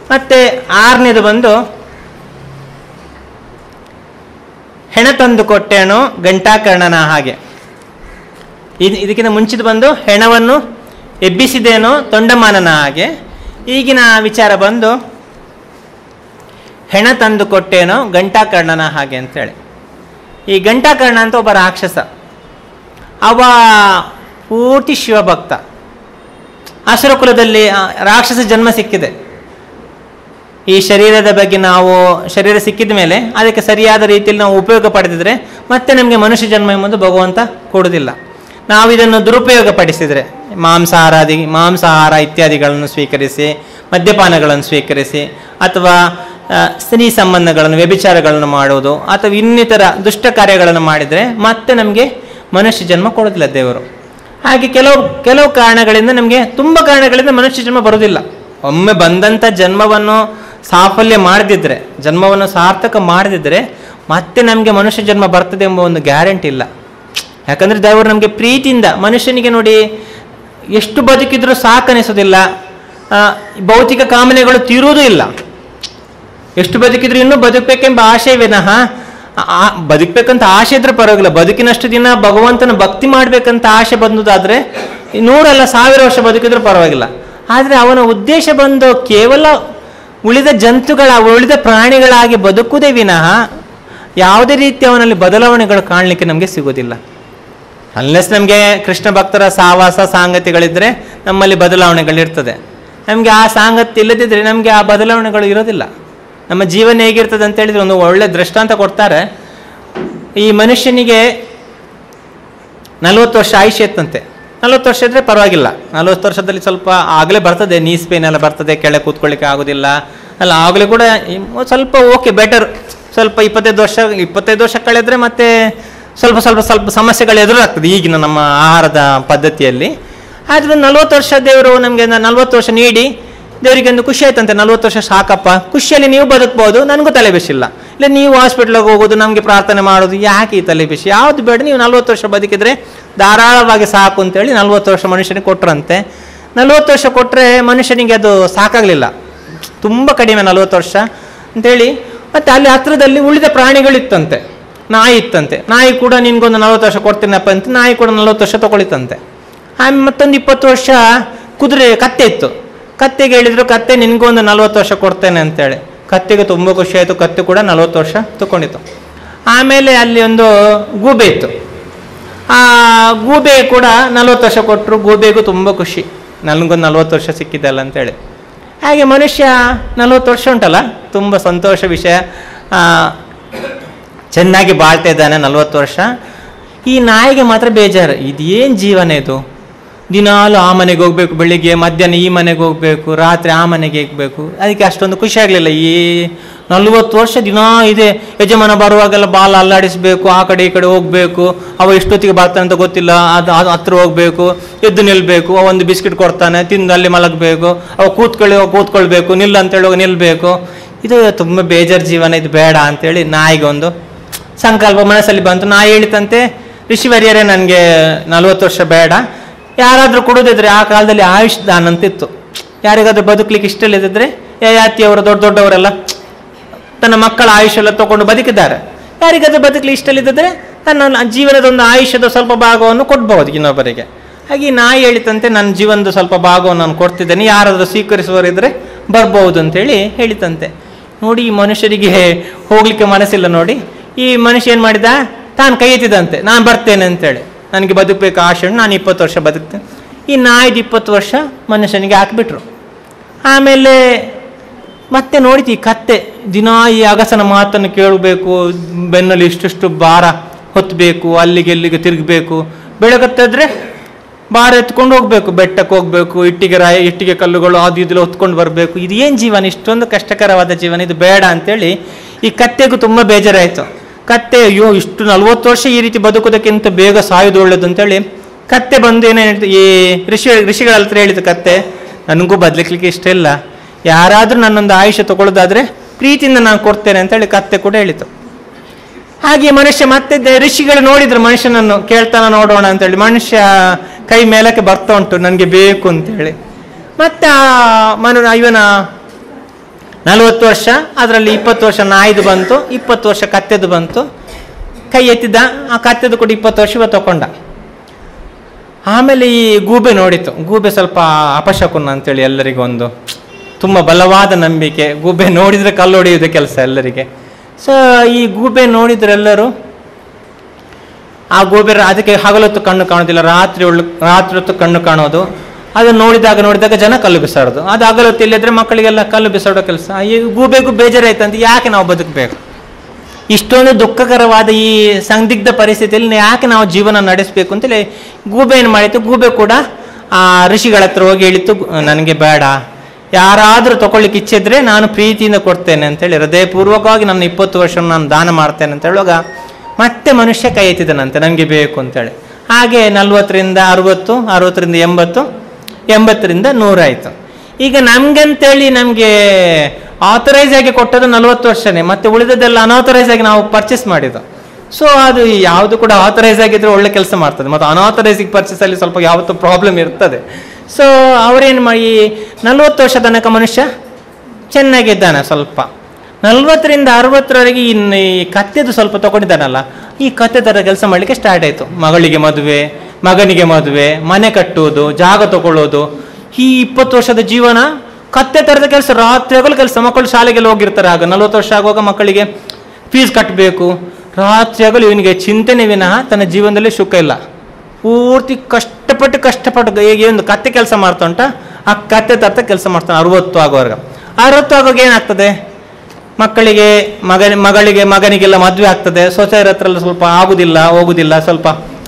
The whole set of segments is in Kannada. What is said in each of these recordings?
ಮತ್ತೆ ಆರನೇದು ಬಂದು ಹೆಣ ತಂದು ಕೊಟ್ಟೇನು ಗಂಟಾಕರ್ಣನ ಹಾಗೆ ಇದು ಇದಕ್ಕಿಂತ ಮುಂಚಿದ ಬಂದು ಹೆಣವನ್ನು ಎಬ್ಬಿಸಿದೇನೋ ತೊಂಡಮಾನನ ಹಾಗೆ ಈಗಿನ ವಿಚಾರ ಬಂದು ಹೆಣ ತಂದು ಕೊಟ್ಟೇನೋ ಗಂಟಾಕರ್ಣನ ಹಾಗೆ ಅಂತೇಳಿ ಈ ಗಂಟಾಕರ್ಣ ಅಂತ ಒಬ್ಬ ರಾಕ್ಷಸ ಅವ ಪೂರ್ತಿ ಶಿವಭಕ್ತ ಅಸುರ ಕುಲದಲ್ಲಿ ಆ, ರಾಕ್ಷಸ ಜನ್ಮ ಸಿಕ್ಕಿದೆ ಈ ಶರೀರದ ಬಗ್ಗೆ ನಾವು ಶರೀರ ಸಿಕ್ಕಿದ ಮೇಲೆ ಅದಕ್ಕೆ ಸರಿಯಾದ ರೀತಿಯಲ್ಲಿ ನಾವು ಉಪಯೋಗ ಪಡೆದಿದ್ರೆ ಮತ್ತೆ ನಮಗೆ ಮನುಷ್ಯ ಜನ್ಮ ಎಂಬುದು ಭಗವಂತ ಕೊಡುವುದಿಲ್ಲ ನಾವು ಇದನ್ನು ದುರುಪಯೋಗ ಪಡಿಸಿದರೆ ಮಾಂಸಾಹಾರಾದಿ ಮಾಂಸಾಹಾರ ಇತ್ಯಾದಿಗಳನ್ನು ಸ್ವೀಕರಿಸಿ ಮದ್ಯಪಾನಗಳನ್ನು ಸ್ವೀಕರಿಸಿ ಅಥವಾ ಆ, ಸ್ತ್ರೀ ಸಂಬಂಧಗಳನ್ನು ವ್ಯಭಿಚಾರಗಳನ್ನು ಮಾಡುವುದು ಅಥವಾ ಇನ್ನಿತರ ದುಷ್ಟ ಕಾರ್ಯಗಳನ್ನು ಮಾಡಿದರೆ ಮತ್ತೆ ನಮಗೆ ಮನುಷ್ಯ ಜನ್ಮ ಕೊಡೋದಿಲ್ಲ ದೇವರು ಹಾಗೆ ಕೆಲವು ಕೆಲವು ಕಾರಣಗಳಿಂದ ನಮಗೆ ತುಂಬ ಕಾರಣಗಳಿಂದ ಮನುಷ್ಯ ಜನ್ಮ ಬರುವುದಿಲ್ಲ ಒಮ್ಮೆ ಬಂದಂಥ ಜನ್ಮವನ್ನು ಸಾಫಲ್ಯ ಮಾಡದಿದ್ದರೆ ಜನ್ಮವನ್ನು ಸಾರ್ಥಕ ಮಾಡದಿದ್ದರೆ ಮತ್ತೆ ನಮಗೆ ಮನುಷ್ಯ ಜನ್ಮ ಬರ್ತದೆ ಎಂಬ ಒಂದು ಗ್ಯಾರಂಟಿ ಇಲ್ಲ ಯಾಕಂದರೆ ದೇವರು ನಮಗೆ ಪ್ರೀತಿಯಿಂದ ಮನುಷ್ಯನಿಗೆ ನೋಡಿ ಎಷ್ಟು ಬದುಕಿದ್ರೂ ಸಾಕನಿಸೋದಿಲ್ಲ ಆ, ಭೌತಿಕ ಕಾಮನೆಗಳು ತೀರುವುದೂ ಇಲ್ಲ ಎಷ್ಟು ಬದುಕಿದ್ರು ಇನ್ನೂ ಬದುಕಬೇಕೆಂಬ ಆಶೆ ವಿನಃ ಆ- ಆ- ಬದುಕಬೇಕಂತ ಆಸೆ ಇದ್ರೆ ಪರವಾಗಿಲ್ಲ ಬದುಕಿನಷ್ಟು ದಿನ ಭಗವಂತನ ಭಕ್ತಿ ಮಾಡಬೇಕಂತ ಆಸೆ ಬಂದುದಾದ್ರೆ ಈ ನೂರಲ್ಲ ಸಾವಿರ ವರ್ಷ ಬದುಕಿದ್ರೂ ಪರವಾಗಿಲ್ಲ ಆದರೆ ಅವನ ಉದ್ದೇಶ ಬಂದು ಕೇವಲ ಉಳಿದ ಜಂತುಗಳ ಉಳಿದ ಪ್ರಾಣಿಗಳಾಗಿ ಬದುಕುವುದೇ ವಿನಃ ಯಾವುದೇ ರೀತಿ ಅವನಲ್ಲಿ ಬದಲಾವಣೆಗಳು ಕಾಣಲಿಕ್ಕೆ ನಮಗೆ ಸಿಗೋದಿಲ್ಲ ಅನ್ಲೆಸ್ ನಮಗೆ ಕೃಷ್ಣ ಭಕ್ತರ ಸಾವಾಸ ಸಾಂಗತಿಗಳಿದ್ರೆ ನಮ್ಮಲ್ಲಿ ಬದಲಾವಣೆಗಳಿರ್ತದೆ ನಮಗೆ ಆ ಸಾಂಗತ್ಯ ಇಲ್ಲದಿದ್ದರೆ ನಮಗೆ ಆ ಬದಲಾವಣೆಗಳು ಇರೋದಿಲ್ಲ ನಮ್ಮ ಜೀವನ ಹೇಗಿರ್ತದೆ ಅಂತ ಹೇಳಿದ್ರೆ ಒಂದು ಒಳ್ಳೆ ದೃಷ್ಟಾಂತ ಕೊಡ್ತಾರೆ ಈ ಮನುಷ್ಯನಿಗೆ ನಲವತ್ತು ವರ್ಷ ಆಯುಷ್ಯ ಇತ್ತಂತೆ ನಲವತ್ತು ವರ್ಷ ಇದ್ರೆ ಪರವಾಗಿಲ್ಲ ನಲವತ್ತು ವರ್ಷದಲ್ಲಿ ಸ್ವಲ್ಪ ಆಗಲೇ ಬರ್ತದೆ ನೀಸ್ ಪೇನ್ ಎಲ್ಲ ಬರ್ತದೆ ಕೆಳಗೆ ಕೂತ್ಕೊಳ್ಳಿಕ್ಕೆ ಆಗೋದಿಲ್ಲ ಅಲ್ಲ ಆಗಲೇ ಕೂಡ ಇಮ್- ಸ್ವಲ್ಪ ಓಕೆ ಬೆಟರ್ ಸ್ವಲ್ಪ ಇಪ್ಪತ್ತೈದು ವರ್ಷ ಇಪ್ಪತ್ತೈದು ವರ್ಷ ಕಳೆದ್ರೆ ಮತ್ತೆ ಸ್ವಲ್ಪ ಸ್ವಲ್ಪ ಸ್ವಲ್ಪ ಸಮಸ್ಯೆಗಳು ಎದುರಾಗ್ತದೆ ಈಗಿನ ನಮ್ಮ ಆಹಾರದ ಪದ್ಧತಿಯಲ್ಲಿ ಆದರೂ ನಲ್ವತ್ತು ವರ್ಷ ದೇವರು ನಮಗೆ ನಲ್ವತ್ತು ವರ್ಷ ನೀಡಿ ದೇವರಿಗೆ ಒಂದು ಖುಷಿ ಆಯ್ತಂತೆ ನಲ್ವತ್ತು ವರ್ಷ ಸಾಕಪ್ಪ ಖುಷಿಯಲ್ಲಿ ನೀವು ಬದುಕ್ಬೋದು ನನಗೂ ತಲೆ ಬಿಸಿಲ್ಲ ಇಲ್ಲ ನೀವು ಹಾಸ್ಪಿಟ್ಲಿಗೆ ಹೋಗೋದು ನಮಗೆ ಪ್ರಾರ್ಥನೆ ಮಾಡೋದು ಯಾಕೆ ಈ ತಲೆ ಬಿಸಿ ಯಾವುದು ಬೇಡ ನೀವು ನಲ್ವತ್ತು ವರ್ಷ ಬದುಕಿದ್ರೆ ಧಾರಾಳವಾಗಿ ಸಾಕು ಅಂತೇಳಿ ನಲ್ವತ್ತು ವರ್ಷ ಮನುಷ್ಯನಿಗೆ ಕೊಟ್ರಂತೆ ನಲ್ವತ್ತು ವರ್ಷ ಕೊಟ್ಟರೆ ಮನುಷ್ಯನಿಗೆ ಅದು ಸಾಕಾಗಲಿಲ್ಲ ತುಂಬ ಕಡಿಮೆ ನಲ್ವತ್ತು ವರ್ಷ ಅಂತೇಳಿ ಮತ್ತು ಅಲ್ಲಿ ಹತ್ರದಲ್ಲಿ ಉಳಿದ ಪ್ರಾಣಿಗಳಿತ್ತಂತೆ ನಾಯಿ ಇತ್ತಂತೆ ನಾಯಿ ಕೂಡ ನಿನ್ಗೊಂದು ನಲ್ವತ್ತು ವರ್ಷ ಕೊಡ್ತೀನಪ್ಪ ಅಂತ ನಾಯಿ ಕೂಡ ನಲ್ವತ್ತು ವರ್ಷ ತಗೊಳಿತಂತೆ ಆಮೇಲೆ ಮತ್ತೊಂದು ಇಪ್ಪತ್ತು ವರ್ಷ ಕುದುರೆ ಕತ್ತೆ ಇತ್ತು ಕತ್ತೆಗೆ ಹೇಳಿದ್ರು ಕತ್ತೆ ನಿನ್ಗೊಂದು ನಲ್ವತ್ತು ವರ್ಷ ಕೊಡ್ತೇನೆ ಅಂತೇಳಿ ಕತ್ತೆಗೆ ತುಂಬ ಖುಷಿ ಆಯಿತು ಕತ್ತೆ ಕೂಡ ನಲ್ವತ್ತು ವರ್ಷ ತಗೊಂಡಿತ್ತು ಆಮೇಲೆ ಅಲ್ಲಿ ಒಂದು ಗೂಬೆ ಇತ್ತು ಆ ಗೂಬೆ ಕೂಡ ನಲ್ವತ್ತು ವರ್ಷ ಕೊಟ್ಟರು ಗೂಬೆಗೂ ತುಂಬ ಖುಷಿ ನನಗೊಂದು ನಲ್ವತ್ತು ವರ್ಷ ಸಿಕ್ಕಿದ್ದಲ್ಲ ಅಂತೇಳಿ ಹಾಗೆ ಮನುಷ್ಯ ನಲ್ವತ್ತು ವರ್ಷ ಉಂಟಲ್ಲ ತುಂಬ ಸಂತೋಷ ವಿಷಯ ಆ, ಚೆನ್ನಾಗಿ ಬಾಳ್ತಾ ಇದ್ದಾನೆ ನಲ್ವತ್ತು ವರ್ಷ ಈ ನಾಯಿಗೆ ಮಾತ್ರ ಬೇಜಾರು ಇದೇನು ಜೀವನ ಇದು ದಿನಾಲು ಆ ಮನೆಗೆ ಹೋಗ್ಬೇಕು ಬೆಳಿಗ್ಗೆ ಮಧ್ಯಾಹ್ನ ಈ ಮನೆಗೆ ಹೋಗ್ಬೇಕು ರಾತ್ರಿ ಆ ಮನೆಗೆ ಹೋಗ್ಬೇಕು ಅದಕ್ಕೆ ಅಷ್ಟೊಂದು ಖುಷಿ ಆಗಲಿಲ್ಲ ಈ ನಲ್ವತ್ತು ವರ್ಷ ದಿನ ಇದೆ ಯಜಮಾನ ಬರುವಾಗೆಲ್ಲ ಬಾಲ ಅಲ್ಲಾಡಿಸ್ಬೇಕು ಆ ಕಡೆ ಈ ಕಡೆ ಹೋಗ್ಬೇಕು ಅವ ಎಷ್ಟೊತ್ತಿಗೆ ಬರ್ತಾನೆ ಅಂತ ಗೊತ್ತಿಲ್ಲ ಅದು ಅದು ಹತ್ರ ಹೋಗ್ಬೇಕು ಎದ್ದು ನಿಲ್ಬೇಕು ಅವ ಒಂದು ಬಿಸ್ಕಿಟ್ ಕೊಡ್ತಾನೆ ತಿಂದು ಅಲ್ಲಿ ಮಲಗಬೇಕು ಅವ ಕೂತ್ಕೊಳ್ಳಿ ಅವ ಕೂತ್ಕೊಳ್ಬೇಕು ನಿಲ್ಲ ಅಂತೇಳಿ ಅವ ನಿಲ್ಬೇಕು ಇದು ತುಂಬ ಬೇಜಾರು ಜೀವನ ಇದು ಬೇಡ ಅಂತೇಳಿ ನಾಯಿಗೆ ಒಂದು ಸಂಕಲ್ಪ ಮನಸ್ಸಲ್ಲಿ ಬಂತು ನಾ ಹೇಳಿತಂತೆ ಋಷಿವರ್ಯರೇ ನನಗೆ ನಲ್ವತ್ತು ವರ್ಷ ಬೇಡ ಯಾರಾದರೂ ಕೊಡೋದಿದ್ರೆ ಆ ಕಾಲದಲ್ಲಿ ಆಯುಷ್ ದಾನ ಅಂತಿತ್ತು ಯಾರಿಗಾದ್ರೂ ಬದುಕಲಿಕ್ಕೆ ಇಷ್ಟ ಇಲ್ಲದಿದ್ರೆ ಯಯಾತಿಯವರು ದೊಡ್ಡ ದೊಡ್ಡವರೆಲ್ಲ ತನ್ನ ಮಕ್ಕಳ ಆಯುಷ್ ಎಲ್ಲ ತಗೊಂಡು ಬದುಕಿದ್ದಾರೆ ಯಾರಿಗಾದ್ರೂ ಬದುಕಲಿ ಇಷ್ಟ ಇಲ್ಲದಿದ್ರೆ ತನ್ನ ಜೀವನದ ಒಂದು ಆಯುಷ್ಯದ ಸ್ವಲ್ಪ ಭಾಗವನ್ನು ಕೊಡ್ಬಹುದು ಇನ್ನೊಬ್ಬರಿಗೆ ಹಾಗೆ ಈ ನಾಯಿ ಹೇಳಿತಂತೆ ನನ್ನ ಜೀವನದ ಸ್ವಲ್ಪ ಭಾಗವನ್ನು ನಾನು ಕೊಡ್ತಿದ್ದೇನೆ ಯಾರಾದರೂ ಸ್ವೀಕರಿಸುವವರಿದ್ರೆ ಬರ್ಬೋದು ಅಂತೇಳಿ ಹೇಳಿತಂತೆ ನೋಡಿ ಈ ಮನುಷ್ಯರಿಗೆ ಹೋಗ್ಲಿಕ್ಕೆ ಮನಸ್ಸಿಲ್ಲ ನೋಡಿ ಈ ಮನುಷ್ಯ ಏನು ಮಾಡಿದ ತಾನು ಕೈ ಎತ್ತಿದಂತೆ ನಾನು ಬರ್ತೇನೆ ಅಂತೇಳಿ ನನಗೆ ಬದುಕಬೇಕು ಆಶೆ ಉಂಟು, ನಾನು ಇಪ್ಪತ್ತು ವರ್ಷ ಬದುಕ್ತೇನೆ ಈ ನಾಯ್ದು ಇಪ್ಪತ್ತು ವರ್ಷ ಮನುಷ್ಯನಿಗೆ ಹಾಕಿಬಿಟ್ರು ಆಮೇಲೆ ಮತ್ತೆ ನೋಡಿತಿ ಕತ್ತೆ ದಿನಾ ಈ ಅಗಸನ ಮಾತನ್ನು ಕೇಳಬೇಕು ಬೆನ್ನಲ್ಲಿ ಇಷ್ಟಿಷ್ಟು ಭಾರ ಹೊತ್ತಬೇಕು ಅಲ್ಲಿಗೆ ಇಲ್ಲಿಗೆ ತಿರುಗಬೇಕು ಬೆಳಗತ್ತಿದ್ರೆ ಭಾರ ಎತ್ಕೊಂಡು ಹೋಗ್ಬೇಕು ಬೆಟ್ಟಕ್ಕೆ ಹೋಗ್ಬೇಕು ಇಟ್ಟಿಗೆ ರಾಯ ಇಟ್ಟಿಗೆ ಕಲ್ಲುಗಳು ಅದು ಇದೆಲ್ಲ ಹೊತ್ಕೊಂಡು ಬರಬೇಕು ಇದು ಏನು ಜೀವನ ಇಷ್ಟೊಂದು ಕಷ್ಟಕರವಾದ ಜೀವನ ಇದು ಬೇಡ ಅಂತೇಳಿ ಈ ಕತ್ತೆಗೂ ತುಂಬ ಬೇಜಾರಾಯಿತು ಕತ್ತೆ ಅಯ್ಯೋ ಇಷ್ಟು ನಲ್ವತ್ತು ವರ್ಷ ಈ ರೀತಿ ಬದುಕೋದಕ್ಕಿಂತ ಬೇಗ ಸಾಯೋದು ಒಳ್ಳೇದು ಅಂತೇಳಿ ಕತ್ತೆ ಬಂದು ಏನೇನು ಹೇಳ್ತು ಈ ಋಷಿ ಋಷಿಗಳ ಹತ್ರ ಹೇಳಿತು ಕತ್ತೆ ನನಗೂ ಬದಲಿಕ್ಲಿಕ್ಕೆ ಇಷ್ಟ ಇಲ್ಲ ಯಾರಾದರೂ ನನ್ನೊಂದು ಆಯುಷ್ಯ ತಗೊಳ್ಳೋದಾದ್ರೆ ಪ್ರೀತಿಯಿಂದ ನಾನು ಕೊಡ್ತೇನೆ ಅಂತೇಳಿ ಕತ್ತೆ ಕೂಡ ಹೇಳಿತು ಹಾಗೆ ಮನುಷ್ಯ ಮತ್ತೆ ದ- ಋಷಿಗಳು ನೋಡಿದ್ರು ಮನುಷ್ಯನನ್ನು ಕೇಳ್ತಾನ ನೋಡೋಣ ಅಂತೇಳಿ ಮನುಷ್ಯ ಕೈ ಮೇಲಕ್ಕೆ ಬರ್ತಾ ಉಂಟು ನನಗೆ ಬೇಕು ಅಂತೇಳಿ ಮತ್ತೆ ಆ ಮನು ಇವನ ನಲವತ್ತು ವರ್ಷ ಅದರಲ್ಲಿ ಇಪ್ಪತ್ತು ವರ್ಷ ನಾಯ್ದು ಬಂತು ಇಪ್ಪತ್ತು ವರ್ಷ ಕತ್ತೆದು ಬಂತು ಕೈ ಎತ್ತಿದ್ದ ಆ ಕತ್ತೆದು ಕೂಡ ಇಪ್ಪತ್ತು ವರ್ಷ ಇವ ತಗೊಂಡ ಆಮೇಲೆ ಈ ಗೂಬೆ ನೋಡಿತು ಗೂಬೆ ಸ್ವಲ್ಪ ಅಪಶಕುನ ಅಂತೇಳಿ ಎಲ್ಲರಿಗೂ ಒಂದು ತುಂಬ ಬಲವಾದ ನಂಬಿಕೆ ಗೂಬೆ ನೋಡಿದರೆ ಕಲ್ಲು ಹೊಡೆಯುವುದೇ ಕೆಲಸ ಎಲ್ಲರಿಗೆ ಸೊ ಈ ಗೂಬೆ ನೋಡಿದ್ರೆಲ್ಲರೂ ಆ ಗೂಬೆ ರಾ- ಅದಕ್ಕೆ ಹಗಲೊತ್ತು ಕಣ್ಣು ಕಾಣೋದಿಲ್ಲ ರಾತ್ರಿ ಒಳ್ಳೆ ರಾತ್ರಿ ಹೊತ್ತು ಕಣ್ಣು ಕಾಣೋದು ಅದನ್ನು ನೋಡಿದಾಗ ನೋಡಿದಾಗ ಜನ ಕಲ್ಲು ಬಿಸಾಡೋದು ಅದು ಹಗಲೊತ್ತು ಇಲ್ಲಿದ್ರೆ ಮಕ್ಕಳಿಗೆಲ್ಲ ಕಲ್ಲು ಬಿಸಾಡೋ ಕೆಲಸ ಈ ಗೂಬೆಗೂ ಬೇಜಾರಾಯ್ತಂತ ಯಾಕೆ ನಾವು ಬದುಕಬೇಕು ಇಷ್ಟೊಂದು ದುಃಖಕರವಾದ ಈ ಸಂದಿಗ್ಧ ಪರಿಸ್ಥಿತಿಯಲ್ಲಿ ಯಾಕೆ ನಾವು ಜೀವನ ನಡೆಸಬೇಕು ಅಂತೇಳಿ ಗೂಬೆ ಏನು ಮಾಡಿತ್ತು ಗೂಬೆ ಕೂಡ ಆ ಋಷಿಗಳ ಹತ್ರ ಹೋಗಿ ಹೇಳಿತ್ತು ನನಗೆ ಬೇಡ ಯಾರಾದರೂ ತಗೊಳ್ಳಿಕ್ಕೆ ಇಚ್ಛೆ ಇದ್ರೆ ನಾನು ಪ್ರೀತಿಯಿಂದ ಕೊಡ್ತೇನೆ ಅಂತೇಳಿ ಹೃದಯಪೂರ್ವಕವಾಗಿ ನನ್ನ ಇಪ್ಪತ್ತು ವರ್ಷ ನಾನು ದಾನ ಮಾಡ್ತೇನೆ ಅಂತ ಹೇಳುವಾಗ ಮತ್ತೆ ಮನುಷ್ಯ ಕೈ ಎತ್ತಿದನಂತೆ ನನಗೆ ಬೇಕು ಅಂತೇಳಿ ಹಾಗೆ ನಲ್ವತ್ತರಿಂದ ಅರವತ್ತು ಅರವತ್ತರಿಂದ ಎಂಬತ್ತು ಎಂಬತ್ತರಿಂದ ನೂರಾಯಿತು ಈಗ ನಮ್ಗಂತೇಳಿ ನಮಗೆ ಆಥರೈಸ್ ಆಗಿ ಕೊಟ್ಟದ್ದು ನಲವತ್ತು ವರ್ಷನೇ ಮತ್ತೆ ಉಳಿದದ್ದೆಲ್ಲ ಅನಾಥರೈಸ್ ಆಗಿ ನಾವು ಪರ್ಚೇಸ್ ಮಾಡಿದ್ದು ಸೊ ಅದು ಯಾವುದು ಕೂಡ ಆಥರೈಸ್ ಆಗಿದ್ರೆ ಒಳ್ಳೆ ಕೆಲಸ ಮಾಡ್ತದೆ ಮತ್ತು ಅನಾಥರೈಸಿಗೆ ಪರ್ಚೇಸ್ ಅಲ್ಲಿ ಸ್ವಲ್ಪ ಯಾವತ್ತೂ ಪ್ರಾಬ್ಲಮ್ ಇರ್ತದೆ ಸೊ ಅವರೇನು ಮಾಡಿ ನಲವತ್ತು ವರ್ಷ ತನಕ ಮನುಷ್ಯ ಚೆನ್ನಾಗಿದ್ದಾನೆ ಸ್ವಲ್ಪ ನಲ್ವತ್ತರಿಂದ ಅರವತ್ತರವರೆಗೆ ಇನ್ನು ಈ ಕತ್ತೆದು ಸ್ವಲ್ಪ ತಗೊಂಡಿದ್ದಾನಲ್ಲ ಈ ಕತ್ತೆ ಥರ ಕೆಲಸ ಮಾಡಲಿಕ್ಕೆ ಸ್ಟಾರ್ಟ್ ಆಯಿತು ಮಗಳಿಗೆ ಮದುವೆ ಮಗನಿಗೆ ಮದುವೆ ಮನೆ ಕಟ್ಟುವುದು ಜಾಗ ತಗೊಳ್ಳೋದು ಈ ಇಪ್ಪತ್ತು ವರ್ಷದ ಜೀವನ ಕತ್ತೆ ಥರದ ಕೆಲಸ ರಾತ್ರಿ ಹಗಲು ಕೆಲಸ ಮಕ್ಕಳು ಶಾಲೆಗೆಲ್ಲ ಹೋಗಿರ್ತಾರೆ ಆಗ ನಲ್ವತ್ತು ವರ್ಷ ಆಗುವಾಗ ಮಕ್ಕಳಿಗೆ ಫೀಸ್ ಕಟ್ಟಬೇಕು ರಾತ್ರಿ ಹಗಲು ಇವನಿಗೆ ಚಿಂತನೆ ವಿನಃ ತನ್ನ ಜೀವನದಲ್ಲಿ ಸುಖ ಇಲ್ಲ ಪೂರ್ತಿ ಕಷ್ಟಪಟ್ಟು ಕಷ್ಟಪಟ್ಟು ಈಗ ಒಂದು ಕತ್ತೆ ಕೆಲಸ ಮಾಡ್ತಾ ಉಂಟ ಆ ಕತ್ತೆ ತರ್ತ ಕೆಲಸ ಮಾಡ್ತಾನೆ ಅರವತ್ತು ಆಗುವಾಗ ಅರವತ್ತು ಆಗುವಾಗ ಏನಾಗ್ತದೆ ಮಕ್ಕಳಿಗೆ ಮಗನ ಮಗಳಿಗೆ ಮಗನಿಗೆಲ್ಲ ಮದುವೆ ಆಗ್ತದೆ ಸೊಸೆಯರ ಹತ್ರ ಎಲ್ಲ ಸ್ವಲ್ಪ ಆಗುದಿಲ್ಲ ಹೋಗುದಿಲ್ಲ ಸ್ವಲ್ಪ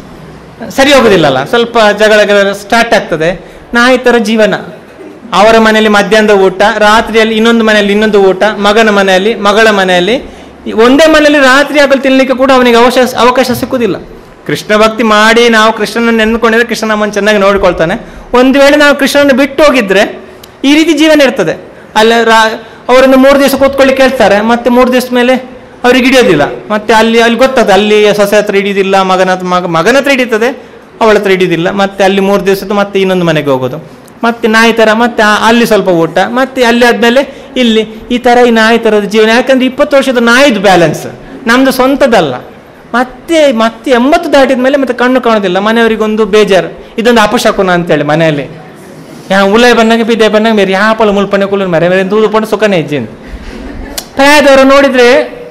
ಸರಿ ಹೋಗುದಿಲ್ಲಲ್ಲ ಸ್ವಲ್ಪ ಜಗಳ ಸ್ಟಾರ್ಟ್ ಆಗ್ತದೆ ನಾಯಿ ಥರ ಜೀವನ ಅವರ ಮನೆಯಲ್ಲಿ ಮಧ್ಯಾಹ್ನದ ಊಟ ರಾತ್ರಿಯಲ್ಲಿ ಇನ್ನೊಂದು ಮನೆಯಲ್ಲಿ ಇನ್ನೊಂದು ಊಟ ಮಗನ ಮನೆಯಲ್ಲಿ ಮಗಳ ಮನೆಯಲ್ಲಿ ಈ ಒಂದೇ ಮನೆಯಲ್ಲಿ ರಾತ್ರಿ ಆಗಲು ತಿನ್ನಲಿಕ್ಕೆ ಕೂಡ ಅವನಿಗೆ ಅವಕಾಶ ಅವಕಾಶ ಸಿಕ್ಕುದಿಲ್ಲ ಕೃಷ್ಣ ಭಕ್ತಿ ಮಾಡಿ ನಾವು ಕೃಷ್ಣನ ನೆನ್ಕೊಂಡಿದ್ರೆ ಕೃಷ್ಣ ನಮ್ಮನ್ನು ಚೆನ್ನಾಗಿ ನೋಡಿಕೊಳ್ತಾನೆ ಒಂದು ವೇಳೆ ನಾವು ಕೃಷ್ಣನ ಬಿಟ್ಟು ಹೋಗಿದ್ರೆ ಈ ರೀತಿ ಜೀವನ ಇರ್ತದೆ ಅಲ್ಲ ರಾ ಅವರನ್ನು ಮೂರು ದಿವಸ ಕೂತ್ಕೊಳ್ಳಿಕ್ಕೆ ಹೇಳ್ತಾರೆ ಮತ್ತೆ ಮೂರು ದಿವಸ ಮೇಲೆ ಅವ್ರಿಗೆ ಹಿಡಿಯೋದಿಲ್ಲ ಮತ್ತೆ ಅಲ್ಲಿ ಅಲ್ಲಿ ಗೊತ್ತದೆ ಅಲ್ಲಿ ಸೊಸೆ ಹತ್ರ ಹಿಡಿಯೋದಿಲ್ಲ ಮಗನ ಹತ್ರ ಮಗ ಮಗನ ಹತ್ರ ಹಿಡಿತದೆ ಅವಳ ಹತ್ರ ಹಿಡಿಯೋದಿಲ್ಲ ಮತ್ತೆ ಅಲ್ಲಿ ಮೂರು ದಿವಸದ್ದು ಮತ್ತೆ ಇನ್ನೊಂದು ಮನೆಗೆ ಹೋಗೋದು ಮತ್ತೆ ನಾಯಿ ಥರ ಮತ್ತೆ ಆ- ಅಲ್ಲಿ ಸ್ವಲ್ಪ ಊಟ ಮತ್ತೆ ಅಲ್ಲಿ ಆದ್ಮೇಲೆ ಇಲ್ಲಿ ಈ ಥರ ಈ ನಾಯಿ ಥರದ ಜೀವನ ಯಾಕಂದ್ರೆ ಇಪ್ಪತ್ತು ವರ್ಷದ ನಾಯಿದು ಬ್ಯಾಲೆನ್ಸ್ ನಮ್ದು ಸ್ವಂತದಲ್ಲ ಮತ್ತೆ ಮತ್ತೆ ಎಂಬತ್ತು ದಾಟಿದ ಮೇಲೆ ಮತ್ತೆ ಕಣ್ಣು ಕಾಣೋದಿಲ್ಲ ಮನೆಯವರಿಗೊಂದು ಬೇಜಾರು ಇದೊಂದು ಅಪಶಕುನ ಅಂತೇಳಿ ಮನೆಯಲ್ಲಿ ಯಾ ಉಲಯ ಬನ್ನಗೆ ಬಿದ್ದೆ ಬನ್ನಗೆ ಮೇರೆ ಯಾಪಲ ಮುಲ್ಪನೆ ಕುಲು ಮರೆ ಮೇರೆ ದೂದು ಪಂಡು ಸುಖನೇ ಇಜ್ಜಿನ್ ಪ್ರಾಯದವರು ನೋಡಿದ್ರೆ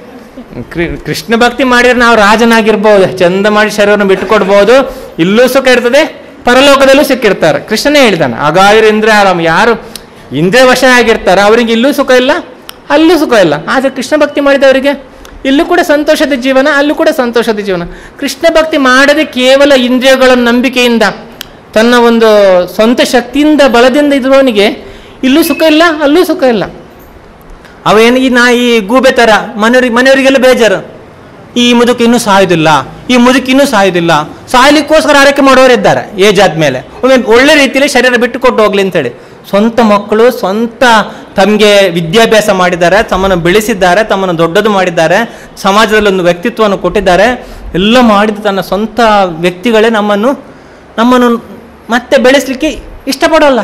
ಕೃ- ಕೃಷ್ಣ ಭಕ್ತಿ ಮಾಡಿದ್ರೆ ನಾವು ರಾಜನಾಗಿರ್ಬೋದು ಚಂದ ಮಾಡಿ ಶರೀರವನ್ನು ಬಿಟ್ಟುಕೊಡ್ಬೋದು ಇಲ್ಲೂ ಸುಖ ಇರ್ತದೆ ಪರಲೋಕದಲ್ಲೂ ಸಿಕ್ಕಿರ್ತಾರೆ ಕೃಷ್ಣನೇ ಹೇಳಿದಾನೆ ಅಗಾಯರು ಇಂದ್ರೆ ಆರಾಮ್ ಯಾರು ಇಂದ್ರಿಯ ವಶ ಆಗಿರ್ತಾರೆ ಅವರಿಗೆ ಇಲ್ಲೂ ಸುಖ ಇಲ್ಲ ಅಲ್ಲೂ ಸುಖ ಇಲ್ಲ ಆದರೆ ಕೃಷ್ಣ ಭಕ್ತಿ ಮಾಡಿದವರಿಗೆ ಇಲ್ಲೂ ಕೂಡ ಸಂತೋಷದ ಜೀವನ ಅಲ್ಲೂ ಕೂಡ ಸಂತೋಷದ ಜೀವನ ಕೃಷ್ಣ ಭಕ್ತಿ ಮಾಡದೆ ಕೇವಲ ಇಂದ್ರಿಯಗಳ ನಂಬಿಕೆಯಿಂದ ತನ್ನ ಒಂದು ಸ್ವಂತ ಶಕ್ತಿಯಿಂದ ಬಲದಿಂದ ಇರುವವನಿಗೆ ಇಲ್ಲೂ ಸುಖ ಇಲ್ಲ ಅಲ್ಲೂ ಸುಖ ಇಲ್ಲ ಅವೇನು ಈ ನಾಯಿ ಗೂಬೆ ಥರ ಮನೆಯವ್ರಿಗೆ ಮನೆಯವರಿಗೆಲ್ಲ ಬೇಜಾರು ಈ ಮುದುಕು ಇನ್ನೂ ಸಾಯುದಿಲ್ಲ ಈ ಮುದುಕು ಇನ್ನೂ ಸಾಯುದಿಲ್ಲ ಸಾಯ್ಲಿಕ್ಕೋಸ್ಕರ ಆರೈಕೆ ಮಾಡೋರು ಇದ್ದಾರೆ ಏಜ್ ಆದ್ಮೇಲೆ ಒಮ್ಮೆ ಒಳ್ಳೆ ರೀತಿಯಲ್ಲಿ ಶರೀರ ಬಿಟ್ಟು ಕೊಟ್ಟು ಹೋಗ್ಲಿ ಅಂತೇಳಿ ಸ್ವಂತ ಮಕ್ಕಳು ಸ್ವಂತ ತಮಗೆ ವಿದ್ಯಾಭ್ಯಾಸ ಮಾಡಿದ್ದಾರೆ ತಮ್ಮನ್ನು ಬೆಳೆಸಿದ್ದಾರೆ ತಮ್ಮನ್ನು ದೊಡ್ಡದು ಮಾಡಿದ್ದಾರೆ ಸಮಾಜದಲ್ಲಿ ಒಂದು ವ್ಯಕ್ತಿತ್ವವನ್ನು ಕೊಟ್ಟಿದ್ದಾರೆ ಎಲ್ಲ ಮಾಡಿದ ತನ್ನ ಸ್ವಂತ ವ್ಯಕ್ತಿಗಳೇ ನಮ್ಮನ್ನು ನಮ್ಮನ್ನು ಮತ್ತೆ ಬೆಳೆಸಲಿಕ್ಕೆ ಇಷ್ಟಪಡೋಲ್ಲ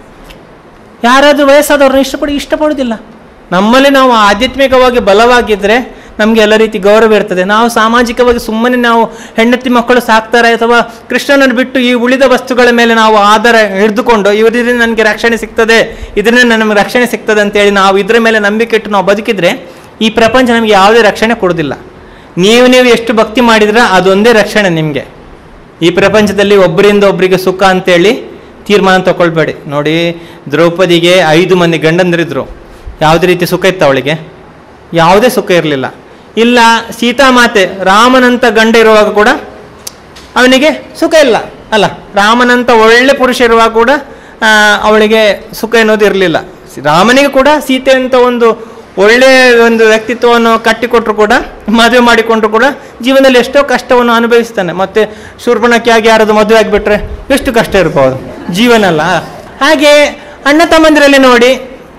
ಯಾರಾದರೂ ವಯಸ್ಸಾದವ್ರನ್ನ ಇಷ್ಟಪಡಿ ಇಷ್ಟಪಡೋದಿಲ್ಲ ನಮ್ಮಲ್ಲಿ ನಾವು ಆಧ್ಯಾತ್ಮಿಕವಾಗಿ ಬಲವಾಗಿದ್ದರೆ ನಮಗೆ ಎಲ್ಲ ರೀತಿ ಗೌರವ ಇರ್ತದೆ ನಾವು ಸಾಮಾಜಿಕವಾಗಿ ಸುಮ್ಮನೆ ನಾವು ಹೆಂಡತಿ ಮಕ್ಕಳು ಸಾಕ್ತಾರೆ ಅಥವಾ ಕೃಷ್ಣನನ್ನು ಬಿಟ್ಟು ಈ ಉಳಿದ ವಸ್ತುಗಳ ಮೇಲೆ ನಾವು ಆಧಾರ ಹಿಡಿದುಕೊಂಡು ಇವರಿಂದ ನನಗೆ ರಕ್ಷಣೆ ಸಿಗ್ತದೆ ಇದರಿಂದ ನಮಗೆ ರಕ್ಷಣೆ ಸಿಗ್ತದೆ ಅಂತೇಳಿ ನಾವು ಇದರ ಮೇಲೆ ನಂಬಿಕೆ ಇಟ್ಟು ನಾವು ಬದುಕಿದ್ರೆ ಈ ಪ್ರಪಂಚ ನಮಗೆ ಯಾವುದೇ ರಕ್ಷಣೆ ಕೊಡೋದಿಲ್ಲ ನೀವು ನೀವು ಎಷ್ಟು ಭಕ್ತಿ ಮಾಡಿದ್ರೆ ಅದೊಂದೇ ರಕ್ಷಣೆ ನಿಮಗೆ ಈ ಪ್ರಪಂಚದಲ್ಲಿ ಒಬ್ಬರಿಂದ ಒಬ್ಬರಿಗೆ ಸುಖ ಅಂತೇಳಿ ತೀರ್ಮಾನ ತಗೊಳ್ಬೇಡಿ ನೋಡಿ ದ್ರೌಪದಿಗೆ ಐದು ಮಂದಿ ಗಂಡಂದಿರಿದ್ರು ಯಾವುದೇ ರೀತಿ ಸುಖ ಇತ್ತು ಅವಳಿಗೆ ಯಾವುದೇ ಸುಖ ಇರಲಿಲ್ಲ ಇಲ್ಲ ಸೀತಾಮಾತೆ ರಾಮನಂತ ಗಂಡ ಇರುವಾಗ ಕೂಡ ಅವನಿಗೆ ಸುಖ ಇಲ್ಲ ಅಲ್ಲ ರಾಮನಂತ ಒಳ್ಳೆ ಪುರುಷ ಇರುವಾಗ ಕೂಡ ಆ, ಅವಳಿಗೆ ಸುಖ ಎನ್ನುವುದು ಇರಲಿಲ್ಲ ರಾಮನಿಗೆ ಕೂಡ ಸೀತೆ ಅಂತ ಒಂದು ಒಳ್ಳೆಯ ಒಂದು ವ್ಯಕ್ತಿತ್ವವನ್ನು ಕಟ್ಟಿಕೊಟ್ರು ಕೂಡ ಮದುವೆ ಮಾಡಿಕೊಂಡ್ರು ಕೂಡ ಜೀವನದಲ್ಲಿ ಎಷ್ಟೋ ಕಷ್ಟವನ್ನು ಅನುಭವಿಸ್ತಾನೆ ಮತ್ತೆ ಶೂರ್ಪಣಕ್ಕಾಗಿ ಯಾರಾದ್ರು ಮದುವೆ ಆಗಿಬಿಟ್ರೆ ಎಷ್ಟು ಕಷ್ಟ ಇರ್ಬೋದು ಜೀವನ ಅಲ್ಲ ಹಾಗೆ ಅಣ್ಣ ತಮ್ಮಂದಿರಲ್ಲಿ ನೋಡಿ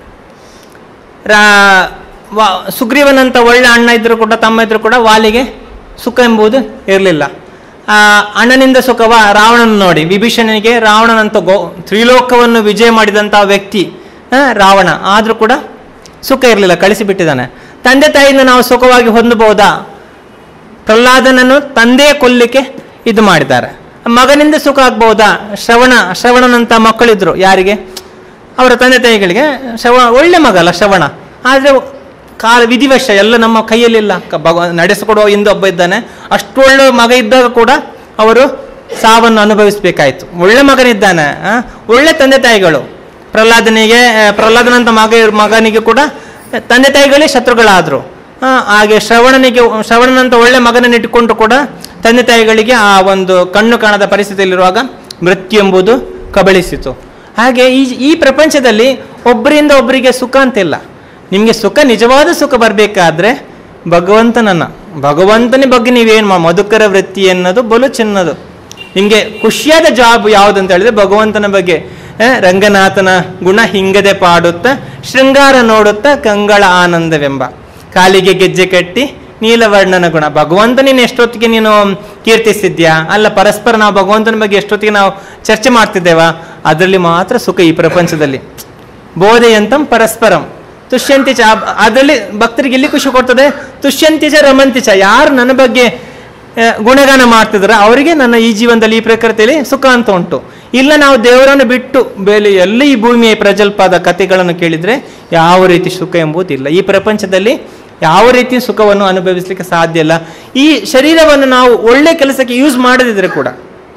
ರಾ ವಾ- ಸುಗ್ರೀವನಂತ ಒಳ್ಳೆ ಅಣ್ಣ ಇದ್ದರೂ ಕೂಡ ತಮ್ಮ ಇದ್ದರೂ ಕೂಡ ವಾಲಿಗೆ ಸುಖ ಎಂಬುದು ಇರಲಿಲ್ಲ ಅಣ್ಣನಿಂದ ಸುಖವ ರಾವಣನ ನೋಡಿ ವಿಭೀಷಣನಿಗೆ ರಾವಣನಂತ ಗೋ ತ್ರಿಲೋಕವನ್ನು ವಿಜಯ ಮಾಡಿದಂಥ ವ್ಯಕ್ತಿ ಆ, ರಾವಣ ಆದರೂ ಕೂಡ ಸುಖ ಇರಲಿಲ್ಲ ಕಳಿಸಿಬಿಟ್ಟಿದ್ದಾನೆ ತಂದೆ ತಾಯಿಯಿಂದ ನಾವು ಸುಖವಾಗಿ ಹೊಂದಬಹುದಾ ಪ್ರಹ್ಲಾದನನ್ನು ತಂದೆಯ ಕೊಲ್ಲಿಕ್ಕೆ ಇದು ಮಾಡಿದ್ದಾರೆ ಮಗನಿಂದ ಸುಖ ಆಗ್ಬಹುದಾ ಶ್ರವಣ ಶ್ರವಣನಂತ ಮಕ್ಕಳಿದ್ರು ಯಾರಿಗೆ ಅವರ ತಂದೆ ತಾಯಿಗಳಿಗೆ ಶ್ರವಣ ಒಳ್ಳೆ ಮಗ ಅಲ್ಲ ಶ್ರವಣ ಆದರೆ ಕಾಲ ವಿಧಿವಶ ಎಲ್ಲ ನಮ್ಮ ಕೈಯಲ್ಲಿಲ್ಲ ಕ- ಭಗವ ನಡೆಸಿಕೊಡುವ ಇಂದು ಒಬ್ಬ ಇದ್ದಾನೆ ಅಷ್ಟು ಒಳ್ಳೆ ಮಗ ಇದ್ದಾಗ ಕೂಡ ಅವರು ಸಾವನ್ನು ಅನುಭವಿಸಬೇಕಾಯ್ತು ಒಳ್ಳೆ ಮಗನಿದ್ದಾನೆ ಆ? ಒಳ್ಳೆ ತಂದೆ ತಾಯಿಗಳು ಪ್ರಹ್ಲಾದನಿಗೆ ಆ, ಪ್ರಹ್ಲಾದನಂತ ಮಗ ಮಗನಿಗೆ ಕೂಡ ತಂದೆ ತಾಯಿಗಳೇ ಶತ್ರುಗಳಾದರು ಹಾಗೆ ಶ್ರವಣನಿಗೆ ಶ್ರವಣನಂತ ಒಳ್ಳೆ ಮಗನನ್ನು ಇಟ್ಟುಕೊಂಡು ಕೂಡ ತಂದೆ ತಾಯಿಗಳಿಗೆ ಆ ಒಂದು ಕಣ್ಣು ಕಾಣದ ಪರಿಸ್ಥಿತಿಯಲ್ಲಿರುವಾಗ ಮೃತ್ಯು ಎಂಬುದು ಕಬಳಿಸಿತು ಹಾಗೆ ಈ ಈ ಪ್ರಪಂಚದಲ್ಲಿ ಒಬ್ಬರಿಂದ ಒಬ್ಬರಿಗೆ ಸುಖ ಅಂತಿಲ್ಲ ನಿಮಗೆ ಸುಖ ನಿಜವಾದ ಸುಖ ಬರಬೇಕಾದ್ರೆ ಭಗವಂತನನ್ನ ಭಗವಂತನ ಬಗ್ಗೆ ನೀವೇನು ಮಾ ಮಧುಕರ ವೃತ್ತಿ ಅನ್ನೋದು ಬಲು ಚಿನ್ನದು ನಿಮಗೆ ಖುಷಿಯಾದ ಜಾಬ್ ಯಾವುದು ಅಂತ ಹೇಳಿದ್ರೆ ಭಗವಂತನ ಬಗ್ಗೆ ಆ, ರಂಗನಾಥನ ಗುಣ ಹಿಂಗದೆ ಪಾಡುತ್ತಾ ಶೃಂಗಾರ ನೋಡುತ್ತಾ ಕಂಗಳ ಆನಂದವೆಂಬ ಕಾಲಿಗೆ ಗೆಜ್ಜೆ ಕಟ್ಟಿ ನೀಲವರ್ಣನ ಗುಣ ಭಗವಂತ ನೀನು ಎಷ್ಟೊತ್ತಿಗೆ ನೀನು ಕೀರ್ತಿಸಿದ್ಯಾ ಅಲ್ಲ ಪರಸ್ಪರ ನಾವು ಭಗವಂತನ ಬಗ್ಗೆ ಎಷ್ಟೊತ್ತಿಗೆ ನಾವು ಚರ್ಚೆ ಮಾಡ್ತಿದ್ದೇವಾ ಅದರಲ್ಲಿ ಮಾತ್ರ ಸುಖ ಈ ಪ್ರಪಂಚದಲ್ಲಿ ಬೋಧೆಯಂತಂ ಪರಸ್ಪರಂ ತುಷ್ಯಂತಿ ಚ ಅದರಲ್ಲಿ ಭಕ್ತರಿಗೆ ಎಲ್ಲಿ ಖುಷಿ ಕೊಡ್ತದೆ ತುಷ್ಯಂತಿ ಚ ರಮಂತಿ ಚ ಯಾರು ನನ್ನ ಬಗ್ಗೆ ಆ, ಗುಣಗಾನ ಮಾಡ್ತಿದ್ರ ಅವರಿಗೆ ನನ್ನ ಈ ಜೀವನದಲ್ಲಿ ಈ ಪ್ರಕೃತಿಯಲ್ಲಿ ಸುಖ ಅಂತ ಉಂಟು ಇಲ್ಲ ನಾವು ದೇವರನ್ನು ಬಿಟ್ಟು ಬೇಲೆ ಎಲ್ಲ ಈ ಭೂಮಿಯ ಪ್ರಜಲ್ಪಾದ ಕಥೆಗಳನ್ನು ಕೇಳಿದ್ರೆ ಯಾವ ರೀತಿ ಸುಖ ಎಂಬುದಿಲ್ಲ ಈ ಪ್ರಪಂಚದಲ್ಲಿ ಯಾವ ರೀತಿ ಸುಖವನ್ನು ಅನುಭವಿಸಲಿಕ್ಕೆ ಸಾಧ್ಯ ಇಲ್ಲ ಈ ಶರೀರವನ್ನು ನಾವು ಒಳ್ಳೆ ಕೆಲಸಕ್ಕೆ ಯೂಸ್ ಮಾಡದಿದ್ರೆ ಕೂಡ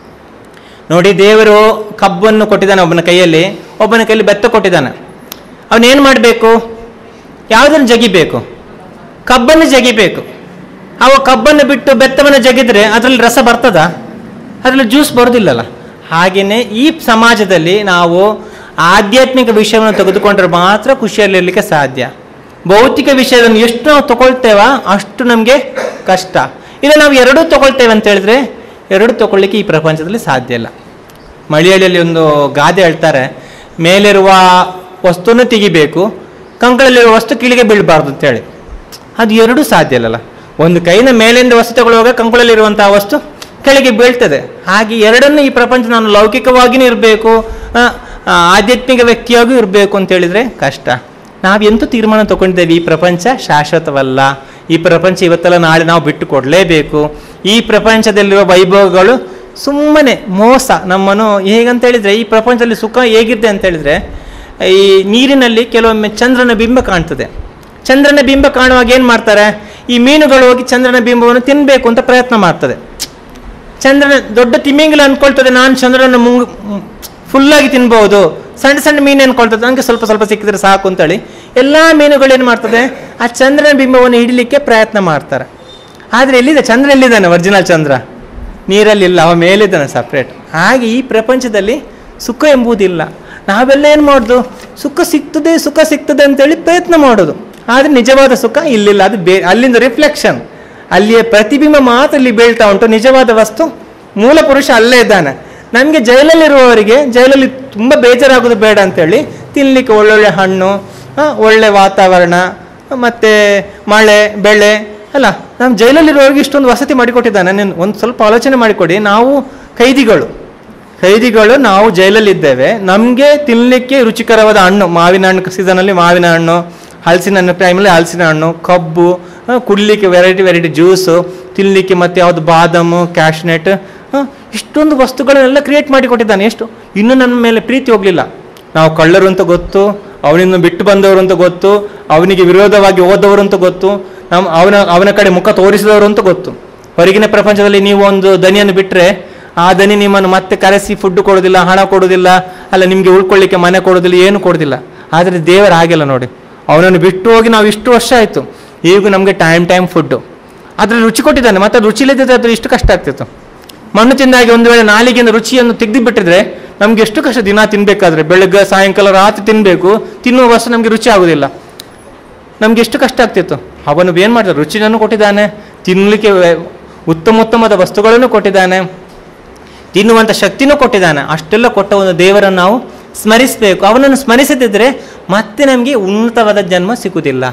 ನೋಡಿ ದೇವರು ಕಬ್ಬನ್ನು ಕೊಟ್ಟಿದ್ದಾನೆ ಒಬ್ಬನ ಕೈಯಲ್ಲಿ ಒಬ್ಬನ ಕೈಯಲ್ಲಿ ಬೆತ್ತ ಕೊಟ್ಟಿದ್ದಾನೆ ಅವನೇನು ಮಾಡಬೇಕು ಯಾವುದನ್ನು ಜಗಿಬೇಕು ಕಬ್ಬನ್ನು ಜಗಿಬೇಕು ಅವ ಕಬ್ಬನ್ನು ಬಿಟ್ಟು ಬೆತ್ತವನ್ನು ಜಗಿದ್ರೆ ಅದರಲ್ಲಿ ರಸ ಬರ್ತದ ಅದರಲ್ಲಿ ಜ್ಯೂಸ್ ಬರೋದಿಲ್ಲಲ್ಲ ಹಾಗೆಯೇ ಈ ಸಮಾಜದಲ್ಲಿ ನಾವು ಆಧ್ಯಾತ್ಮಿಕ ವಿಷಯವನ್ನು ತೆಗೆದುಕೊಂಡ್ರೆ ಮಾತ್ರ ಖುಷಿಯಲ್ಲಿರಲಿಕ್ಕೆ ಸಾಧ್ಯ ಭೌತಿಕ ವಿಷಯವನ್ನು ಎಷ್ಟು ನಾವು ತಗೊಳ್ತೇವ ಅಷ್ಟು ನಮಗೆ ಕಷ್ಟ ಇಲ್ಲ ನಾವು ಎರಡೂ ತಗೊಳ್ತೇವೆ ಅಂತ ಹೇಳಿದ್ರೆ ಎರಡು ತಗೊಳ್ಳಿಕ್ಕೆ ಈ ಪ್ರಪಂಚದಲ್ಲಿ ಸಾಧ್ಯ ಇಲ್ಲ ಮಲಯಾಳಿಯಲ್ಲಿ ಒಂದು ಗಾದೆ ಹೇಳ್ತಾರೆ ಮೇಲಿರುವ ವಸ್ತುವನ್ನು ತೆಗಿಬೇಕು ಕಂಕಳಲ್ಲಿರುವ ವಸ್ತು ಕೀಳಿಗೆ ಬೀಳಬಾರ್ದು ಅಂತೇಳಿ ಅದು ಎರಡೂ ಸಾಧ್ಯ ಇಲ್ಲಲ್ಲ ಒಂದು ಕೈನ ಮೇಲಿಂದ ವಸ್ತು ತಗೊಳ್ಳುವಾಗ ಕಂಕಳಲ್ಲಿರುವಂತಹ ವಸ್ತು ಕೆಳಗೆ ಬೀಳ್ತದೆ ಹಾಗೆ ಎರಡನ್ನು ಈ ಪ್ರಪಂಚ ನಾನು ಲೌಕಿಕವಾಗಿಯೂ ಇರಬೇಕು ಆಧ್ಯಾತ್ಮಿಕ ವ್ಯಕ್ತಿಯಾಗೂ ಇರಬೇಕು ಅಂತ ಹೇಳಿದ್ರೆ ಕಷ್ಟ ನಾವು ಎಂತೂ ತೀರ್ಮಾನ ತಗೊಂಡಿದ್ದೇವೆ ಈ ಪ್ರಪಂಚ ಶಾಶ್ವತವಲ್ಲ ಈ ಪ್ರಪಂಚ ಇವತ್ತೆಲ್ಲ ನಾಳೆ ನಾವು ಬಿಟ್ಟು ಕೊಡಲೇಬೇಕು ಈ ಪ್ರಪಂಚದಲ್ಲಿರುವ ವೈಭವಗಳು ಸುಮ್ಮನೆ ಮೋಸ ನಮ್ಮನ್ನು ಹೇಗಂತ ಹೇಳಿದ್ರೆ ಈ ಪ್ರಪಂಚದಲ್ಲಿ ಸುಖ ಹೇಗಿದೆ ಅಂತ ಹೇಳಿದ್ರೆ ಈ ನೀರಿನಲ್ಲಿ ಕೆಲವೊಮ್ಮೆ ಚಂದ್ರನ ಬಿಂಬ ಕಾಣ್ತದೆ ಚಂದ್ರನ ಬಿಂಬ ಕಾಣುವಾಗ ಏನು ಮಾಡ್ತಾರೆ ಈ ಮೀನುಗಳು ಹೋಗಿ ಚಂದ್ರನ ಬಿಂಬವನ್ನು ತಿನ್ನಬೇಕು ಅಂತ ಪ್ರಯತ್ನ ಮಾಡ್ತದೆ ಚಂದ್ರನ ದೊಡ್ಡ ತಿಮಿಂಗಿಲ ಅನ್ಕೊಳ್ತದೆ ನಾನು ಚಂದ್ರನ ಮುಂಗ್ ಫುಲ್ಲಾಗಿ ತಿನ್ಬಹುದು ಸಣ್ಣ ಸಣ್ಣ ಮೀನು ಅನ್ಕೊಳ್ತದೆ ನನಗೆ ಸ್ವಲ್ಪ ಸ್ವಲ್ಪ ಸಿಕ್ಕಿದ್ರೆ ಸಾಕು ಅಂತೇಳಿ ಎಲ್ಲ ಮೀನುಗಳು ಏನು ಮಾಡ್ತದೆ ಆ ಚಂದ್ರನ ಬಿಂಬವನ್ನು ಹಿಡಿಲಿಕ್ಕೆ ಪ್ರಯತ್ನ ಮಾಡ್ತಾರೆ ಆದರೆ ಎಲ್ಲಿದೆ ಚಂದ್ರ ಎಲ್ಲಿದ್ದಾನೆ ಒರಿಜಿನಲ್ ಚಂದ್ರ ನೀರಲ್ಲಿ ಇಲ್ಲ ಅವ ಮೇಲಿದ್ದಾನೆ ಸಪ್ರೇಟ್ ಹಾಗೆ ಈ ಪ್ರಪಂಚದಲ್ಲಿ ಸುಖ ಎಂಬುದಿಲ್ಲ ನಾವೆಲ್ಲ ಏನು ಮಾಡೋದು ಸುಖ ಸಿಗ್ತದೆ ಸುಖ ಸಿಗ್ತದೆ ಅಂತೇಳಿ ಪ್ರಯತ್ನ ಮಾಡೋದು ಆದರೆ ನಿಜವಾದ ಸುಖ ಇಲ್ಲಿಲ್ಲ ಅದು ಬೇ ಅಲ್ಲಿಂದ ರಿಫ್ಲೆಕ್ಷನ್ ಅಲ್ಲಿಯ ಪ್ರತಿಬಿಂಬ ಮಾತ್ರ ಇಲ್ಲಿ ಬೀಳ್ತಾ ಉಂಟು ನಿಜವಾದ ವಸ್ತು ಮೂಲ ಪುರುಷ ಅಲ್ಲೇ ಇದ್ದಾನೆ ನಮಗೆ ಜೈಲಲ್ಲಿರುವವರಿಗೆ ಜೈಲಲ್ಲಿ ತುಂಬ ಬೇಜಾರಾಗೋದು ಬೇಡ ಅಂತೇಳಿ ತಿನ್ನಲಿಕ್ಕೆ ಒಳ್ಳೊಳ್ಳೆ ಹಣ್ಣು ಆ, ಒಳ್ಳೆ ವಾತಾವರಣ ಮತ್ತು ಮಳೆ ಬೆಳೆ ಅಲ್ಲ ನಮ್ಮ ಜೈಲಲ್ಲಿರುವವರಿಗೆ ಇಷ್ಟೊಂದು ವಸತಿ ಮಾಡಿಕೊಟ್ಟಿದ್ದಾನೆ ನೀನು ಒಂದು ಸ್ವಲ್ಪ ಆಲೋಚನೆ ಮಾಡಿಕೊಡಿ ನಾವು ಕೈದಿಗಳು ಕೈದಿಗಳು ನಾವು ಜೈಲಲ್ಲಿದ್ದೇವೆ ನಮಗೆ ತಿನ್ನಲಿಕ್ಕೆ ರುಚಿಕರವಾದ ಹಣ್ಣು ಮಾವಿನ ಹಣ್ಣು ಸೀಸನಲ್ಲಿ ಮಾವಿನ ಹಣ್ಣು ಹಲಸಿನ ಹಣ್ಣು ಟೈಮಲ್ಲಿ ಹಲಸಿನ ಹಣ್ಣು ಕಬ್ಬು ಆ, ಕುಡ್ಲಿಕ್ಕೆ ವೆರೈಟಿ ವೆರೈಟಿ ಜ್ಯೂಸು ತಿನ್ನಲಿಕ್ಕೆ ಮತ್ತು ಯಾವುದು ಬಾದಾಮು ಕ್ಯಾಶ್ನೆಟ್ ಇಷ್ಟೊಂದು ವಸ್ತುಗಳನ್ನೆಲ್ಲ ಕ್ರಿಯೇಟ್ ಮಾಡಿ ಕೊಟ್ಟಿದ್ದಾನೆ ಎಷ್ಟು ಇನ್ನೂ ನನ್ನ ಮೇಲೆ ಪ್ರೀತಿ ಹೋಗಲಿಲ್ಲ ನಾವು ಕಳ್ಳರು ಅಂತ ಗೊತ್ತು ಅವನಿಂದ ಬಿಟ್ಟು ಬಂದವರು ಅಂತ ಗೊತ್ತು ಅವನಿಗೆ ವಿರೋಧವಾಗಿ ಓದವರು ಅಂತ ಗೊತ್ತು ನಮ್ಮ ಅವನ ಅವನ ಕಡೆ ಮುಖ ತೋರಿಸಿದವರು ಅಂತ ಗೊತ್ತು ಹೊರಗಿನ ಪ್ರಪಂಚದಲ್ಲಿ ನೀವು ಒಂದು ದನಿಯನ್ನು ಬಿಟ್ಟರೆ ಆ ದನಿ ನಿಮ್ಮನ್ನು ಮತ್ತೆ ಕರೆಸಿ ಫುಡ್ ಕೊಡೋದಿಲ್ಲ ಹಣ ಕೊಡೋದಿಲ್ಲ ಅಲ್ಲ ನಿಮಗೆ ಉಳ್ಕೊಳ್ಳಿಕ್ಕೆ ಮನೆ ಕೊಡೋದಿಲ್ಲ ಏನು ಕೊಡೋದಿಲ್ಲ ಆದರೆ ದೇವರು ಹಾಗೆಲ್ಲ ನೋಡಿ ಅವನನ್ನು ಬಿಟ್ಟು ಹೋಗಿ ನಾವು ಇಷ್ಟು ವರ್ಷ ಆಯಿತು ಈಗ ನಮಗೆ ಟೈಮ್ ಟೈಮ್ ಫುಡ್ಡು ಅದ್ರಲ್ಲಿ ರುಚಿ ಕೊಟ್ಟಿದ್ದಾನೆ ಮತ್ತೆ ಅದು ರುಚಿ ಇಲ್ಲದಿದ್ದರೆ ಅದು ಇಷ್ಟು ಕಷ್ಟ ಆಗ್ತಿತ್ತು ಮಣ್ಣು ತಿಂದಾಗಿ ಒಂದು ವೇಳೆ ನಾಲಿಗೆಯಿಂದ ರುಚಿಯನ್ನು ತೆಗೆದು ಬಿಟ್ಟಿದ್ರೆ ನಮ್ಗೆ ಎಷ್ಟು ಕಷ್ಟ ದಿನ ತಿನ್ಬೇಕಾದ್ರೆ ಬೆಳಗ್ಗೆ ಸಾಯಂಕಾಲ ರಾತ್ರಿ ತಿನ್ನಬೇಕು ತಿನ್ನುವ ವಸ್ತು ನಮಗೆ ರುಚಿ ಆಗೋದಿಲ್ಲ ನಮ್ಗೆ ಎಷ್ಟು ಕಷ್ಟ ಆಗ್ತಿತ್ತು ಅವನು ಏನು ಮಾಡಿದ ರುಚಿನನ್ನು ಕೊಟ್ಟಿದ್ದಾನೆ ತಿನ್ನಲಿಕ್ಕೆ ವೆ- ಉತ್ತಮ ಉತ್ತಮವಾದ ವಸ್ತುಗಳನ್ನು ಕೊಟ್ಟಿದ್ದಾನೆ ತಿನ್ನುವಂಥ ಶಕ್ತಿನೂ ಕೊಟ್ಟಿದ್ದಾನೆ ಅಷ್ಟೆಲ್ಲ ಕೊಟ್ಟ ಒಂದು ದೇವರನ್ನು ನಾವು ಸ್ಮರಿಸಬೇಕು ಅವನನ್ನು ಸ್ಮರಿಸದಿದ್ದರೆ ಮತ್ತೆ ನಮಗೆ ಉನ್ನತವಾದ ಜನ್ಮ ಸಿಗುವುದಿಲ್ಲ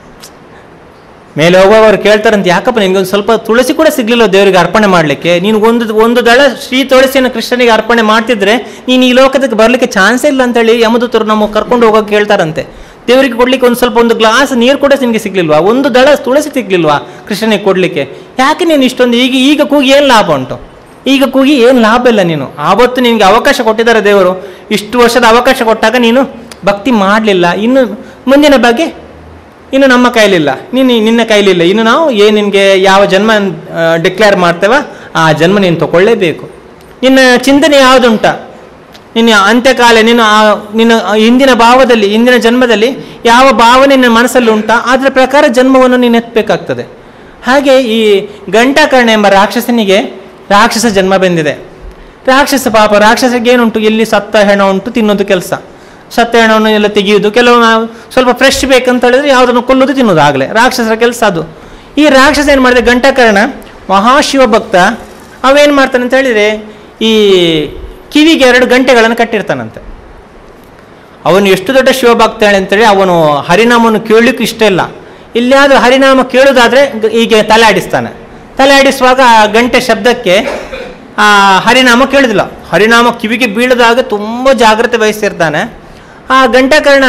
ಮೇಲೆ ಹೋಗುವವರು ಕೇಳ್ತಾರಂತ ಯಾಕಪ್ಪ ನಿಮ್ಗೆ ಒಂದು ಸ್ವಲ್ಪ ತುಳಸಿ ಕೂಡ ಸಿಗ್ಲಿಲ್ಲ ದೇವರಿಗೆ ಅರ್ಪಣೆ ಮಾಡಲಿಕ್ಕೆ ನೀನು ಒಂದು ಒಂದು ದಳ ಶ್ರೀ ತುಳಸಿಯನ್ನು ಕೃಷ್ಣನಿಗೆ ಅರ್ಪಣೆ ಮಾಡ್ತಿದ್ರೆ ನೀನು ಈ ಲೋಕದಕ್ಕೆ ಬರಲಿಕ್ಕೆ ಚಾನ್ಸೇ ಇಲ್ಲ ಅಂತೇಳಿ ಯಮದೂತರು ನಮ್ಮ ಕರ್ಕೊಂಡು ಹೋಗೋಕೆ ಕೇಳ್ತಾರಂತೆ ದೇವರಿಗೆ ಕೊಡ್ಲಿಕ್ಕೆ ಒಂದು ಸ್ವಲ್ಪ ಒಂದು ಗ್ಲಾಸ್ ನೀರು ಕೂಡ ನಿನಗೆ ಸಿಗ್ಲಿಲ್ವಾ ಒಂದು ದಳ ತುಳಸಿ ಸಿಗ್ಲಿಲ್ವಾ ಕೃಷ್ಣನಿಗೆ ಕೊಡ್ಲಿಕ್ಕೆ ಯಾಕೆ ನೀನು ಇಷ್ಟೊಂದು ಈಗ ಈಗ ಕೂಗಿ ಏನು ಲಾಭ ಉಂಟು ಈಗ ಕೂಗಿ ಏನು ಲಾಭ ಇಲ್ಲ ನೀನು ಆವತ್ತು ನಿನಗೆ ಅವಕಾಶ ಕೊಟ್ಟಿದ್ದಾರೆ ದೇವರು ಇಷ್ಟು ವರ್ಷದ ಅವಕಾಶ ಕೊಟ್ಟಾಗ ನೀನು ಭಕ್ತಿ ಮಾಡಲಿಲ್ಲ ಇನ್ನು ಮುಂದಿನ ಬಗ್ಗೆ ಇನ್ನು ನಮ್ಮ ಕೈಲಿಲ್ಲ ನೀನು ನಿನ್ನ ಕೈಲಿಲ್ಲ ಇನ್ನು ನಾವು ಏನು ನಿನಗೆ ಯಾವ ಜನ್ಮ ಡಿಕ್ಲೇರ್ ಮಾಡ್ತೇವ ಆ ಜನ್ಮ ನೀನು ತಗೊಳ್ಳೇಬೇಕು ನಿನ್ನ ಚಿಂತನೆ ಯಾವುದುಂಟ ನಿನ್ನ ಅಂತ್ಯಕಾಲ ನೀನು ಆ ನಿನ್ನ ಹಿಂದಿನ ಭಾವದಲ್ಲಿ ಹಿಂದಿನ ಜನ್ಮದಲ್ಲಿ ಯಾವ ಭಾವನೆ ನಿನ್ನ ಮನಸ್ಸಲ್ಲಿ ಉಂಟಾ ಅದರ ಪ್ರಕಾರ ಜನ್ಮವನ್ನು ನೀನು ಎತ್ತಬೇಕಾಗ್ತದೆ ಹಾಗೆ ಈ ಗಂಟಾಕರ್ಣ ಎಂಬ ರಾಕ್ಷಸನಿಗೆ ರಾಕ್ಷಸ ಜನ್ಮ ಬಂದಿದೆ ರಾಕ್ಷಸ ಪಾಪ ರಾಕ್ಷಸರಿಗೆ ಏನುಂಟು ಎಲ್ಲಿ ಸತ್ತ ಹೆಣ ಉಂಟು ತಿನ್ನೋದು ಕೆಲಸ ಸತ್ತ ಹೆಣವನ್ನು ಎಲ್ಲ ತೆಗೆಯುವುದು ಕೆಲವು ನಾವು ಸ್ವಲ್ಪ ಫ್ರೆಶ್ ಬೇಕಂತ ಹೇಳಿದ್ರೆ ಯಾವುದನ್ನು ಕೊಲ್ಲೋದು ತಿನ್ನೋದು ಆಗಲೇ ರಾಕ್ಷಸರ ಕೆಲಸ ಅದು ಈ ರಾಕ್ಷಸ ಏನು ಮಾಡಿದೆ ಗಂಟಕರ್ಣ ಮಹಾಶಿವ ಭಕ್ತ ಅವೇನು ಮಾಡ್ತಾನೆ ಅಂತ ಹೇಳಿದರೆ ಈ ಕಿವಿಗೆ ಎರಡು ಗಂಟೆಗಳನ್ನು ಕಟ್ಟಿರ್ತಾನಂತೆ ಅವನು ಎಷ್ಟು ದೊಡ್ಡ ಶಿವಭಕ್ತ ಅಂತೇಳಿ ಅವನು ಹರಿನಾಮವನ್ನು ಕೇಳಲಿಕ್ಕೆ ಇಷ್ಟ ಇಲ್ಲ ಇಲ್ಲಾದ್ರೂ ಹರಿನಾಮ ಕೇಳೋದಾದ್ರೆ ಗ- ಹೀಗೆ ತಲೆ ಆಡಿಸ್ತಾನೆ ತಲೆ ಆಡಿಸುವಾಗ ಆ ಗಂಟೆ ಶಬ್ದಕ್ಕೆ ಆ ಹರಿನಾಮ ಕೇಳುದಿಲ್ಲ ಹರಿನಾಮ ಕಿವಿಗೆ ಬೀಳದಾಗ ತುಂಬ ಜಾಗ್ರತೆ ವಹಿಸಿರ್ತಾನೆ ಆ ಗಂಟಕರ್ಣ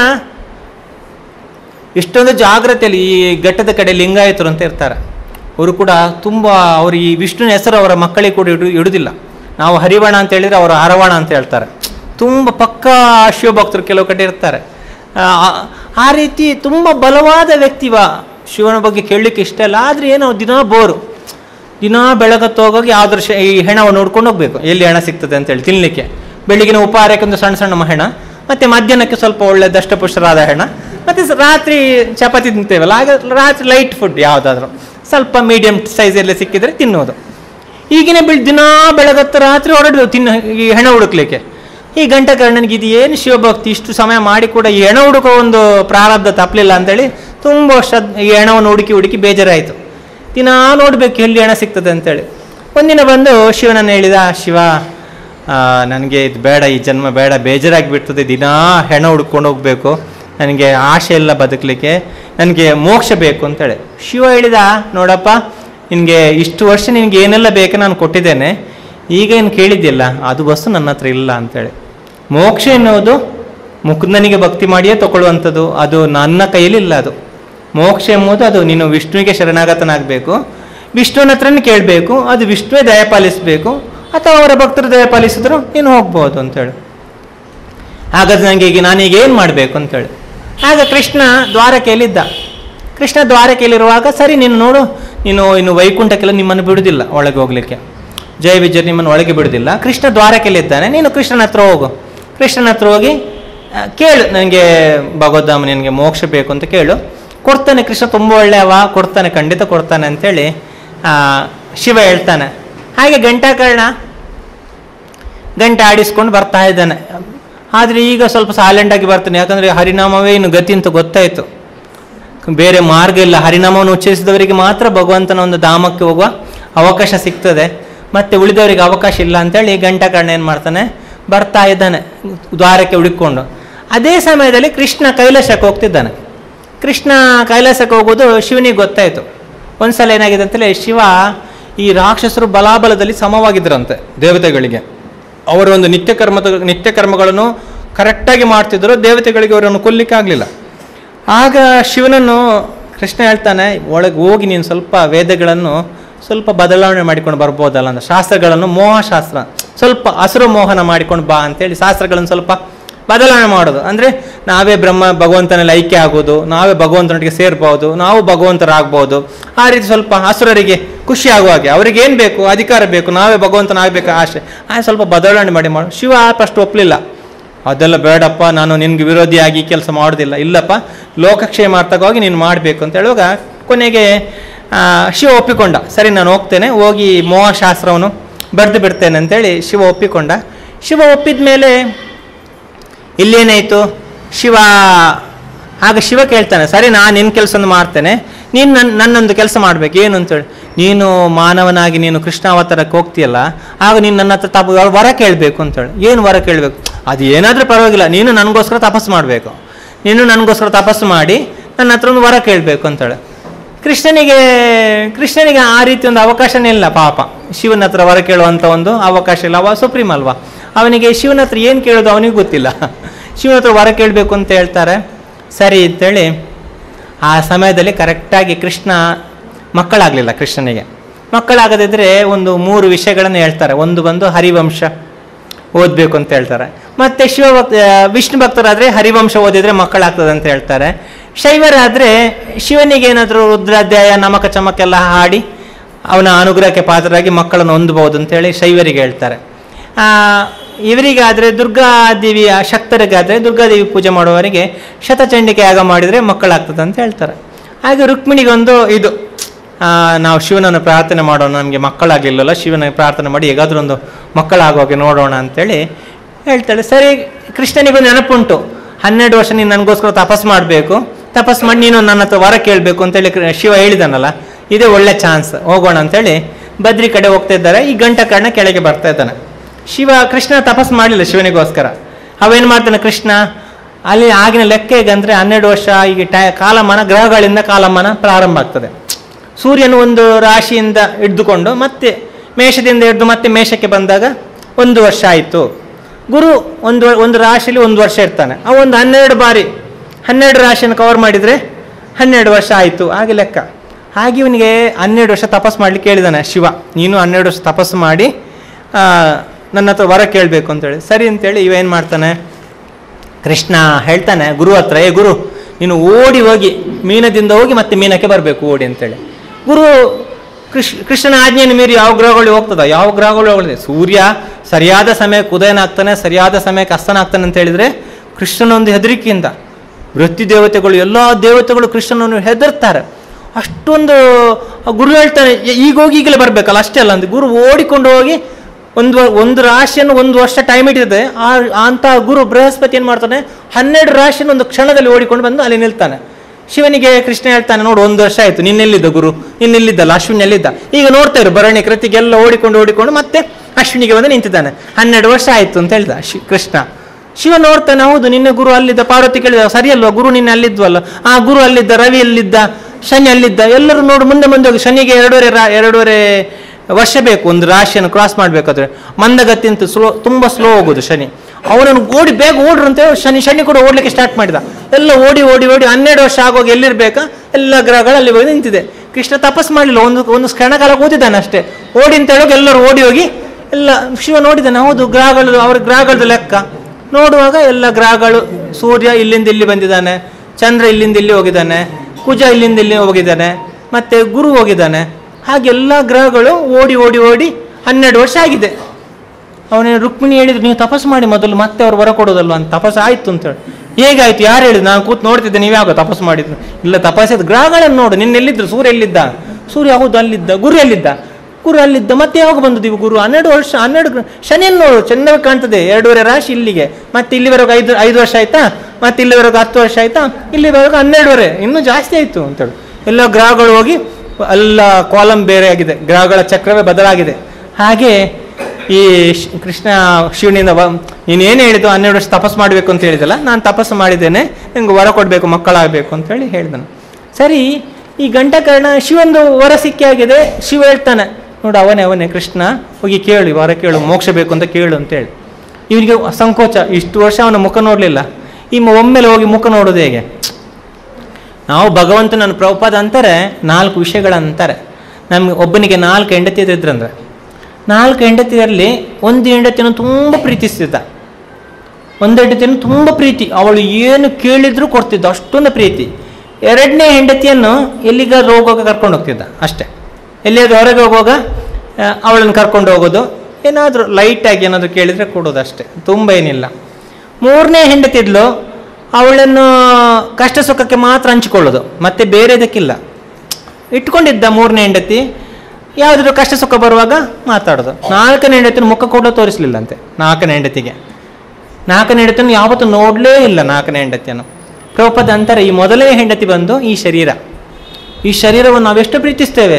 ಇಷ್ಟೊಂದು ಜಾಗ್ರತೆಯಲ್ಲಿ ಈ ಘಟ್ಟದ ಕಡೆ ಲಿಂಗಾಯತರು ಅಂತ ಇರ್ತಾರೆ ಅವರು ಕೂಡ ತುಂಬ ಅವರು ಈ ವಿಷ್ಣುವಿನ ಹೆಸರು ಅವರ ಮಕ್ಕಳಿಗೆ ಕೂಡ ಇಡು ಇಡುವುದಿಲ್ಲ ನಾವು ಹರಿವಣ ಅಂತ ಹೇಳಿದ್ರೆ ಅವರು ಹರವಣ ಅಂತ ಹೇಳ್ತಾರೆ ತುಂಬ ಪಕ್ಕಾ ಶಿವಭಕ್ತರು ಕೆಲವು ಕಡೆ ಇರ್ತಾರೆ ಆ, ಆ ರೀತಿ ತುಂಬ ಬಲವಾದ ವ್ಯಕ್ತಿವ ಶಿವನ ಬಗ್ಗೆ ಕೇಳಲಿಕ್ಕೆ ಇಷ್ಟ ಇಲ್ಲ ಆದರೆ ಏನೋ ದಿನಾ ಬೋರು ದಿನಾ ಬೆಳಗತ್ತು ಹೋಗೋಗಿ ಯಾವ್ದ್ರ ಶ ಈ ಹೆಣವನ್ನು ನೋಡ್ಕೊಂಡು ಹೋಗ್ಬೇಕು ಎಲ್ಲಿ ಹೆಣ ಸಿಗ್ತದೆ ಅಂತೇಳಿ ತಿನ್ನಲಿಕ್ಕೆ ಬೆಳಿಗಿನ ಉಪಹಾರಕ್ಕೆ ಒಂದು ಸಣ್ಣ ಸಣ್ಣ ಹೆಣ ಮತ್ತೆ ಮಧ್ಯಾಹ್ನಕ್ಕೆ ಸ್ವಲ್ಪ ಒಳ್ಳೆ ದಷ್ಟಪುಷ್ಟರಾದ ಹೆಣ ಮತ್ತೆ ಸ- ರಾತ್ರಿ ಚಪಾತಿ ತಿಂತೇವಲ್ಲ ಆಗ ರಾತ್ರಿ ಲೈಟ್ ಫುಡ್ ಯಾವುದಾದ್ರೂ ಸ್ವಲ್ಪ ಮೀಡಿಯಂ ಸೈಜಲ್ಲಿ ಸಿಕ್ಕಿದ್ರೆ ತಿನ್ನೋದು ಈಗಿನ ಬೆಳ್ ದಿನಾ ಬೆಳಗತ್ತು ರಾತ್ರಿ ಹೊರಡ್ಬೇಕು ತಿನ್ನ ಈ ಹೆಣ ಹುಡುಕ್ಲಿಕ್ಕೆ ಈ ಗಂಟಕರ್ಣನಿಗೆ ಇದು ಏನು ಶಿವಭಕ್ತಿ ಇಷ್ಟು ಸಮಯ ಮಾಡಿ ಕೂಡ ಈ ಹೆಣ ಹುಡುಕೋ ಒಂದು ಪ್ರಾರಬ್ಧ ತಪ್ಪಲಿಲ್ಲ ಅಂತೇಳಿ ತುಂಬ ವರ್ಷ ಈ ಹೆಣವನ್ನು ಹುಡುಕಿ ಹುಡುಕಿ ಬೇಜಾರಾಯಿತು ದಿನಾ ನೋಡ್ಬೇಕು ಎಲ್ಲಿ ಹೆಣ ಸಿಗ್ತದೆ ಅಂತೇಳಿ ಒಂದಿನ ಬಂದು ಶಿವನನ್ನು ಹೇಳಿದ ಶಿವ ನನಗೆ ಇದು ಬೇಡ ಈ ಜನ್ಮ ಬೇಡ ಬೇಜಾರಾಗಿ ಬಿಡ್ತದೆ ದಿನಾ ಹೆಣ ಹುಡ್ಕೊಂಡು ಹೋಗ್ಬೇಕು ನನಗೆ ಆಸೆ ಇಲ್ಲ ಬದುಕಲಿಕ್ಕೆ ನನಗೆ ಮೋಕ್ಷ ಬೇಕು ಅಂತೇಳಿ ಶಿವ ಹೇಳಿದ ನೋಡಪ್ಪ ನಿನಗೆ ಇಷ್ಟು ವರ್ಷ ನಿನಗೆ ಏನೆಲ್ಲ ಬೇಕು ನಾನು ಕೊಟ್ಟಿದ್ದೇನೆ ಈಗ ಏನು ಕೇಳಿದ್ದಿಲ್ಲ ಅದು ವಸ್ತು ನನ್ನ ಹತ್ರ ಇಲ್ಲ ಅಂತೇಳಿ ಮೋಕ್ಷ ಎನ್ನುವುದು ಮುಕುಂದನಿಗೆ ಭಕ್ತಿ ಮಾಡಿಯೇ ತಗೊಳ್ಳುವಂಥದ್ದು ಅದು ನನ್ನ ಕೈಯಲ್ಲಿ ಇಲ್ಲ ಅದು ಮೋಕ್ಷ ಎಂಬುದು ಅದು ನೀನು ವಿಷ್ಣುವಿಗೆ ಶರಣಾಗತನಾಗಬೇಕು ವಿಷ್ಣುವಿನ ಹತ್ರನೇ ಕೇಳಬೇಕು ಅದು ವಿಷ್ಣುವೇ ದಯಪಾಲಿಸಬೇಕು ಅಥವಾ ಅವರ ಭಕ್ತರು ದಯಪಾಲಿಸಿದ್ರು ನೀನು ಹೋಗ್ಬೋದು ಅಂತೇಳಿ ಹಾಗಾದ್ರೆ ನನಗೆ ಈಗ ನಾನೀಗ ಏನು ಮಾಡಬೇಕು ಅಂತೇಳಿ ಆಗ ಕೃಷ್ಣ ದ್ವಾರಕೆಯಲ್ಲಿದ್ದ ಕೃಷ್ಣ ದ್ವಾರಕೆಯಲ್ಲಿರುವಾಗ ಸರಿ ನೀನು ನೋಡು ನೀನು ಇನ್ನು ವೈಕುಂಠಕ್ಕೆಲ್ಲ ನಿಮ್ಮನ್ನು ಬಿಡುವುದಿಲ್ಲ ಒಳಗೆ ಹೋಗ್ಲಿಕ್ಕೆ ಜಯ ವಿಜಯ ನಿಮ್ಮನ್ನು ಒಳಗೆ ಬಿಡುವುದಿಲ್ಲ ಕೃಷ್ಣ ದ್ವಾರಕೆಯಲ್ಲಿದ್ದಾನೆ ನೀನು ಕೃಷ್ಣನ ಹತ್ರ ಹೋಗು ಕೃಷ್ಣನ ಹತ್ರ ಹೋಗಿ ಆ, ಕೇಳು ನನಗೆ ಭಗವದ್ಧಾಮ ನಿನಗೆ ಮೋಕ್ಷ ಬೇಕು ಅಂತ ಕೇಳು ಕೊಡ್ತಾನೆ ಕೃಷ್ಣ ತುಂಬ ಒಳ್ಳೆಯವ ಕೊಡ್ತಾನೆ ಖಂಡಿತ ಕೊಡ್ತಾನೆ ಅಂತೇಳಿ ಆ, ಶಿವ ಹೇಳ್ತಾನೆ ಹಾಗೆ ಗಂಟಾಕರ್ಣ ಗಂಟೆ ಆಡಿಸ್ಕೊಂಡು ಬರ್ತಾ ಇದ್ದಾನೆ ಆದರೆ ಈಗ ಸ್ವಲ್ಪ ಸೈಲೆಂಟ್ ಆಗಿ ಬರ್ತಾನೆ ಯಾಕಂದರೆ ಹರಿನಾಮವೇ ಇನ್ನು ಗತಿ ಅಂತ ಗೊತ್ತಾಯಿತು ಬೇರೆ ಮಾರ್ಗ ಇಲ್ಲ ಹರಿನಾಮವನ್ನು ಉಚ್ಚರಿಸಿದವರಿಗೆ ಮಾತ್ರ ಭಗವಂತನ ಒಂದು ಧಾಮಕ್ಕೆ ಹೋಗುವ ಅವಕಾಶ ಸಿಗ್ತದೆ ಮತ್ತೆ ಉಳಿದವರಿಗೆ ಅವಕಾಶ ಇಲ್ಲ ಅಂತೇಳಿ ಗಂಟಕರ್ಣ ಏನು ಮಾಡ್ತಾನೆ ಬರ್ತಾ ಇದ್ದಾನೆ ದ್ವಾರಕ್ಕೆ ಹುಡುಕೊಂಡು ಅದೇ ಸಮಯದಲ್ಲಿ ಕೃಷ್ಣ ಕೈಲಾಸಕ್ಕೆ ಹೋಗ್ತಿದ್ದಾನೆ ಕೃಷ್ಣ ಕೈಲಾಸಕ್ಕೆ ಹೋಗೋದು ಶಿವನಿಗೆ ಗೊತ್ತಾಯಿತು ಒಂದ್ಸಲ ಏನಾಗಿದೆ ಅಂತಲೇ ಶಿವ ಈ ರಾಕ್ಷಸರು ಬಲಾಬಲದಲ್ಲಿ ಸಮವಾಗಿದ್ದರಂತೆ ದೇವತೆಗಳಿಗೆ ಅವರ ಒಂದು ನಿತ್ಯ ಕರ್ಮದ ನಿತ್ಯ ಕರ್ಮಗಳನ್ನು ಕರೆಕ್ಟಾಗಿ ಮಾಡ್ತಿದ್ರು ದೇವತೆಗಳಿಗೆ ಅವರನ್ನು ಕೊಲ್ಲಿಕ್ಕೆ ಆಗಲಿಲ್ಲ ಆಗ ಶಿವನನ್ನು ಕೃಷ್ಣ ಹೇಳ್ತಾನೆ ಒಳಗೆ ಹೋಗಿ ನೀನು ಸ್ವಲ್ಪ ವೇದಗಳನ್ನು ಸ್ವಲ್ಪ ಬದಲಾವಣೆ ಮಾಡಿಕೊಂಡು ಬರ್ಬೋದಲ್ಲ ಅಂತ ಶಾಸ್ತ್ರಗಳನ್ನು ಮೋಹಶಾಸ್ತ್ರ ಸ್ವಲ್ಪ ಹಸಿರು ಮೋಹನ ಮಾಡಿಕೊಂಡು ಬಾ ಅಂತೇಳಿ ಶಾಸ್ತ್ರಗಳನ್ನು ಸ್ವಲ್ಪ ಬದಲಾವಣೆ ಮಾಡೋದು ಅಂದರೆ ನಾವೇ ಬ್ರಹ್ಮ ಭಗವಂತನಲ್ಲಿ ಐಕ್ಯ ಆಗೋದು ನಾವೇ ಭಗವಂತನೊಟ್ಟಿಗೆ ಸೇರ್ಬೋದು ನಾವು ಭಗವಂತರಾಗ್ಬೋದು ಆ ರೀತಿ ಸ್ವಲ್ಪ ಹಸುರರಿಗೆ ಖುಷಿ ಆಗುವ ಹಾಗೆ ಅವ್ರಿಗೆ ಏನು ಬೇಕು ಅಧಿಕಾರ ಬೇಕು ನಾವೇ ಭಗವಂತನಾಗಬೇಕು ಆಸೆ ಆ ಸ್ವಲ್ಪ ಬದಲಾವಣೆ ಮಾಡಿ ಮಾಡು ಶಿವ ಫಸ್ಟ್ ಒಪ್ಪಲಿಲ್ಲ ಅದೆಲ್ಲ ಬೇಡಪ್ಪ ನಾನು ನಿನ್ಗೆ ವಿರೋಧಿಯಾಗಿ ಕೆಲಸ ಮಾಡೋದಿಲ್ಲ ಇಲ್ಲಪ್ಪ ಲೋಕಕ್ಷೇಮಾರ್ಥಕವಾಗಿ ನೀನು ಮಾಡಬೇಕು ಅಂತ ಹೇಳುವಾಗ ಕೊನೆಗೆ ಆ, ಶಿವ ಒಪ್ಪಿಕೊಂಡ ಸರಿ ನಾನು ಹೋಗ್ತೇನೆ ಹೋಗಿ ಮೋಹಶಾಸ್ತ್ರವನ್ನು ಬರೆದು ಬಿಡ್ತೇನೆ ಅಂತೇಳಿ ಶಿವ ಒಪ್ಪಿಕೊಂಡ ಶಿವ ಒಪ್ಪಿದ ಮೇಲೆ ಇಲ್ಲೇನಾಯಿತು ಶಿವ ಆಗ ಶಿವ ಕೇಳ್ತಾನೆ ಸರಿ ನಾನು ನಿನ್ನ ಕೆಲಸವನ್ನು ಮಾಡ್ತೇನೆ ನೀನು ನನ್ನ ನನ್ನೊಂದು ಕೆಲಸ ಮಾಡಬೇಕು ಏನು ಅಂತೇಳಿ ನೀನು ಮಾನವನಾಗಿ ನೀನು ಕೃಷ್ಣಾವತಾರಕ್ಕೆ ಹೋಗ್ತೀಯಲ್ಲ ಆಗ ನೀನು ನನ್ನ ಹತ್ರ ತಪ ವರ ಕೇಳಬೇಕು ಅಂತೇಳಿ ಏನು ವರ ಕೇಳಬೇಕು ಅದು ಏನಾದರೂ ಪರವಾಗಿಲ್ಲ ನೀನು ನನಗೋಸ್ಕರ ತಪಸ್ಸು ಮಾಡಬೇಕು ನೀನು ನನಗೋಸ್ಕರ ತಪಸ್ಸು ಮಾಡಿ ನನ್ನ ಹತ್ರ ಒಂದು ವರ ಕೇಳಬೇಕು ಅಂತೇಳಿ ಕೃಷ್ಣನಿಗೆ ಕೃಷ್ಣನಿಗೆ ಆ ರೀತಿ ಒಂದು ಅವಕಾಶನೇ ಇಲ್ಲ ಪಾಪ ಶಿವನ ಹತ್ರ ವರ ಕೇಳುವಂಥ ಒಂದು ಅವಕಾಶ ಇಲ್ಲ ಅವ ಸುಪ್ರೀಂ ಅಲ್ವಾ ಅವನಿಗೆ ಶಿವನ ಹತ್ರ ಏನು ಕೇಳೋದು ಅವನಿಗೆ ಗೊತ್ತಿಲ್ಲ ಶಿವನ ಹತ್ರ ವರ ಕೇಳಬೇಕು ಅಂತ ಹೇಳ್ತಾರೆ ಸರಿ ಅಂತೇಳಿ ಆ ಸಮಯದಲ್ಲಿ ಕರೆಕ್ಟಾಗಿ ಕೃಷ್ಣ ಮಕ್ಕಳಾಗಲಿಲ್ಲ ಕೃಷ್ಣನಿಗೆ ಮಕ್ಕಳಾಗದಿದ್ದರೆ ಒಂದು ಮೂರು ವಿಷಯಗಳನ್ನು ಹೇಳ್ತಾರೆ ಒಂದು ಬಂದು ಹರಿವಂಶ ಓದಬೇಕು ಅಂತ ಹೇಳ್ತಾರೆ ಮತ್ತು ಶಿವಭಕ್ತ ವಿಷ್ಣು ಭಕ್ತರಾದರೆ ಹರಿವಂಶ ಓದಿದರೆ ಮಕ್ಕಳಾಗ್ತದೆ ಅಂತ ಹೇಳ್ತಾರೆ ಶೈವರಾದರೆ ಶಿವನಿಗೆ ಏನಾದರೂ ರುದ್ರಾಧ್ಯಾಯ ನಮಕ ಚಮಕೆಲ್ಲ ಹಾಡಿ ಅವನ ಅನುಗ್ರಹಕ್ಕೆ ಪಾತ್ರರಾಗಿ ಮಕ್ಕಳನ್ನು ಹೊಂದಬಹುದು ಅಂತೇಳಿ ಶೈವರಿಗೆ ಹೇಳ್ತಾರೆ ಆ, ಇವರಿಗಾದರೆ ದುರ್ಗಾದೇವಿಯ ಶಕ್ತರಿಗಾದರೆ ದುರ್ಗಾದೇವಿ ಪೂಜೆ ಮಾಡುವವರಿಗೆ ಶತಚಂಡಿಕೆ ಯಾಗ ಮಾಡಿದರೆ ಮಕ್ಕಳಾಗ್ತದೆ ಅಂತ ಹೇಳ್ತಾರೆ ಹಾಗೆ ರುಕ್ಮಿಣಿಗೊಂದು ಇದು ಆ, ನಾವು ಶಿವನನ್ನು ಪ್ರಾರ್ಥನೆ ಮಾಡೋಣ ನಮಗೆ ಮಕ್ಕಳಾಗಲಿಲ್ಲಲ್ಲ ಶಿವನಿಗೆ ಪ್ರಾರ್ಥನೆ ಮಾಡಿ ಹೇಗಾದ್ರೂ ಒಂದು ಮಕ್ಕಳಾಗುವಾಗೆ ನೋಡೋಣ ಅಂತೇಳಿ ಹೇಳ್ತಾಳೆ ಸರಿ ಕೃಷ್ಣನಿಗೊಂದು ನೆನಪುಂಟು ಹನ್ನೆರಡು ವರ್ಷ ನೀನು ನನಗೋಸ್ಕರ ತಪಸ್ ಮಾಡಬೇಕು ತಪಸ್ ಮಾಡಿ ನೀನು ನನ್ನ ಹತ್ರ ವರ ಕೇಳಬೇಕು ಅಂತೇಳಿ ಕೃ- ಶಿವ ಹೇಳಿದಾನಲ್ಲ ಇದೇ ಒಳ್ಳೆ ಚಾನ್ಸ್ ಹೋಗೋಣ ಅಂತೇಳಿ ಬದ್ರಿ ಕಡೆ ಹೋಗ್ತಾ ಇದ್ದಾರೆ ಈ ಗಂಟ ಕರ್ಣ ಕೆಳಗೆ ಬರ್ತಾ ಇದ್ದಾನೆ ಶಿವ ಕೃಷ್ಣ ತಪಸ್ ಮಾಡಲಿಲ್ಲ ಶಿವನಿಗೋಸ್ಕರ ಅವೇನು ಮಾಡ್ತಾನೆ ಕೃಷ್ಣ ಅಲ್ಲಿ ಆಗಿನ ಲೆಕ್ಕ ಹೇಗಂದ್ರೆ ಹನ್ನೆರಡು ವರ್ಷ ಈಗ ಟೈ ಕಾಲಮಾನ ಗ್ರಹಗಳಿಂದ ಕಾಲಮಾನ ಪ್ರಾರಂಭ ಆಗ್ತದೆ ಸೂರ್ಯನು ಒಂದು ರಾಶಿಯಿಂದ ಹಿಡಿದುಕೊಂಡು ಮತ್ತೆ ಮೇಷದಿಂದ ಹಿಡಿದು ಮತ್ತೆ ಮೇಷಕ್ಕೆ ಬಂದಾಗ ಒಂದು ವರ್ಷ ಆಯಿತು ಗುರು ಒಂದು ಒಂದು ರಾಶಿಯಲ್ಲಿ ಒಂದು ವರ್ಷ ಇರ್ತಾನೆ ಅವ ಒಂದು ಹನ್ನೆರಡು ಬಾರಿ ಹನ್ನೆರಡು ರಾಶಿಯನ್ನು ಕವರ್ ಮಾಡಿದರೆ ಹನ್ನೆರಡು ವರ್ಷ ಆಯಿತು ಹಾಗೆ ಲೆಕ್ಕ ಹಾಗೆ ಇವನಿಗೆ ಹನ್ನೆರಡು ವರ್ಷ ತಪಸ್ ಮಾಡ್ಲಿಕ್ಕೆ ಹೇಳಿದಾನೆ ಶಿವ ನೀನು ಹನ್ನೆರಡು ವರ್ಷ ತಪಸ್ಸು ಮಾಡಿ ಆ, ನನ್ನ ಹತ್ರ ವರ ಕೇಳಬೇಕು ಅಂತೇಳಿ ಸರಿ ಅಂತೇಳಿ ಇವ ಏನು ಮಾಡ್ತಾನೆ ಕೃಷ್ಣ ಹೇಳ್ತಾನೆ ಗುರು ಹತ್ರ ಏ ಗುರು ನೀನು ಓಡಿ ಹೋಗಿ ಮೀನದಿಂದ ಹೋಗಿ ಮತ್ತೆ ಮೀನಕ್ಕೆ ಬರಬೇಕು ಓಡಿ ಅಂತೇಳಿ ಗುರು ಕೃಷ್ ಕೃಷ್ಣನ ಆಜ್ಞೆಯನ್ನು ಮೀರಿ ಯಾವ ಗ್ರಹಗಳು ಹೋಗ್ತದ ಯಾವ ಗ್ರಹಗಳು ಹೋಗಲಿದೆ ಸೂರ್ಯ ಸರಿಯಾದ ಸಮಯಕ್ಕೆ ಉದಯನಾಗ್ತಾನೆ ಸರಿಯಾದ ಸಮಯಕ್ಕೆ ಅಸ್ತನಾಗ್ತಾನೆ ಅಂತ ಹೇಳಿದ್ರೆ ಕೃಷ್ಣನೊಂದು ಹೆದರಿಕೆಯಿಂದ ವೃತ್ತಿ ದೇವತೆಗಳು ಎಲ್ಲ ದೇವತೆಗಳು ಕೃಷ್ಣನನ್ನು ಹೆದರ್ತಾರೆ ಅಷ್ಟೊಂದು ಆ ಗುರು ಹೇಳ್ತಾನೆ "ಏ, ಈಗ ಹೋಗಿ ಈಗಲೇ ಬರಬೇಕಲ್ಲ ಅಷ್ಟೇ ಅಲ್ಲ ಅಂತ ಗುರು ಓಡಿಕೊಂಡು ಹೋಗಿ ಒಂದು ವ- ಒಂದು ರಾಶಿಯನ್ನು ಒಂದು ವರ್ಷ ಟೈಮ್ ಇಟ್ಟಿದೆ ಆ ಅಂತ ಗುರು ಬೃಹಸ್ಪತಿ ಏನು ಮಾಡ್ತಾನೆ ಹನ್ನೆರಡು ರಾಶಿಯನ್ನು ಒಂದು ಕ್ಷಣದಲ್ಲಿ ಓಡಿಕೊಂಡು ಬಂದು ಅಲ್ಲಿ ನಿಲ್ತಾನೆ ಶಿವನಿಗೆ ಕೃಷ್ಣ ಹೇಳ್ತಾನೆ ನೋಡು ಒಂದು ವರ್ಷ ಆಯಿತು ನಿನ್ನೆಲ್ಲಿದ್ದ ಗುರು ನಿನ್ನೆಲ್ಲಿದ್ದಲ್ಲ ಅಶ್ವಿನಿ ಎಲ್ಲಿದ್ದ ಈಗ ನೋಡ್ತಾ ಇರು ಭರಣಿ ಕೃತಿಗೆಲ್ಲ ಓಡಿಕೊಂಡು ಓಡಿಕೊಂಡು ಮತ್ತೆ ಅಶ್ವಿನಿಗೆ ಬಂದು ನಿಂತಿದ್ದಾನೆ ಹನ್ನೆರಡು ವರ್ಷ ಆಯಿತು ಅಂತ ಹೇಳ್ದ ಶಿ ಕೃಷ್ಣ ಶಿವ ನೋಡ್ತಾನೆ ಹೌದು ನಿನ್ನೆ ಗುರು ಅಲ್ಲಿದ್ದ ಪಾರ್ವತಿ ಕೇಳಿದ ಸರಿ ಅಲ್ವಾ ಗುರು ನಿನ್ನೆ ಅಲ್ಲಿದ್ವಲ್ಲ ಆ ಗುರು ಅಲ್ಲಿದ್ದ ರವಿ ಅಲ್ಲಿದ್ದ ಶನಿ ಅಲ್ಲಿದ್ದ ಎಲ್ಲರೂ ನೋಡು ಮುಂದೆ ಮುಂದೆ ಹೋಗಿ ಶನಿಗೆ ಎರಡೂವರೆ ರಾ ಎರಡೂವರೆ ವರ್ಷ ಬೇಕು ಒಂದು ರಾಶಿಯನ್ನು ಕ್ರಾಸ್ ಮಾಡಬೇಕಾದ್ರೆ ಮಂದಗತಿ ಅಂತ ಸ್ಲೋ ತುಂಬ ಸ್ಲೋ ಹೋಗೋದು ಶನಿ ಅವನನ್ನು ಓಡಿ ಬೇಗ ಓಡ್ರು ಅಂತ ಹೇಳಿ ಶನಿ ಶನಿ ಕೂಡ ಓಡ್ಲಿಕ್ಕೆ ಸ್ಟಾರ್ಟ್ ಮಾಡಿದ ಎಲ್ಲ ಓಡಿ ಓಡಿ ಓಡಿ ಹನ್ನೆರಡು ವರ್ಷ ಆಗೋಗಿ ಎಲ್ಲಿರ್ಬೇಕಾ ಎಲ್ಲ ಗ್ರಹಗಳು ಅಲ್ಲಿ ಹೋಗಿ ನಿಂತಿದೆ ಕೃಷ್ಣ ತಪಸ್ ಮಾಡಲಿಲ್ಲ ಒಂದು ಒಂದು ಕ್ಷಣಕಾಲ ಕೂತಿದ್ದಾನೆ ಅಷ್ಟೇ ಓಡಿ ಅಂತ ಹೇಳೋಕೆ ಎಲ್ಲರೂ ಓಡಿ ಹೋಗಿ ಎಲ್ಲ ಶಿವ ನೋಡಿದ್ದಾನೆ ಹೌದು ಗ್ರಹಗಳು ಅವ್ರ ಗ್ರಹಗಳದ್ದು ಲೆಕ್ಕ ನೋಡುವಾಗ ಎಲ್ಲ ಗ್ರಹಗಳು ಸೂರ್ಯ ಇಲ್ಲಿಂದ ಇಲ್ಲಿ ಬಂದಿದ್ದಾನೆ ಚಂದ್ರ ಇಲ್ಲಿಂದ ಇಲ್ಲಿ ಹೋಗಿದ್ದಾನೆ ಕುಜ ಇಲ್ಲಿಂದ ಇಲ್ಲಿ ಹೋಗಿದ್ದಾನೆ ಮತ್ತೆ ಗುರು ಹೋಗಿದ್ದಾನೆ ಹಾಗೆಲ್ಲ ಗ್ರಹಗಳು ಓಡಿ ಓಡಿ ಓಡಿ ಹನ್ನೆರಡು ವರ್ಷ ಆಗಿದೆ ಅವನೇ ರುಕ್ಮಿಣಿ ಹೇಳಿದ್ರು ನೀವು ತಪಸ್ಸು ಮಾಡಿ ಮೊದಲು ಮತ್ತೆ ಅವ್ರು ಹೊರ ಕೊಡೋದಲ್ವ ಅಂತ ತಪಸ್ಸು ಆಯ್ತು ಅಂತೇಳಿ ಹೇಗಾಯ್ತು ಯಾರು ಹೇಳಿದ್ರು ನಾನು ಕೂತ್ ನೋಡ್ತಿದ್ದೆ ನೀವು ಯಾವಾಗ ತಪಸ್ಸು ಮಾಡಿದ್ರು ಇಲ್ಲ ತಪಸ್ಸು ಗ್ರಹಗಳನ್ನು ನೋಡು ನಿನ್ನೆ ಎಲ್ಲಿದ್ರು ಸೂರ್ಯ ಎಲ್ಲಿದ್ದ ಸೂರ್ಯ ಹೌದು ಅಲ್ಲಿದ್ದ ಗುರು ಎಲ್ಲಿದ್ದ ಗುರು ಅಲ್ಲಿದ್ದ ಮತ್ತೆ ಯಾವಾಗ ಬಂದದ್ದು ಗುರು ಹನ್ನೆರಡು ವರ್ಷ ಹನ್ನೆರಡು ಗ್ರ- ಶನಿಯನ್ನು ನೋಡು ಚೆನ್ನಾಗಿ ಕಾಣ್ತದೆ ಎರಡೂವರೆ ರಾಶಿ ಇಲ್ಲಿಗೆ ಮತ್ತೆ ಇಲ್ಲಿವರೆಗೂ ಐದು ಐದು ವರ್ಷ ಆಯ್ತಾ ಮತ್ತೆ ಇಲ್ಲಿವರೆಗೂ ಹತ್ತು ವರ್ಷ ಆಯ್ತಾ ಇಲ್ಲಿವರೆಗೂ ಹನ್ನೆರಡುವರೆ ಇನ್ನೂ ಜಾಸ್ತಿ ಆಯ್ತು ಅಂತೇಳಿ ಎಲ್ಲ ಗ್ರಹಗಳು ಹೋಗಿ ಎಲ್ಲ ಕಾಲಮ್ ಬೇರೆ ಆಗಿದೆ ಗ್ರಹಗಳ ಚಕ್ರವೇ ಬದಲಾಗಿದೆ ಹಾಗೆ ಈ ಶ್- ಕೃಷ್ಣ ಶಿವನಿಂದ ವ- ನೀನೇನು ಹೇಳಿದ್ದು ಹನ್ನೆರಡು ವರ್ಷ ತಪಸ್ಸು ಮಾಡಬೇಕು ಅಂತ ಹೇಳಿದಲ್ಲ ನಾನು ತಪಸ್ಸು ಮಾಡಿದ್ದೇನೆ ನಿಂಗೆ ವರ ಕೊಡಬೇಕು ಮಕ್ಕಳಾಗಬೇಕು ಅಂತೇಳಿ ಹೇಳಿದನು ಸರಿ ಈ ಗಂಟಕರ್ಣ ಶಿವಂದು ವರ ಸಿಕ್ಕಿ ಆಗಿದೆ ಶಿವ ಹೇಳ್ತಾನೆ ನೋಡು ಅವನೇ ಅವನೇ ಕೃಷ್ಣ ಹೋಗಿ ಕೇಳು ವರ ಕೇಳು ಮೋಕ್ಷ ಬೇಕು ಅಂತ ಕೇಳು ಅಂತೇಳಿ ಇವನಿಗೆ ಸಂಕೋಚ ಇಷ್ಟು ವರ್ಷ ಅವನ ಮುಖ ನೋಡಲಿಲ್ಲ ಈ ಮ- ಒಮ್ಮೆಲೆ ಹೋಗಿ ಮುಖ ನೋಡೋದು ಹೇಗೆ ನಾವು ಭಗವಂತನನ್ನು ಪ್ರಭುಪಾದ ಅಂತಾರೆ ನಾಲ್ಕು ವಿಷಯಗಳಂತಾರೆ ನಮ್ಗೆ ಒಬ್ಬನಿಗೆ ನಾಲ್ಕು ಹೆಂಡತಿ ಇದ್ರಂದ್ರೆ ನಾಲ್ಕು ಹೆಂಡತಿಯರಲ್ಲಿ ಒಂದು ಹೆಂಡತಿಯನ್ನು ತುಂಬ ಪ್ರೀತಿಸ್ತಿದ್ದ ಒಂದು ಹೆಂಡತಿಯನ್ನು ತುಂಬ ಪ್ರೀತಿ ಅವಳು ಏನು ಕೇಳಿದ್ರು ಕೊಡ್ತಿದ್ದ ಅಷ್ಟೊಂದು ಪ್ರೀತಿ ಎರಡನೇ ಹೆಂಡತಿಯನ್ನು ಎಲ್ಲಿಗಾದ್ರೂ ಹೋಗುವಾಗ ಕರ್ಕೊಂಡು ಹೋಗ್ತಿದ್ದ ಅಷ್ಟೇ ಎಲ್ಲಿಯಾದ್ರೂ ಹೊರಗೆ ಹೋಗುವಾಗ ಆ, ಅವಳನ್ನು ಕರ್ಕೊಂಡು ಹೋಗೋದು ಏನಾದರೂ ಲೈಟಾಗಿ ಏನಾದರೂ ಕೇಳಿದರೆ ಕೊಡೋದು ಅಷ್ಟೇ ತುಂಬ ಏನಿಲ್ಲ ಮೂರನೇ ಹೆಂಡತಿ ಇದ್ಲು ಅವಳನ್ನು ಕಷ್ಟ ಸುಖಕ್ಕೆ ಮಾತ್ರ ಹಂಚಿಕೊಳ್ಳೋದು ಮತ್ತೆ ಬೇರೆದಕ್ಕಿಲ್ಲ ಇಟ್ಕೊಂಡಿದ್ದ ಮೂರನೇ ಹೆಂಡತಿ ಯಾವುದಾದ್ರು ಕಷ್ಟ ಸುಖ ಬರುವಾಗ ಮಾತಾಡೋದು ನಾಲ್ಕನೇ ಹೆಂಡತಿನ ಮುಖ ಕೂಡ ತೋರಿಸಲಿಲ್ಲಂತೆ ನಾಲ್ಕನೇ ಹೆಂಡತಿಗೆ ನಾಲ್ಕನೇ ಹೆಂಡತಿಯನ್ನು ಯಾವತ್ತೂ ನೋಡಲೇ ಇಲ್ಲ ನಾಲ್ಕನೇ ಹೆಂಡತಿಯನ್ನು ಪ್ರಭುಪದ ಅಂತಾರೆ ಈ ಮೊದಲನೇ ಹೆಂಡತಿ ಬಂದು ಈ ಶರೀರ ಈ ಶರೀರವನ್ನು ನಾವೆಷ್ಟು ಪ್ರೀತಿಸ್ತೇವೆ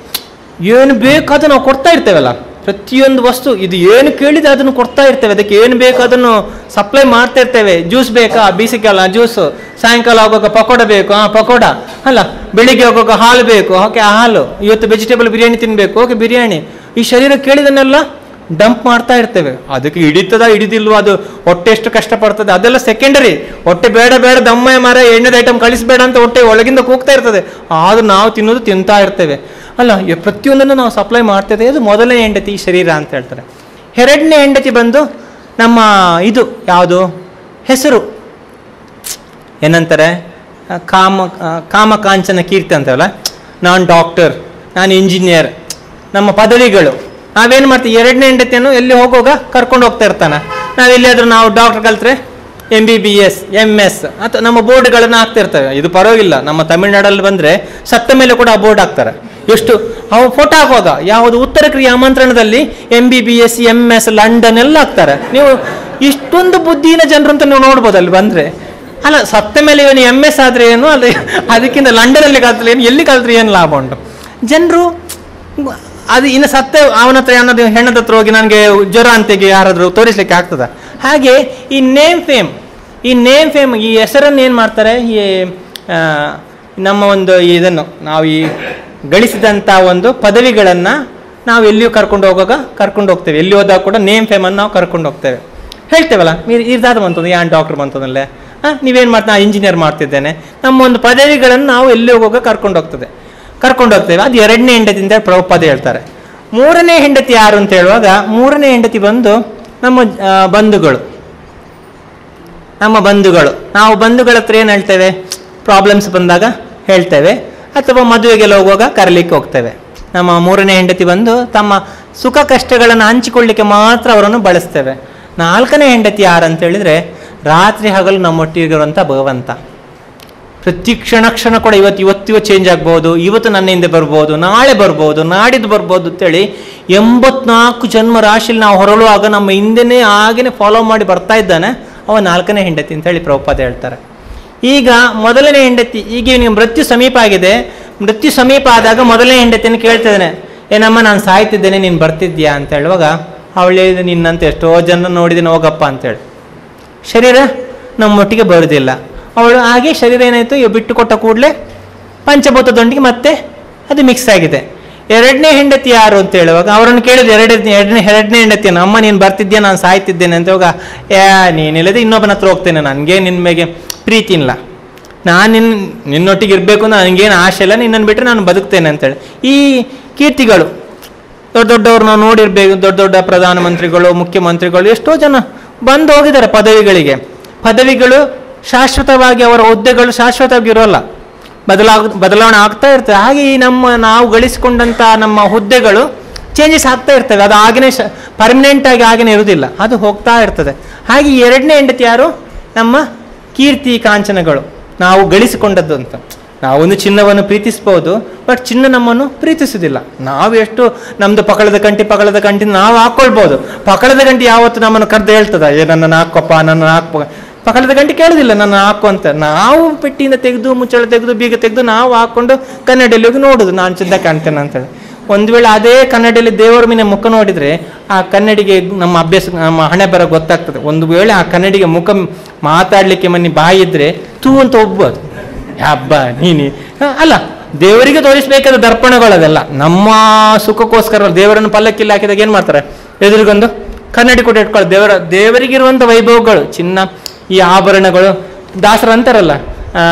ಏನು ಬೇಕಾದ್ರೂ ನಾವು ಕೊಡ್ತಾ ಇರ್ತೇವಲ್ಲ ಪ್ರತಿಯೊಂದು ವಸ್ತು ಇದು ಏನು ಕೇಳಿದೆ ಅದನ್ನು ಕೊಡ್ತಾ ಇರ್ತೇವೆ ಅದಕ್ಕೆ ಏನು ಬೇಕು ಅದನ್ನು ಸಪ್ಲೈ ಮಾಡ್ತಾ ಇರ್ತೇವೆ ಜ್ಯೂಸ್ ಬೇಕಾ ಬೇಸಿಗೆಲ್ಲ ಜ್ಯೂಸು ಸಾಯಂಕಾಲ ಹೋಗುವಾಗ ಪಕೋಡ ಬೇಕು ಹಾಂ ಪಕೋಡ ಅಲ್ಲ ಬೆಳಿಗ್ಗೆ ಹೋಗುವಾಗ ಹಾಲು ಬೇಕು ಓಕೆ ಆ ಹಾಲು ಇವತ್ತು ವೆಜಿಟೇಬಲ್ ಬಿರಿಯಾನಿ ತಿನ್ನಬೇಕು ಓಕೆ ಬಿರಿಯಾನಿ ಈ ಶರೀರ ಕೇಳಿದನ್ನೆಲ್ಲ ಡಂಪ್ ಮಾಡ್ತಾ ಇರ್ತೇವೆ ಅದಕ್ಕೆ ಹಿಡಿತದ ಹಿಡಿದಿಲ್ವೋ ಅದು ಹೊಟ್ಟೆ ಎಷ್ಟು ಕಷ್ಟಪಡ್ತದೆ ಅದೆಲ್ಲ ಸೆಕೆಂಡರಿ ಹೊಟ್ಟೆ ಬೇಡ ಬೇಡ ದಮ್ಮ ಮರ ಎಣ್ಣೆದ ಐಟಮ್ ಕಳಿಸ್ಬೇಡ ಅಂತ ಹೊಟ್ಟೆ ಒಳಗಿಂದ ಕೂಗ್ತಾ ಇರ್ತದೆ ಆದ್ರೂ ನಾವು ತಿನ್ನೋದು ತಿಂತಾ ಇರ್ತೇವೆ ಅಲ್ಲ ಈ ಪ್ರತಿಯೊಂದನ್ನು ನಾವು ಸಪ್ಲೈ ಮಾಡ್ತೇವೆ ಅದು ಮೊದಲನೇ ಹೆಂಡತಿ ಶರೀರ ಅಂತ ಹೇಳ್ತಾರೆ ಎರಡನೇ ಹೆಂಡತಿ ಬಂದು ನಮ್ಮ ಇದು ಯಾವುದು ಹೆಸರು ಏನಂತಾರೆ ಆ, ಕಾಮ ಆ, ಕಾಮ ಕಾಂಚನ ಕೀರ್ತಿ ಅಂತವಲ್ಲ ನಾನು ಡಾಕ್ಟರ್ ನಾನು ಇಂಜಿನಿಯರ್ ನಮ್ಮ ಪದವಿಗಳು ನಾವೇನು ಮಾಡ್ತೀವಿ ಎರಡನೇ ಹೆಂಡತಿಯನ್ನು ಎಲ್ಲಿ ಹೋಗುವಾಗ ಕರ್ಕೊಂಡು ಹೋಗ್ತಾ ಇರ್ತಾನೆ ನಾವು ಎಲ್ಲಿಯಾದ್ರೂ ನಾವು ಡಾಕ್ಟರ್ ಕಲ್ತ್ರೆ M B B S M S ಅಥವಾ ನಮ್ಮ ಬೋರ್ಡ್ಗಳನ್ನು ಹಾಕ್ತಾ ಇರ್ತವೆ ಇದು ಪರವಾಗಿಲ್ಲ ನಮ್ಮ ತಮಿಳ್ನಾಡಲ್ಲಿ ಬಂದರೆ ಸತ್ತ ಮೇಲೆ ಕೂಡ ಆ ಬೋರ್ಡ್ ಹಾಕ್ತಾರೆ ಎಷ್ಟು ಅವು ಫೋಟೋ ಹಾಕುವಾಗ ಯಾವುದು ಉತ್ತರ ಕ್ರಿಯೆ ಆಮಂತ್ರಣದಲ್ಲಿ M B B S M S London ಎಲ್ಲ ಹಾಕ್ತಾರೆ ನೀವು ಇಷ್ಟೊಂದು ಬುದ್ಧಿನ ಜನರು ಅಂತ ನೀವು ನೋಡ್ಬೋದು ಅಲ್ಲಿ ಬಂದರೆ ಅಲ್ಲ ಸತ್ತ ಮೇಲೆ ಇವನು ಎಮ್ ಎಸ್ ಆದರೆ ಏನು ಅಲ್ಲ ಅದಕ್ಕಿಂತ ಲಂಡನಲ್ಲಿ ಕಲ್ತ್ರೆ ಏನು ಎಲ್ಲಿ ಕಲ್ತ್ರೆ ಏನು ಲಾಭ ಉಂಟು ಜನರು ಅದು ಇನ್ನು ಸತ್ತ ಅವನ ಹತ್ರ ಏನಾದ್ರು ಹೆಣ್ಣದ ಹತ್ರ ಹೋಗಿ ನನಗೆ ಜ್ವರ ಅಂತೆಗೆ ಯಾರಾದರೂ ತೋರಿಸ್ಲಿಕ್ಕೆ ಆಗ್ತದ ಹಾಗೆ ಈ ನೇಮ್ ಫೇಮ್ ಈ ನೇಮ್ ಫೇಮ್ ಈ ಹೆಸರನ್ನು ಏನು ಮಾಡ್ತಾರೆ ಈ ಆ, ನಮ್ಮ ಒಂದು ಇದನ್ನು ನಾವು ಈ ಗಳಿಸಿದಂಥ ಒಂದು ಪದವಿಗಳನ್ನು ನಾವು ಎಲ್ಲಿಯೂ ಕರ್ಕೊಂಡು ಹೋಗುವಾಗ ಕರ್ಕೊಂಡು ಹೋಗ್ತೇವೆ ಎಲ್ಲಿ ಹೋದಾಗ ಕೂಡ ನೇಮ್ ಫೇಮನ್ನು ನಾವು ಕರ್ಕೊಂಡು ಹೋಗ್ತೇವೆ ಹೇಳ್ತೇವಲ್ಲ మీరు ಇರ್ದಾದ ಬಂತಂದು ಯಾನ್ ಡಾಕ್ಟರ್ ಬಂತದಲ್ಲೇ ಹಾಂ ನೀವೇನು ಮಾಡ್ತಾ ಇಂಜಿನಿಯರ್ ಮಾಡ್ತಿದ್ದೇನೆ ನಮ್ಮ ಒಂದು ಪದವಿಗಳನ್ನು ನಾವು ಎಲ್ಲಿ ಹೋಗುವಾಗ ಕರ್ಕೊಂಡು ಹೋಗ್ತದೆ ಕರ್ಕೊಂಡು ಹೋಗ್ತೇವೆ ಅದು ಎರಡನೇ ಹೆಂಡತಿ ಅಂತ ಪ್ರಭುಪಾದ ಹೇಳ್ತಾರೆ ಮೂರನೇ ಹೆಂಡತಿ ಯಾರು ಅಂತ ಹೇಳುವಾಗ ಮೂರನೇ ಹೆಂಡತಿ ಬಂದು ನಮ್ಮ ಆ, ಬಂಧುಗಳು ನಮ್ಮ ಬಂಧುಗಳು ನಾವು ಬಂಧುಗಳ ಹತ್ರ ಏನು ಹೇಳ್ತೇವೆ ಪ್ರಾಬ್ಲಮ್ಸ್ ಬಂದಾಗ ಹೇಳ್ತೇವೆ ಅಥವಾ ಮದುವೆಗೆಲ್ಲ ಹೋಗುವಾಗ ಕರೀಲಿಕ್ಕೆ ಹೋಗ್ತೇವೆ ನಮ್ಮ ಮೂರನೇ ಹೆಂಡತಿ ಬಂದು ತಮ್ಮ ಸುಖ ಕಷ್ಟಗಳನ್ನು ಹಂಚಿಕೊಳ್ಳಿಕ್ಕೆ ಮಾತ್ರ ಅವರನ್ನು ಬಳಸ್ತೇವೆ ನಾಲ್ಕನೇ ಹೆಂಡತಿ ಯಾರು ಅಂತ ಹೇಳಿದ್ರೆ ರಾತ್ರಿ ಹಗಲು ನಮ್ಮೊಟ್ಟಿಗಿರುವಂಥ ಭಗವಂತ ಪ್ರತಿ ಕ್ಷಣ ಕ್ಷಣ ಕೂಡ ಇವತ್ತು ಇವತ್ತಿವ ಚೇಂಜ್ ಆಗ್ಬೋದು ಇವತ್ತು ನನ್ನ ಹಿಂದೆ ಬರ್ಬೋದು ನಾಳೆ ಬರ್ಬೋದು ನಾಡಿದ್ದು ಬರ್ಬೋದು ಅಂತೇಳಿ ಎಂಬತ್ನಾಲ್ಕು ಜನ್ಮ ರಾಶಿಯಲ್ಲಿ ನಾವು ಹೊರಳುವಾಗ ನಮ್ಮ ಹಿಂದೆನೇ ಹಾಗೇನೆ ಫಾಲೋ ಮಾಡಿ ಬರ್ತಾ ಇದ್ದಾನೆ ಅವ ನಾಲ್ಕನೇ ಹೆಂಡತಿ ಅಂತ ಹೇಳಿ ಪ್ರಭುಪಾದ ಹೇಳ್ತಾರೆ ಈಗ ಮೊದಲನೇ ಹೆಂಡತಿ ಈಗ ಇವನಿಗೆ ಮೃತ್ಯು ಸಮೀಪ ಆಗಿದೆ ಮೃತ್ಯು ಸಮೀಪ ಆದಾಗ ಮೊದಲನೇ ಹೆಂಡತಿಯನ್ನು ಕೇಳ್ತಿದ್ದಾನೆ ಏನಮ್ಮ ನಾನು ಸಾಯ್ತಿದ್ದೇನೆ ನೀನು ಬರ್ತಿದ್ಯಾ ಅಂತ ಹೇಳುವಾಗ ಅವಳು ಹೇಳಿದ ನಿನ್ನಂತ ಎಷ್ಟೋ ಜನ ನೋಡಿದ್ದೀನಿ ಹೋಗಪ್ಪ ಅಂತೇಳಿ ಶರೀರ ನಮ್ಮೊಟ್ಟಿಗೆ ಬರುವುದಿಲ್ಲ ಅವಳು ಹಾಗೆ ಶರೀರ ಏನಾಯಿತು ಇವ್ ಬಿಟ್ಟು ಕೊಟ್ಟ ಕೂಡಲೇ ಪಂಚಭೂತದೊಂದಿಗೆ ಮತ್ತೆ ಅದು ಮಿಕ್ಸ್ ಆಗಿದೆ ಎರಡನೇ ಹೆಂಡತಿ ಯಾರು ಅಂತ ಹೇಳುವಾಗ ಅವರನ್ನು ಕೇಳಿದ್ರು ಎರಡನೇ ಎರಡನೇ ಎರಡನೇ ಹೆಂಡತಿಯನ್ನು ಅಮ್ಮ ನೀನು ಬರ್ತಿದ್ಯಾ ನಾನು ಸಾಯ್ತಿದ್ದೇನೆ ಅಂತ ಹೋಗ ಯಾ ನೀನಿಲ್ಲದೆ ಇನ್ನೊಬ್ಬನ ಹತ್ರ ಹೋಗ್ತೇನೆ ನನಗೆ ನಿನ್ನ ಮೇಲೆ ಪ್ರೀತಿ ಇಲ್ಲ ನಾನು ನಿನ್ನ ನಿನ್ನೊಟ್ಟಿಗೆ ಇರಬೇಕು ಅಂತ ನನಗೇನು ಆಸೆ ಇಲ್ಲ ನಿನ್ನನ್ನು ಬಿಟ್ಟರೆ ನಾನು ಬದುಕ್ತೇನೆ ಅಂತೇಳಿ ಈ ಕೀರ್ತಿಗಳು ದೊಡ್ಡ ದೊಡ್ಡವ್ರು ನಾವು ನೋಡಿರ್ಬೇಕು ದೊಡ್ಡ ದೊಡ್ಡ ಪ್ರಧಾನಮಂತ್ರಿಗಳು ಮುಖ್ಯಮಂತ್ರಿಗಳು ಎಷ್ಟೋ ಜನ ಬಂದು ಹೋಗಿದ್ದಾರೆ ಪದವಿಗಳಿಗೆ ಪದವಿಗಳು ಶಾಶ್ವತವಾಗಿ ಅವರ ಹುದ್ದೆಗಳು ಶಾಶ್ವತವಾಗಿ ಇರೋಲ್ಲ ಬದಲಾಗ ಬದಲಾವಣೆ ಆಗ್ತಾ ಇರ್ತದೆ ಹಾಗೆ ಈ ನಮ್ಮ ನಾವು ಗಳಿಸಿಕೊಂಡಂಥ ನಮ್ಮ ಹುದ್ದೆಗಳು ಚೇಂಜಸ್ ಆಗ್ತಾ ಇರ್ತವೆ ಅದು ಆಗನೇ ಶ ಪರ್ಮನೆಂಟ್ ಆಗಿ ಆಗನೇ ಇರುವುದಿಲ್ಲ ಅದು ಹೋಗ್ತಾ ಇರ್ತದೆ ಹಾಗೆ ಈ ಎರಡನೇ ಹೆಂಡತಿ ಯಾರು ನಮ್ಮ ಕೀರ್ತಿ ಕಾಂಚನಗಳು ನಾವು ಗಳಿಸಿಕೊಂಡದ್ದು ಅಂತ ನಾವೊಂದು ಚಿನ್ನವನ್ನು ಪ್ರೀತಿಸ್ಬೋದು ಬಟ್ ಚಿನ್ನ ನಮ್ಮನ್ನು ಪ್ರೀತಿಸುವುದಿಲ್ಲ ನಾವು ಎಷ್ಟು ನಮ್ದು ಪಕಳದ ಕಂಟಿ ಪಕಳದ ಕಂಟಿ ನಾವು ಹಾಕೊಳ್ಬೋದು ಪಕಳದ ಗಂಟಿ ಯಾವತ್ತು ನಮ್ಮನ್ನು ಕರೆದು ಹೇಳ್ತದ ಏ ನನ್ನನ್ನು ಹಾಕೊಪ್ಪ ನನ್ನನ್ನು ಹಾಕೋ ಪಕಳದ ಗಂಟಿ ಕೇಳುದಿಲ್ಲ ನನ್ನ ಹಾಕು ಅಂತ ನಾವು ಪೆಟ್ಟಿಯಿಂದ ತೆಗೆದು ಮುಚ್ಚಳ ತೆಗೆದು ಬೀಗ ತೆಗೆದು ನಾವು ಹಾಕೊಂಡು ಕನ್ನಡಿಯಲ್ಲಿ ಹೋಗಿ ನೋಡುದು ನಾನು ಚೆಂದ ಕಾಣ್ತೇನೆ ಅಂತೇಳಿ ಒಂದು ವೇಳೆ ಅದೇ ಕನ್ನಡಿಯಲ್ಲಿ ದೇವರ ಮನೆ ಮುಖ ನೋಡಿದ್ರೆ ಆ ಕನ್ನಡಿಗೆ ನಮ್ಮ ಅಭ್ಯಾಸ ನಮ್ಮ ಹಣೆ ಬರ ಗೊತ್ತಾಗ್ತದೆ ಒಂದು ವೇಳೆ ಆ ಕನ್ನಡಿಗೆ ಮುಖ ಮಾತಾಡ್ಲಿಕ್ಕೆ ಮನೆ ಬಾಯಿ ಇದ್ರೆ ತೂ ಅಂತ ಒಬ್ಬೋದು ಹಬ್ಬ ನೀನಿ ಹ, ಅಲ್ಲ ದೇವರಿಗೆ ತೋರಿಸ್ಬೇಕಾದ ದರ್ಪಣಗಳದೆಲ್ಲ ನಮ್ಮ ಸುಖಕ್ಕೋಸ್ಕರ ದೇವರನ್ನು ಪಲ್ಲಕ್ಕಿಲ್ಲಿ ಹಾಕಿದಾಗ ಏನು ಮಾಡ್ತಾರೆ ಎದುರಿಗೊಂದು ಕನ್ನಡಿ ಕೂಡ ಇಟ್ಕೊಳ್ಳಿ ದೇವರ ದೇವರಿಗಿರುವಂಥ ವೈಭವಗಳು ಚಿನ್ನ ಈ ಆಭರಣಗಳು ದಾಸರು ಅಂತಾರಲ್ಲ ಆ,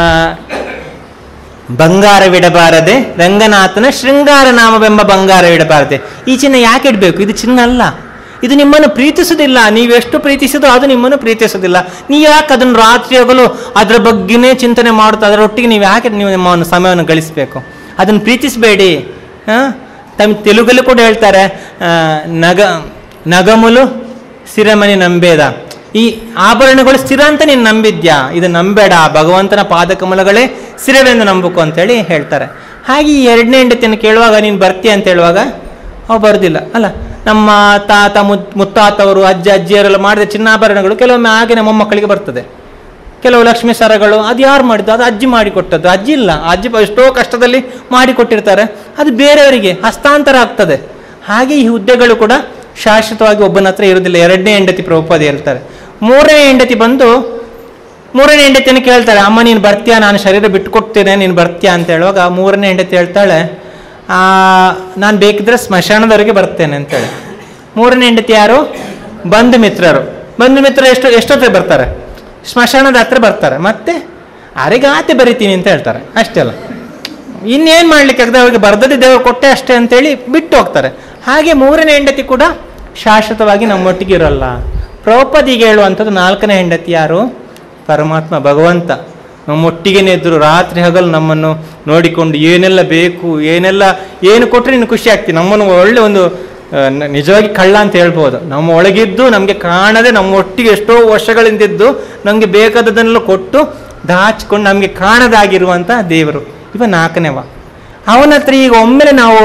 ಬಂಗಾರವಿಡಬಾರದೆ ರಂಗನಾಥನ ಶೃಂಗಾರ ನಾಮವೆಂಬ ಬಂಗಾರವಿಡಬಾರದೆ ಈ ಚಿನ್ನ ಯಾಕೆ ಇಡಬೇಕು ಇದು ಚಿನ್ನ ಅಲ್ಲ ಇದು ನಿಮ್ಮನ್ನು ಪ್ರೀತಿಸುವುದಿಲ್ಲ ನೀವೆಷ್ಟು ಪ್ರೀತಿಸಿದ್ರು ಅದು ನಿಮ್ಮನ್ನು ಪ್ರೀತಿಸುವುದಿಲ್ಲ ನೀವು ಯಾಕೆ ಅದನ್ನು ರಾತ್ರಿ ಹಗಲು ಅದರ ಬಗ್ಗೆನೇ ಚಿಂತನೆ ಮಾಡುತ್ತಾ ಅದರೊಟ್ಟಿಗೆ ನೀವು ಯಾಕೆ ನೀವು ನಿಮ್ಮ ಒಂದು ಸಮಯವನ್ನು ಗಳಿಸಬೇಕು ಅದನ್ನು ಪ್ರೀತಿಸಬೇಡಿ ಹಾಂ ತಮ್ಮ ತೆಲುಗಲ್ಲಿ ಕೂಡ ಹೇಳ್ತಾರೆ ಆ, ನಗ ನಗಮುಲು ಸಿರಮನಿ ನಂಬೇದ ಈ ಆಭರಣಗಳು ಸ್ಥಿರ ಅಂತ ನೀನು ನಂಬಿದ್ಯಾ ಇದು ನಂಬೇಡ ಭಗವಂತನ ಪಾದಕಮಲಗಳೇ ಸ್ಥಿರವೆಂದು ನಂಬಕು ಅಂತೇಳಿ ಹೇಳ್ತಾರೆ ಹಾಗೆ ಈ ಎರಡನೇ ಹೆಂಡತಿಯನ್ನು ಕೇಳುವಾಗ ನೀನು ಬರ್ತೀಯ ಅಂತ ಹೇಳುವಾಗ ಅವು ಬರೋದಿಲ್ಲ ಅಲ್ಲ ನಮ್ಮ ತಾತ ಮುತ್ ಮುತ್ತಾತವರು ಅಜ್ಜ ಅಜ್ಜಿಯರೆಲ್ಲ ಮಾಡಿದ ಚಿನ್ನಾಭರಣಗಳು ಕೆಲವೊಮ್ಮೆ ಹಾಗೆ ಮೊಮ್ಮಕ್ಕಳಿಗೆ ಬರ್ತದೆ ಕೆಲವು ಲಕ್ಷ್ಮೀ ಸರಗಳು ಅದು ಯಾರು ಮಾಡಿದ್ದು ಅದು ಅಜ್ಜಿ ಮಾಡಿಕೊಟ್ಟದ್ದು ಅಜ್ಜಿ ಇಲ್ಲ ಅಜ್ಜಿ ಬ- ಎಷ್ಟೋ ಕಷ್ಟದಲ್ಲಿ ಮಾಡಿಕೊಟ್ಟಿರ್ತಾರೆ ಅದು ಬೇರೆಯವರಿಗೆ ಹಸ್ತಾಂತರ ಆಗ್ತದೆ ಹಾಗೆ ಈ ಹುದ್ದೆಗಳು ಕೂಡ ಶಾಶ್ವತವಾಗಿ ಒಬ್ಬನ ಹತ್ರ ಇರುವುದಿಲ್ಲ ಎರಡನೇ ಹೆಂಡತಿ ಪ್ರಭುಪಾದ ಹೇಳ್ತಾರೆ ಮೂರನೇ ಹೆಂಡತಿ ಬಂದು ಮೂರನೇ ಹೆಂಡತಿಯನ್ನು ಕೇಳ್ತಾಳೆ ಅಮ್ಮ ನೀನು ಬರ್ತೀಯಾ ನಾನು ಶರೀರ ಬಿಟ್ಟುಕೊಡ್ತೇನೆ ನೀನು ಬರ್ತೀಯಾ ಅಂತ ಹೇಳುವಾಗ ಮೂರನೇ ಹೆಂಡತಿ ಹೇಳ್ತಾಳೆ ನಾನು ಬೇಕಿದ್ರೆ ಸ್ಮಶಾನದವರೆಗೆ ಬರ್ತೇನೆ ಅಂತೇಳಿ ಮೂರನೇ ಹೆಂಡತಿ ಯಾರು ಬಂಧು ಮಿತ್ರರು ಬಂಧು ಮಿತ್ರರು ಎಷ್ಟು ಎಷ್ಟೊತ್ತಿಗೆ ಬರ್ತಾರೆ ಸ್ಮಶಾನದ ಹತ್ರ ಬರ್ತಾರೆ ಮತ್ತೆ ಅರೆಗಾತೆ ಬರಿತೀನಿ ಅಂತ ಹೇಳ್ತಾರೆ ಅಷ್ಟೇ ಅಲ್ಲ ಇನ್ನೇನು ಮಾಡ್ಲಿಕ್ಕೆ ಆಗದೆ ಅವ್ರಿಗೆ ಬರ್ದದೆ ದೇವರು ಕೊಟ್ಟೆ ಅಷ್ಟೇ ಅಂತೇಳಿ ಬಿಟ್ಟು ಹೋಗ್ತಾರೆ ಹಾಗೆ ಮೂರನೇ ಹೆಂಡತಿ ಕೂಡ ಶಾಶ್ವತವಾಗಿ ನಮ್ಮೊಟ್ಟಿಗೆ ಇರಲ್ಲ ಪ್ರೌಪದಿಗೆ ಹೇಳುವಂಥದ್ದು ನಾಲ್ಕನೇ ಹೆಂಡತಿ ಯಾರು ಪರಮಾತ್ಮ ಭಗವಂತ ನಮ್ಮೊಟ್ಟಿಗೆನೇ ಇದ್ರು ರಾತ್ರಿ ಹಗಲು ನಮ್ಮನ್ನು ನೋಡಿಕೊಂಡು ಏನೆಲ್ಲ ಬೇಕು ಏನೆಲ್ಲ ಏನು ಕೊಟ್ಟರೆ ನೀನು ಖುಷಿ ಆಗ್ತಿ ನಮ್ಮನ್ನು ಒಳ್ಳೆ ಒಂದು ಆ, ನ- ನಿಜವಾಗಿ ಕಳ್ಳ ಅಂತ ಹೇಳ್ಬೋದು ನಮ್ಮ ಒಳಗಿದ್ದು ನಮಗೆ ಕಾಣದೆ ನಮ್ಮ ಒಟ್ಟಿಗೆ ಎಷ್ಟೋ ವರ್ಷಗಳಿಂದಿದ್ದು ನಮಗೆ ಬೇಕಾದದನ್ನೆಲ್ಲ ಕೊಟ್ಟು ದಾಚಿಕೊಂಡು ನಮಗೆ ಕಾಣದಾಗಿರುವಂಥ ದೇವರು ಇವ ನಾಲ್ಕನೇವ ಅವನ ಹತ್ರ ಈಗ ಒಮ್ಮೆಲೆ ನಾವು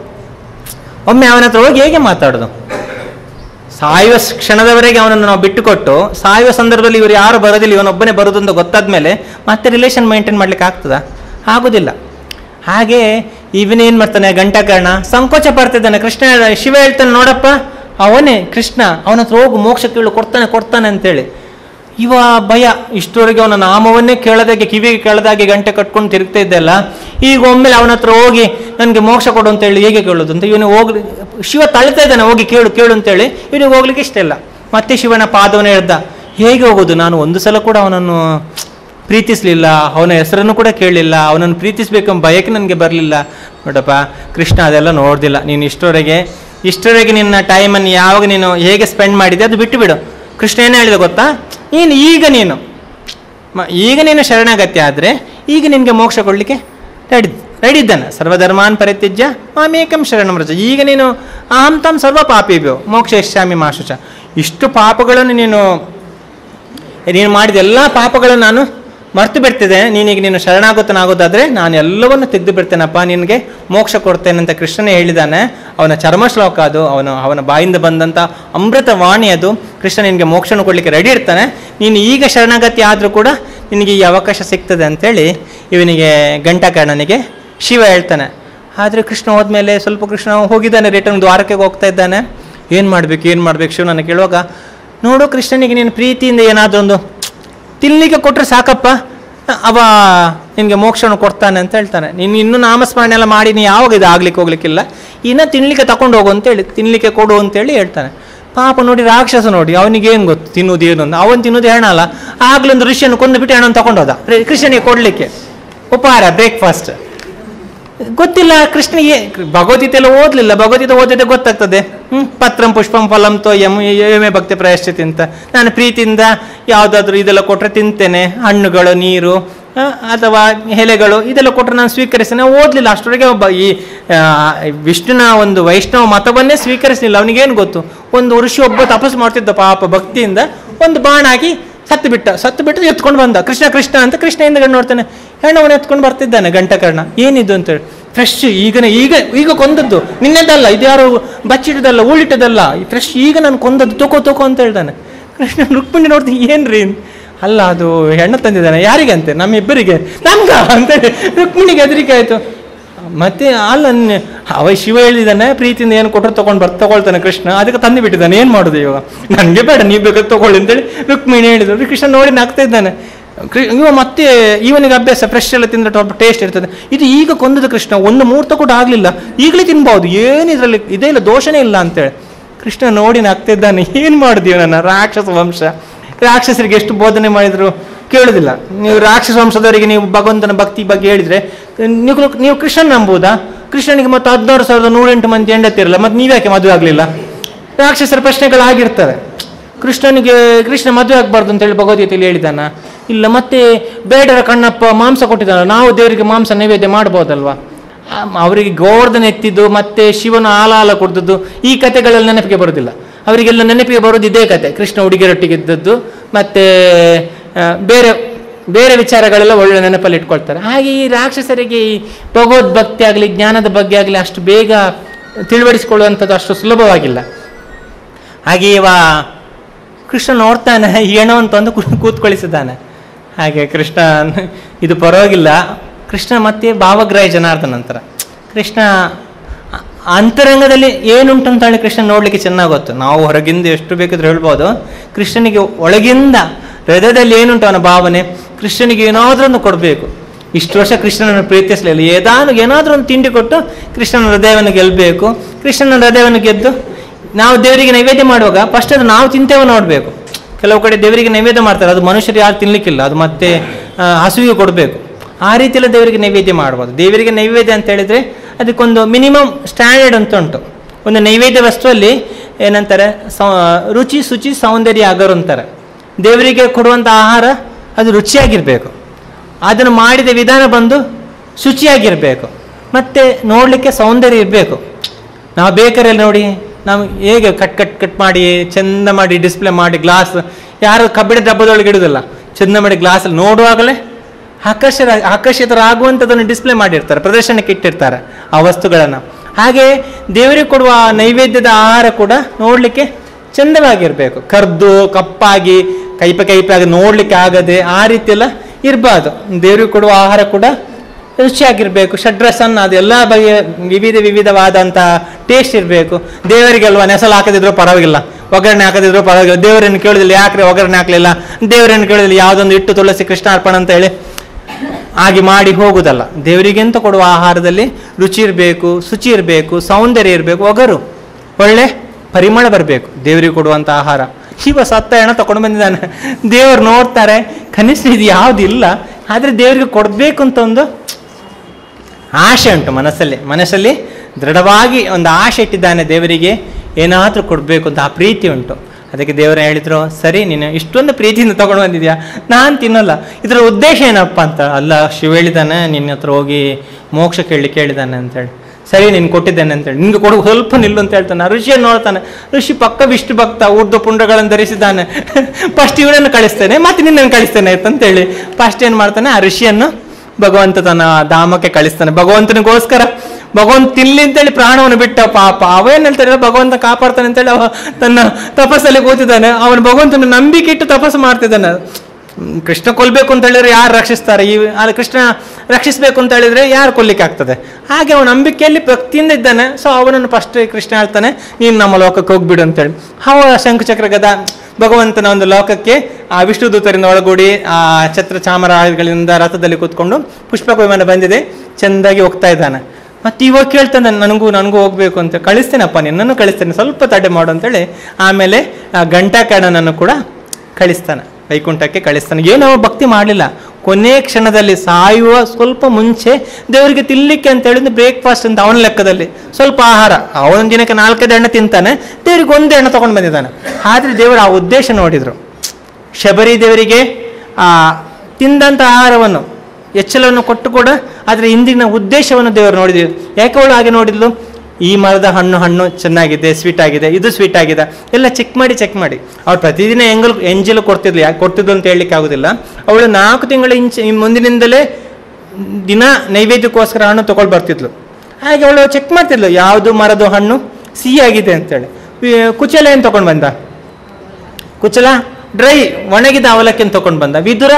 ಒಮ್ಮೆ ಅವನ ಹತ್ರ ಹೋಗಿ ಹೇಗೆ ಮಾತಾಡೋದು ಸಾಯುವ ಸ್- ಕ್ಷಣದವರೆಗೆ ಅವನನ್ನು ನಾವು ಬಿಟ್ಟುಕೊಟ್ಟು ಸಾಯುವ ಸಂದರ್ಭದಲ್ಲಿ ಇವರು ಯಾರು ಬರೋದಿಲ್ಲ ಇವನೊಬ್ಬನೇ ಬರೋದು ಅಂತ ಗೊತ್ತಾದ್ಮೇಲೆ ಮತ್ತೆ ರಿಲೇಷನ್ ಮೇಂಟೈನ್ ಮಾಡ್ಲಿಕ್ಕೆ ಆಗ್ತದಾ ಆಗುದಿಲ್ಲ ಹಾಗೆ ಇವನೇನ್ ಮಾಡ್ತಾನೆ ಗಂಟಕರ್ಣ ಸಂಕೋಚ ಪಡ್ತಿದ್ದಾನೆ ಕೃಷ್ಣ ಹೇಳ್ದ- ಶಿವ ಹೇಳ್ತಾನೆ ನೋಡಪ್ಪ ಅವನೇ ಕೃಷ್ಣ ಅವನ ಹತ್ರ ಹೋಗು ಮೋಕ್ಷ ಕೇಳು ಕೊಡ್ತಾನೆ ಕೊಡ್ತಾನೆ ಅಂತೇಳಿ ಇವ ಭಯ ಇಷ್ಟವರೆಗೆ ಅವನ ನಾಮವನ್ನೇ ಕೇಳದಾಗೆ ಕಿವಿಗೆ ಕೇಳದಾಗೆ ಗಂಟೆ ಕಟ್ಕೊಂಡು ತಿರುಗ್ತಾ ಇದ್ದಲ್ಲ ಈಗ ಒಮ್ಮೆಲೆ ಅವನ ಹತ್ರ ಹೋಗಿ ನನಗೆ ಮೋಕ್ಷ ಕೊಡು ಅಂತ ಹೇಳಿ ಹೇಗೆ ಕೇಳೋದು ಅಂತ ಇವನು ಹೋಗ್ಲಿ ಶಿವ ತಳ್ತಾ ಇದ್ದಾನೆ ಹೋಗಿ ಕೇಳು ಕೇಳು ಅಂತೇಳಿ ಇವನಿಗೆ ಹೋಗ್ಲಿಕ್ಕೆ ಇಷ್ಟ ಇಲ್ಲ ಮತ್ತೆ ಶಿವನ ಪಾದವನ್ನ ಹೇಳ್ದ ಹೇಗೆ ಹೋಗೋದು ನಾನು ಒಂದು ಸಲ ಕೂಡ ಅವನನ್ನು ಪ್ರೀತಿಸ್ಲಿಲ್ಲ ಅವನ ಹೆಸರನ್ನು ಕೂಡ ಕೇಳಲಿಲ್ಲ ಅವನನ್ನು ಪ್ರೀತಿಸ್ಬೇಕೆಂಬ ಬಯಕೆ ನನಗೆ ಬರಲಿಲ್ಲ ನೋಡಪ್ಪ ಕೃಷ್ಣ ಅದೆಲ್ಲ ನೋಡ್ದಿಲ್ಲ ನೀನು ಇಷ್ಟವರೆಗೆ ಇಷ್ಟವರೆಗೆ ನಿನ್ನ ಟೈಮನ್ನು ಯಾವಾಗ ನೀನು ಹೇಗೆ ಸ್ಪೆಂಡ್ ಮಾಡಿದೆ ಅದು ಬಿಟ್ಟು ಬಿಡು ಕೃಷ್ಣ ಏನು ಹೇಳಿದ ಗೊತ್ತಾ ನೀನು ಈಗ ನೀನು ಮ- ಈಗ ನೀನು ಶರಣಾಗತ್ಯ ಆದರೆ ಈಗ ನಿನಗೆ ಮೋಕ್ಷ ಕೊಡಲಿಕ್ಕೆ ರೆಡಿ ರೆಡಿ ಇದ್ದಾನೆ ಸರ್ವಧರ್ಮಾನ್ ಪರಿತ್ಯಜ್ಯ ಮಾಮೇಕಂ ಶರಣಂ ರಜ ಈಗ ನೀನು ಅಹಂ ತಂ ಸರ್ವ ಪಾಪಿಭ್ಯೋ ಮೋಕ್ಷ ಯಶ್ಯಾಮಿ ಮಾಶುಚ ಇಷ್ಟು ಪಾಪಗಳನ್ನು ನೀನು ನೀನು ಮಾಡಿದ ಎಲ್ಲ ಪಾಪಗಳನ್ನು ನಾನು ಮರ್ತು ಬಿಡ್ತಿದ್ದೆ ನೀನೀಗ ನೀನು ಶರಣಾಗತನಾಗೋದಾದ್ರೆ ನಾನು ಎಲ್ಲವನ್ನು ತೆಗೆದು ಬಿಡ್ತೇನಪ್ಪ ನಿನಗೆ ಮೋಕ್ಷ ಕೊಡ್ತೇನೆ ಅಂತ ಕೃಷ್ಣನೇ ಹೇಳಿದ್ದಾನೆ ಅವನ ಚರ್ಮ ಶ್ಲೋಕ ಅದು ಅವನು ಅವನ ಬಾಯಿಂದ ಬಂದಂಥ ಅಮೃತ ವಾಣಿ ಅದು ಕೃಷ್ಣ ನಿನಗೆ ಮೋಕ್ಷನ ಕೊಡಲಿಕ್ಕೆ ರೆಡಿ ಇರ್ತಾನೆ ನೀನು ಈಗ ಶರಣಾಗತಿ ಆದರೂ ಕೂಡ ನಿನಗೆ ಈ ಅವಕಾಶ ಸಿಗ್ತದೆ ಅಂತೇಳಿ ಇವನಿಗೆ ಗಂಟಕರ್ಣನಿಗೆ ಶಿವ ಹೇಳ್ತಾನೆ ಆದರೆ ಕೃಷ್ಣ ಹೋದ್ಮೇಲೆ ಸ್ವಲ್ಪ ಕೃಷ್ಣ ಹೋಗಿದ್ದಾನೆ ರಿಟರ್ನ್ ದ್ವಾರಕೆಗೆ ಹೋಗ್ತಾ ಇದ್ದಾನೆ ಏನು ಮಾಡ್ಬೇಕು ಏನು ಮಾಡ್ಬೇಕು ಶಿವ ನನಗೆ ಕೇಳುವಾಗ ನೋಡು ಕೃಷ್ಣನಿಗೆ ನೀನು ಪ್ರೀತಿಯಿಂದ ಏನಾದರೂ ಒಂದು ತಿನ್ಲಿಕ್ಕೆ ಕೊಟ್ಟರೆ ಸಾಕಪ್ಪ ಅವ ನಿನಗೆ ಮೋಕ್ಷವನ್ನು ಕೊಡ್ತಾನೆ ಅಂತ ಹೇಳ್ತಾನೆ ನೀನು ಇನ್ನೂ ನಾಮಸ್ಮರಣೆ ಎಲ್ಲ ಮಾಡಿ ನೀ ಯಾವಾಗ ಇದು ಆಗ್ಲಿಕ್ಕೆ ಹೋಗ್ಲಿಕ್ಕಿಲ್ಲ ಇನ್ನು ತಿನ್ಲಿಕ್ಕೆ ತಕೊಂಡು ಹೋಗು ಅಂತೇಳಿ ತಿನ್ಲಿಕ್ಕೆ ಕೊಡು ಅಂತೇಳಿ ಹೇಳ್ತಾನೆ ಪಾಪ ನೋಡಿ ರಾಕ್ಷಸ ನೋಡಿ ಅವನಿಗೆ ಏನು ಗೊತ್ತು ತಿನ್ನುವುದು ಏನು ಅಂತ ಅವನು ತಿನ್ನುವುದು ಹೆಣ ಅಲ್ಲ ಆಗ್ಲೊಂದು ಋಷಿಯನ್ನು ಕೊಂದು ಬಿಟ್ಟು ಹೆಣ್ಣನ್ನು ತಗೊಂಡೋದ ಕೃಷ್ಣನಿಗೆ ಕೊಡಲಿಕ್ಕೆ ಉಪಹಾರ ಬ್ರೇಕ್ಫಾಸ್ಟ್ ಗೊತ್ತಿಲ್ಲ ಕೃಷ್ಣನಿಗೆ ಭಗವದ್ಗೀತೆ ಎಲ್ಲ ಓದಲಿಲ್ಲ ಭಗವದ್ಗೀತೆ ಓದಿದ್ರೆ ಗೊತ್ತಾಗ್ತದೆ ಹ್ಮ್ ಪತ್ರಂ ಪುಷ್ಪಂ ಫಲಂ ತೋಯಂ ಏಮೆ ಭಕ್ತಿ ಪ್ರಯಶ್ಚಿತಿ ಅಂತ ನಾನು ಪ್ರೀತಿಯಿಂದ ಯಾವುದಾದ್ರೂ ಇದೆಲ್ಲ ಕೊಟ್ಟರೆ ತಿಂತೇನೆ ಹಣ್ಣುಗಳು ನೀರು ಆ, ಅಥವಾ ಎಲೆಗಳು ಇದೆಲ್ಲ ಕೊಟ್ಟರೆ ನಾನು ಸ್ವೀಕರಿಸ್ತೇನೆ ಓದಲಿಲ್ಲ ಅಷ್ಟರೊಳಗೆ ಒಬ್ಬ ಈ ಆ, ವಿಷ್ಣುನ ಒಂದು ವೈಷ್ಣವ ಮತವನ್ನೇ ಸ್ವೀಕರಿಸಲಿಲ್ಲ ಅವನಿಗೇನು ಗೊತ್ತು ಒಂದು ಋಷಿ ಒಬ್ಬ ತಪಸ್ಸು ಮಾಡ್ತಿದ್ದ ಪಾಪ ಭಕ್ತಿಯಿಂದ ಒಂದು ಬಾಣ ಹಾಕಿ ಸತ್ತು ಬಿಟ್ಟ ಸತ್ತು ಬಿಟ್ಟು ಎತ್ಕೊಂಡು ಬಂದ ಕೃಷ್ಣ ಕೃಷ್ಣ ಅಂತ ಕೃಷ್ಣ ಹಿಂದ್ಗಡೆ ನೋಡ್ತಾನೆ ಹೆಣ್ಣವನ್ನ ಎತ್ಕೊಂಡು ಬರ್ತಿದ್ದಾನೆ ಗಂಟಕರ್ಣ ಏನಿದು ಅಂತೇಳಿ ಫ್ರೆಶ್ ಈಗನೇ ಈಗ ಈಗ ಕೊಂದದ್ದು ನಿನ್ನೆದಲ್ಲ ಇದು ಯಾರು ಬಚ್ಚಿಟ್ಟದಲ್ಲ ಉಳಿಟ್ಟದಲ್ಲ ಫ್ರೆಶ್ ಈಗ ನಾನು ಕೊಂದದ್ದು ತಗೋ ತಗೋ ಅಂತ ಹೇಳ್ತಾನೆ ಕೃಷ್ಣ ರುಕ್ಮಿಣಿ ನೋಡ್ತೀನಿ ಏನ್ರಿ ಅಲ್ಲ ಅದು ಹೆಣ್ಣು ತಂದಿದ್ದಾನೆ ಯಾರಿಗಂತೆ ನಮ್ಮಿಬ್ಬರಿಗೆ ನಮ್ಗ ಅಂತೇಳಿ ರುಕ್ಮಿಣಿಗೆ ಹೆದರಿಕೆ ಆಯ್ತು ಮತ್ತೆ ಅಲ್ಲ ನ- ಅವ ಶಿವ ಹೇಳಿದಾನೆ ಪ್ರೀತಿಯಿಂದ ಏನು ಕೊಟ್ಟರು ತಗೊಂಡು ಬರ್ತಾ ತಗೊಳ್ತಾನೆ ಕೃಷ್ಣ ಅದಕ್ಕೆ ತಂದು ಬಿಟ್ಟಿದ್ದಾನೆ ಏನು ಮಾಡೋದು ಇವಾಗ ನನಗೆ ಬೇಡ ನೀವು ಬೇಕಾದ್ರೆ ತಗೊಳ್ಳಿ ಅಂತೇಳಿ ರುಕ್ಮಿಣಿ ಹೇಳಿದ್ರು ಕೃಷ್ಣ ನೋಡಿ ನಗ್ತಾ ಇದ್ದಾನೆ ಕೃ- ಇವ ಮತ್ತೆ ಇವನಿಗೆ ಅಭ್ಯಾಸ ಫ್ರೆಶ್ ಎಲ್ಲ ತಿಂದ್ರೆ ಸ್ವಲ್ಪ ಟೇಸ್ಟ್ ಇರ್ತದೆ ಇದು ಈಗ ಕೊಂದದ ಕೃಷ್ಣ ಒಂದು ಮುಹೂರ್ತ ಕೂಡ ಆಗಲಿಲ್ಲ ಈಗಲೇ ತಿನ್ಬಹುದು ಏನು ಇದರಲ್ಲಿ ಇದೇ ಇಲ್ಲ ದೋಷನೇ ಇಲ್ಲ ಅಂತೇಳಿ ಕೃಷ್ಣ ನೋಡಿ ನಗ್ತಾ ಇದ್ದಾನೆ ಏನು ಮಾಡಿದೀವಿ ನನ್ನ ರಾಕ್ಷಸ ವಂಶ ರಾಕ್ಷಸರಿಗೆ ಎಷ್ಟು ಬೋಧನೆ ಮಾಡಿದ್ರು ಕೇಳುದಿಲ್ಲ ನೀವು ರಾಕ್ಷಸ ವಂಶದವರಿಗೆ ನೀವು ಭಗವಂತನ ಭಕ್ತಿ ಬಗ್ಗೆ ಹೇಳಿದ್ರೆ ನೀವು ನೀವು ಕೃಷ್ಣನ್ ನಂಬುವುದಾ ಕೃಷ್ಣನಿಗೆ ಮತ್ತೆ ಹದಿನಾರು ಸಾವಿರದ ನೂರೆಂಟು ಮಂದಿ ಹೆಂಡತಿರಲ್ಲ ಮತ್ತೆ ನೀವ್ಯಾಕೆ ಮದುವೆ ಆಗಲಿಲ್ಲ ರಾಕ್ಷಸರ ಪ್ರಶ್ನೆಗಳಾಗಿರ್ತವೆ ಕೃಷ್ಣನಿಗೆ ಕೃಷ್ಣ ಮದುವೆ ಆಗಬಾರ್ದು ಅಂತೇಳಿ ಭಗವದ್ಗೀತೆಯಲ್ಲಿ ಹೇಳಿದಾನ ಇಲ್ಲ ಮತ್ತೆ ಬೇಡರ ಕಣ್ಣಪ್ಪ ಮಾಂಸ ಕೊಟ್ಟಿದ್ದಾನ ನಾವು ದೇವರಿಗೆ ಮಾಂಸ ನೈವೇದ್ಯ ಮಾಡ್ಬೋದಲ್ವಾ ಆ, ಅವರಿಗೆ ಗೋವರ್ಧನ ಎತ್ತಿದ್ದು ಮತ್ತೆ ಶಿವನ ಆಲಾಲ ಕೊಡ್ದದ್ದು ಈ ಕಥೆಗಳೆಲ್ಲ ನೆನಪಿಗೆ ಬರೋದಿಲ್ಲ ಅವರಿಗೆಲ್ಲ ನೆನಪಿಗೆ ಬರೋದು ಇದೇ ಕತೆ ಕೃಷ್ಣ ಹುಡುಗಿಯರೊಟ್ಟಿಗೆ ಇದ್ದದ್ದು ಮತ್ತೆ ಆ, ಬೇರೆ ಬೇರೆ ವಿಚಾರಗಳೆಲ್ಲ ಒಳ್ಳೆ ನೆನಪಲ್ಲಿ ಇಟ್ಕೊಳ್ತಾರೆ ಹಾಗೆ ಈ ರಾಕ್ಷಸರಿಗೆ ಈ ಭಗವದ್ಭಕ್ತಿ ಆಗಲಿ ಜ್ಞಾನದ ಬಗ್ಗೆ ಆಗಲಿ ಅಷ್ಟು ಬೇಗ ತಿಳಿವಡಿಸಿಕೊಳ್ಳುವಂಥದ್ದು ಅಷ್ಟು ಸುಲಭವಾಗಿಲ್ಲ ಹಾಗೆ ಇವ ಕೃಷ್ಣ ನೋಡ್ತಾನೆ ಏನೋ ಅಂತ ಒಂದು ಕೂ- ಕೂತ್ಕೊಳಿಸಿದ್ದಾನೆ ಹಾಗೆ ಕೃಷ್ಣ ಇದು ಪರವಾಗಿಲ್ಲ ಕೃಷ್ಣ ಮತ್ತೆ ಭಾವಗ್ರಾಹಿ ಜನಾರ್ದನ ನಂತರ ಕೃಷ್ಣ ಅ- ಅಂತರಂಗದಲ್ಲಿ ಏನುಂಟು ಅಂತ ಹೇಳಿ ಕೃಷ್ಣ ನೋಡ್ಲಿಕ್ಕೆ ಚೆನ್ನಾಗಿ ಗೊತ್ತು ನಾವು ಹೊರಗಿಂದ ಎಷ್ಟು ಬೇಕಾದ್ರೂ ಹೇಳ್ಬೋದು ಕೃಷ್ಣನಿಗೆ ಒಳಗಿಂದ ಹೃದಯದಲ್ಲಿ ಏನುಂಟು ಅವನ ಭಾವನೆ ಕೃಷ್ಣನಿಗೆ ಏನಾದ್ರೂ ಒಂದು ಕೊಡಬೇಕು ಇಷ್ಟು ವರ್ಷ ಕೃಷ್ಣನನ್ನು ಪ್ರೀತಿಸಲಿಲ್ಲ ಏದಾನು ಏನಾದರೂ ಒಂದು ತಿಂಡಿ ಕೊಟ್ಟು ಕೃಷ್ಣನ ಹೃದಯವನ್ನು ಗೆಲ್ಲಬೇಕು ಕೃಷ್ಣನ ಹೃದಯವನ್ನು ಗೆದ್ದು ನಾವು ದೇವರಿಗೆ ನೈವೇದ್ಯ ಮಾಡುವಾಗ ಫಸ್ಟ್ ಅದು ನಾವು ತಿಂತೇವೆ ನೋಡಬೇಕು ಕೆಲವು ಕಡೆ ದೇವರಿಗೆ ನೈವೇದ್ಯ ಮಾಡ್ತಾರೆ ಅದು ಮನುಷ್ಯರು ಯಾರು ತಿನ್ಲಿಕ್ಕಿಲ್ಲ ಅದು ಮತ್ತೆ ಆ, ಹಸುವಿಗೆ ಕೊಡಬೇಕು ಆ ರೀತಿಯೆಲ್ಲ ದೇವರಿಗೆ ನೈವೇದ್ಯ ಮಾಡ್ಬೋದು ದೇವರಿಗೆ ನೈವೇದ್ಯ ಅಂತ ಹೇಳಿದ್ರೆ ಅದಕ್ಕೊಂದು ಮಿನಿಮಮ್ ಸ್ಟ್ಯಾಂಡರ್ಡ್ ಅಂತ ಉಂಟು ಒಂದು ನೈವೇದ್ಯ ವಸ್ತುವಲ್ಲಿ ಏನಂತಾರೆ ಸೌ- ರುಚಿ ಶುಚಿ ಸೌಂದರ್ಯ ಆಗರು ಅಂತಾರೆ ದೇವರಿಗೆ ಕೊಡುವಂಥ ಆಹಾರ ಅದು ರುಚಿಯಾಗಿರಬೇಕು ಅದನ್ನು ಮಾಡಿದ ವಿಧಾನ ಬಂದು ಶುಚಿಯಾಗಿರಬೇಕು ಮತ್ತು ನೋಡಲಿಕ್ಕೆ ಸೌಂದರ್ಯ ಇರಬೇಕು ನಾವು ಬೇಕರಿಯಲ್ಲಿ ನೋಡಿ ನಾವು ಹೇಗೆ ಕಟ್ ಕಟ್ ಕಟ್ ಮಾಡಿ ಚೆಂದ ಮಾಡಿ ಡಿಸ್ಪ್ಲೇ ಮಾಡಿ ಗ್ಲಾಸ್ ಯಾರು ಕಬ್ಬಿಣ ಡಬ್ಬದೊಳಗೆ ಇಡುವುದಿಲ್ಲ ಚೆಂದ ಮಾಡಿ ಗ್ಲಾಸಲ್ಲಿ ನೋಡುವಾಗಲೇ ಆಕರ್ಷ ಆಕರ್ಷಿತರಾಗುವಂಥದ್ದನ್ನು ಡಿಸ್ಪ್ಲೇ ಮಾಡಿರ್ತಾರೆ ಪ್ರದರ್ಶನಕ್ಕೆ ಇಟ್ಟಿರ್ತಾರೆ ಆ ವಸ್ತುಗಳನ್ನು ಹಾಗೆ ದೇವರಿಗೆ ಕೊಡುವ ಆ ನೈವೇದ್ಯದ ಆಹಾರ ಕೂಡ ನೋಡಲಿಕ್ಕೆ ಚಂದವಾಗಿರಬೇಕು ಕರ್ದು ಕಪ್ಪಾಗಿ ಕೈಪ ಕೈಪಾಗಿ ನೋಡಲಿಕ್ಕೆ ಆಗದೆ ಆ ರೀತಿಯೆಲ್ಲ ಇರಬಾರ್ದು ದೇವರಿಗೆ ಕೊಡುವ ಆಹಾರ ಕೂಡ ರುಚಿಯಾಗಿರಬೇಕು ಷಡ್ರಸನ್ನ ಅದು ಎಲ್ಲ ಬಗೆಯ ವಿವಿಧ ವಿವಿಧವಾದಂಥ ಟೇಸ್ಟ್ ಇರಬೇಕು ದೇವರಿಗೆ ಅಲ್ವಾ ನೆಸಲು ಹಾಕದಿದ್ರು ಪರವಾಗಿಲ್ಲ ಒಗ್ಗರಣೆ ಹಾಕದಿದ್ರು ಪರವಾಗಿಲ್ಲ ದೇವರನ್ನು ಕೇಳೋದಿಲ್ಲ ಯಾಕ್ರೆ ಒಗ್ಗರಣೆ ಹಾಕಲಿಲ್ಲ ದೇವರನ್ನು ಕೇಳೋದಿಲ್ಲ ಯಾವುದೊಂದು ಇಟ್ಟು ತುಳಸಿ ಕೃಷ್ಣಾರ್ಪಣ ಅಂತ ಹೇಳಿ ಹಾಗೆ ಮಾಡಿ ಹೋಗುದಲ್ಲ ದೇವರಿಗೆಂತ ಕೊಡುವ ಆಹಾರದಲ್ಲಿ ರುಚಿ ಇರಬೇಕು ಶುಚಿ ಇರಬೇಕು ಸೌಂದರ್ಯ ಇರಬೇಕು ಒಗರು ಒಳ್ಳೆ ಪರಿಮಳ ಬರಬೇಕು ದೇವರಿಗೆ ಕೊಡುವಂಥ ಆಹಾರ ಇವ ಸತ್ತ ಹೆಣ ತಗೊಂಡು ಬಂದಿದ್ದಾನೆ ದೇವರು ನೋಡ್ತಾರೆ ಕನಿಷ್ಠ ಇದು ಯಾವುದಿಲ್ಲ ಆದರೆ ದೇವರಿಗೆ ಕೊಡಬೇಕು ಅಂತ ಒಂದು ಆಶೆ ಉಂಟು ಮನಸ್ಸಲ್ಲಿ ಮನಸ್ಸಲ್ಲಿ ದೃಢವಾಗಿ ಒಂದು ಆಶೆ ಇಟ್ಟಿದ್ದಾನೆ ದೇವರಿಗೆ ಏನಾದರೂ ಕೊಡಬೇಕು ಅಂತ ಆ ಪ್ರೀತಿ ಉಂಟು ಅದಕ್ಕೆ ದೇವರು ಹೇಳಿದ್ರು ಸರಿ ನೀನು ಇಷ್ಟೊಂದು ಪ್ರೀತಿಯಿಂದ ತಗೊಂಡು ಬಂದಿದ್ಯಾ ನಾನು ತಿನ್ನಲ್ಲ ಇದರ ಉದ್ದೇಶ ಏನಪ್ಪ ಅಂತ ಅಲ್ಲ ಶಿವ ಹೇಳಿದಾನೆ ನಿನ್ನ ಹತ್ರ ಹೋಗಿ ಮೋಕ್ಷ ಕೇಳಲಿಕ್ಕೆ ಹೇಳಿದ್ದಾನೆ ಅಂತೇಳಿ ಸರಿ ನೀನು ಕೊಟ್ಟಿದ್ದೇನೆ ಅಂತೇಳಿ ನಿನ್ಗೆ ಕೊಡು ಸ್ವಲ್ಪ ನಿಲ್ಲು ಅಂತ ಹೇಳ್ತಾನೆ ಆ ಋಷಿಯನ್ನು ನೋಡ್ತಾನೆ ಋಷಿ ಪಕ್ಕ ವಿಷ್ಣು ಭಕ್ತ ಊರ್ಧ್ವ ಪುಂಡಗಳನ್ನು ಧರಿಸಿದ್ದಾನೆ ಫಸ್ಟ್ ಇವನನ್ನು ಕಳಿಸ್ತೇನೆ ಮತ್ತೆ ನಿನ್ನನ್ನು ಕಳಿಸ್ತೇನೆ ಆಯ್ತು ಅಂತೇಳಿ ಫಸ್ಟ್ ಏನು ಮಾಡ್ತಾನೆ ಆ ಋಷಿಯನ್ನು ಭಗವಂತ ತನ್ನ ಧಾಮಕ್ಕೆ ಕಳಿಸ್ತಾನೆ ಭಗವಂತನಿಗೋಸ್ಕರ ಭಗವಂತ ತಿನ್ಲಿ ಅಂತೇಳಿ ಪ್ರಾಣವನ್ನು ಬಿಟ್ಟ ಪಾಪ ಅವ ಏನ್ ಹೇಳ್ತಾರೆ ಭಗವಂತ ಕಾಪಾಡ್ತಾನೆ ಅಂತೇಳಿ ಅವ ತನ್ನ ತಪಸ್ಸಲ್ಲಿ ಕೂತಿದ್ದಾನೆ ಅವನು ಭಗವಂತನ ನಂಬಿಕೆ ಇಟ್ಟು ತಪಸ್ಸು ಮಾಡ್ತಿದ್ದಾನೆ ಹ್ಮ್, ಕೃಷ್ಣ ಕೊಲ್ಬೇಕು ಅಂತ ಹೇಳಿದ್ರೆ ಯಾರು ರಕ್ಷಿಸ್ತಾರೆ ಈ ಅಲ್ಲಿ ಕೃಷ್ಣ ರಕ್ಷಿಸಬೇಕು ಅಂತ ಹೇಳಿದ್ರೆ ಯಾರು ಕೊಲ್ಲಿಕ್ಕೆ ಆಗ್ತದೆ ಹಾಗೆ ಅವನ ನಂಬಿಕೆಯಲ್ಲಿ ಭಕ್ತಿಯಿಂದ ಇದ್ದಾನೆ ಸೊ ಅವನನ್ನು ಫಸ್ಟ್ ಕೃಷ್ಣ ಹೇಳ್ತಾನೆ ನೀನು ನಮ್ಮ ಲೋಕಕ್ಕೆ ಹೋಗ್ಬಿಡು ಅಂತೇಳಿ ಅವ ಶಂಕುಚಕ್ರ ಗದ ಭಗವಂತನ ಒಂದು ಲೋಕಕ್ಕೆ ಆ ವಿಷ್ಣು ದೂತರಿಂದ ಒಳಗೂಡಿ ಆ ಛತ್ರ ಚಾಮರಾಜಗಳಿಂದ ರಥದಲ್ಲಿ ಕೂತ್ಕೊಂಡು ಪುಷ್ಪಕ ವಿಮಾನ ಬಂದಿದೆ ಚೆಂದಾಗಿ ಹೋಗ್ತಾ ಇದ್ದಾನೆ ಮತ್ತೆ ಇವಾಗ ಕೇಳ್ತಾನೆ ನನಗೂ ನನಗೂ ಹೋಗ್ಬೇಕು ಅಂತ ಕಳಿಸ್ತೇನಪ್ಪ ನಿನ್ನನ್ನು ಕಳಿಸ್ತೇನೆ ಸ್ವಲ್ಪ ತಡೆ ಮಾಡು ಅಂತೇಳಿ ಆಮೇಲೆ ಆ ಗಂಟಾಕರ್ಣನನ್ನು ಕೂಡ ಕಳಿಸ್ತಾನೆ ವೈಕುಂಠಕ್ಕೆ ಕಳಿಸ್ತಾನೆ ಏನೋ ಅವ ಭಕ್ತಿ ಮಾಡಲಿಲ್ಲ ಕೊನೆ ಕ್ಷಣದಲ್ಲಿ ಸಾಯುವ ಸ್ವಲ್ಪ ಮುಂಚೆ ದೇವರಿಗೆ ತಿನ್ಲಿಕ್ಕೆ ಅಂತ ಹೇಳಿದ್ರೆ ಬ್ರೇಕ್ಫಾಸ್ಟ್ ಅಂತ ಅವನ ಲೆಕ್ಕದಲ್ಲಿ ಸ್ವಲ್ಪ ಆಹಾರ ಅವನ ದಿನಕ್ಕೆ ನಾಲ್ಕೈದು ಎಣ್ಣೆ ತಿಂತಾನೆ ದೇವರಿಗೆ ಒಂದು ಎಣ್ಣೆ ತಗೊಂಡು ಬಂದಿದ್ದಾನೆ ಆದರೆ ದೇವರು ಆ ಉದ್ದೇಶ ನೋಡಿದ್ರು ಶಬರಿ ದೇವರಿಗೆ ಆ ತಿಂದಂಥ ಆಹಾರವನ್ನು ಎಚ್ಚಲವನ್ನು ಕೊಟ್ಟು ಕೂಡ ಅದರ ಹಿಂದಿನ ಉದ್ದೇಶವನ್ನು ದೇವರು ನೋಡಿದ್ರು ಯಾಕೆ ಅವಳು ಹಾಗೆ ನೋಡಿದ್ಲು ಈ ಮರದ ಹಣ್ಣು ಹಣ್ಣು ಚೆನ್ನಾಗಿದೆ ಸ್ವೀಟ್ ಆಗಿದೆ ಇದು ಸ್ವೀಟ್ ಆಗಿದೆ ಎಲ್ಲ ಚೆಕ್ ಮಾಡಿ ಚೆಕ್ ಮಾಡಿ ಅವ್ರು ಪ್ರತಿದಿನ ಎಂಗಲ್ ಎಂಜಲು ಕೊಡ್ತಿದ್ಲು ಯಾಕೆ ಕೊಡ್ತಿದ್ಲು ಅಂತ ಹೇಳಲಿಕ್ಕೆ ಆಗೋದಿಲ್ಲ ಅವಳು ನಾಲ್ಕು ತಿಂಗಳ ಇಂಚ ಈ ಮುಂದಿನಿಂದಲೇ ದಿನ ನೈವೇದ್ಯಕ್ಕೋಸ್ಕರ ಹಣ್ಣು ತಗೊಳ್ಳಿ ಬರ್ತಿದ್ಲು ಹಾಗೆ ಅವಳು ಚೆಕ್ ಮಾಡ್ತಿದ್ಲು ಯಾವುದು ಮರದ ಹಣ್ಣು ಸಿಹಿಯಾಗಿದೆ ಅಂತೇಳಿ ವಿ- ಕುಚಲ ಏನು ತಗೊಂಡು ಬಂದ ಕುಚಲ ಡ್ರೈ ಒಣಗಿದ ಅವಲಕ್ಕಿಯನ್ನು ತಗೊಂಡು ಬಂದ ವಿದುರ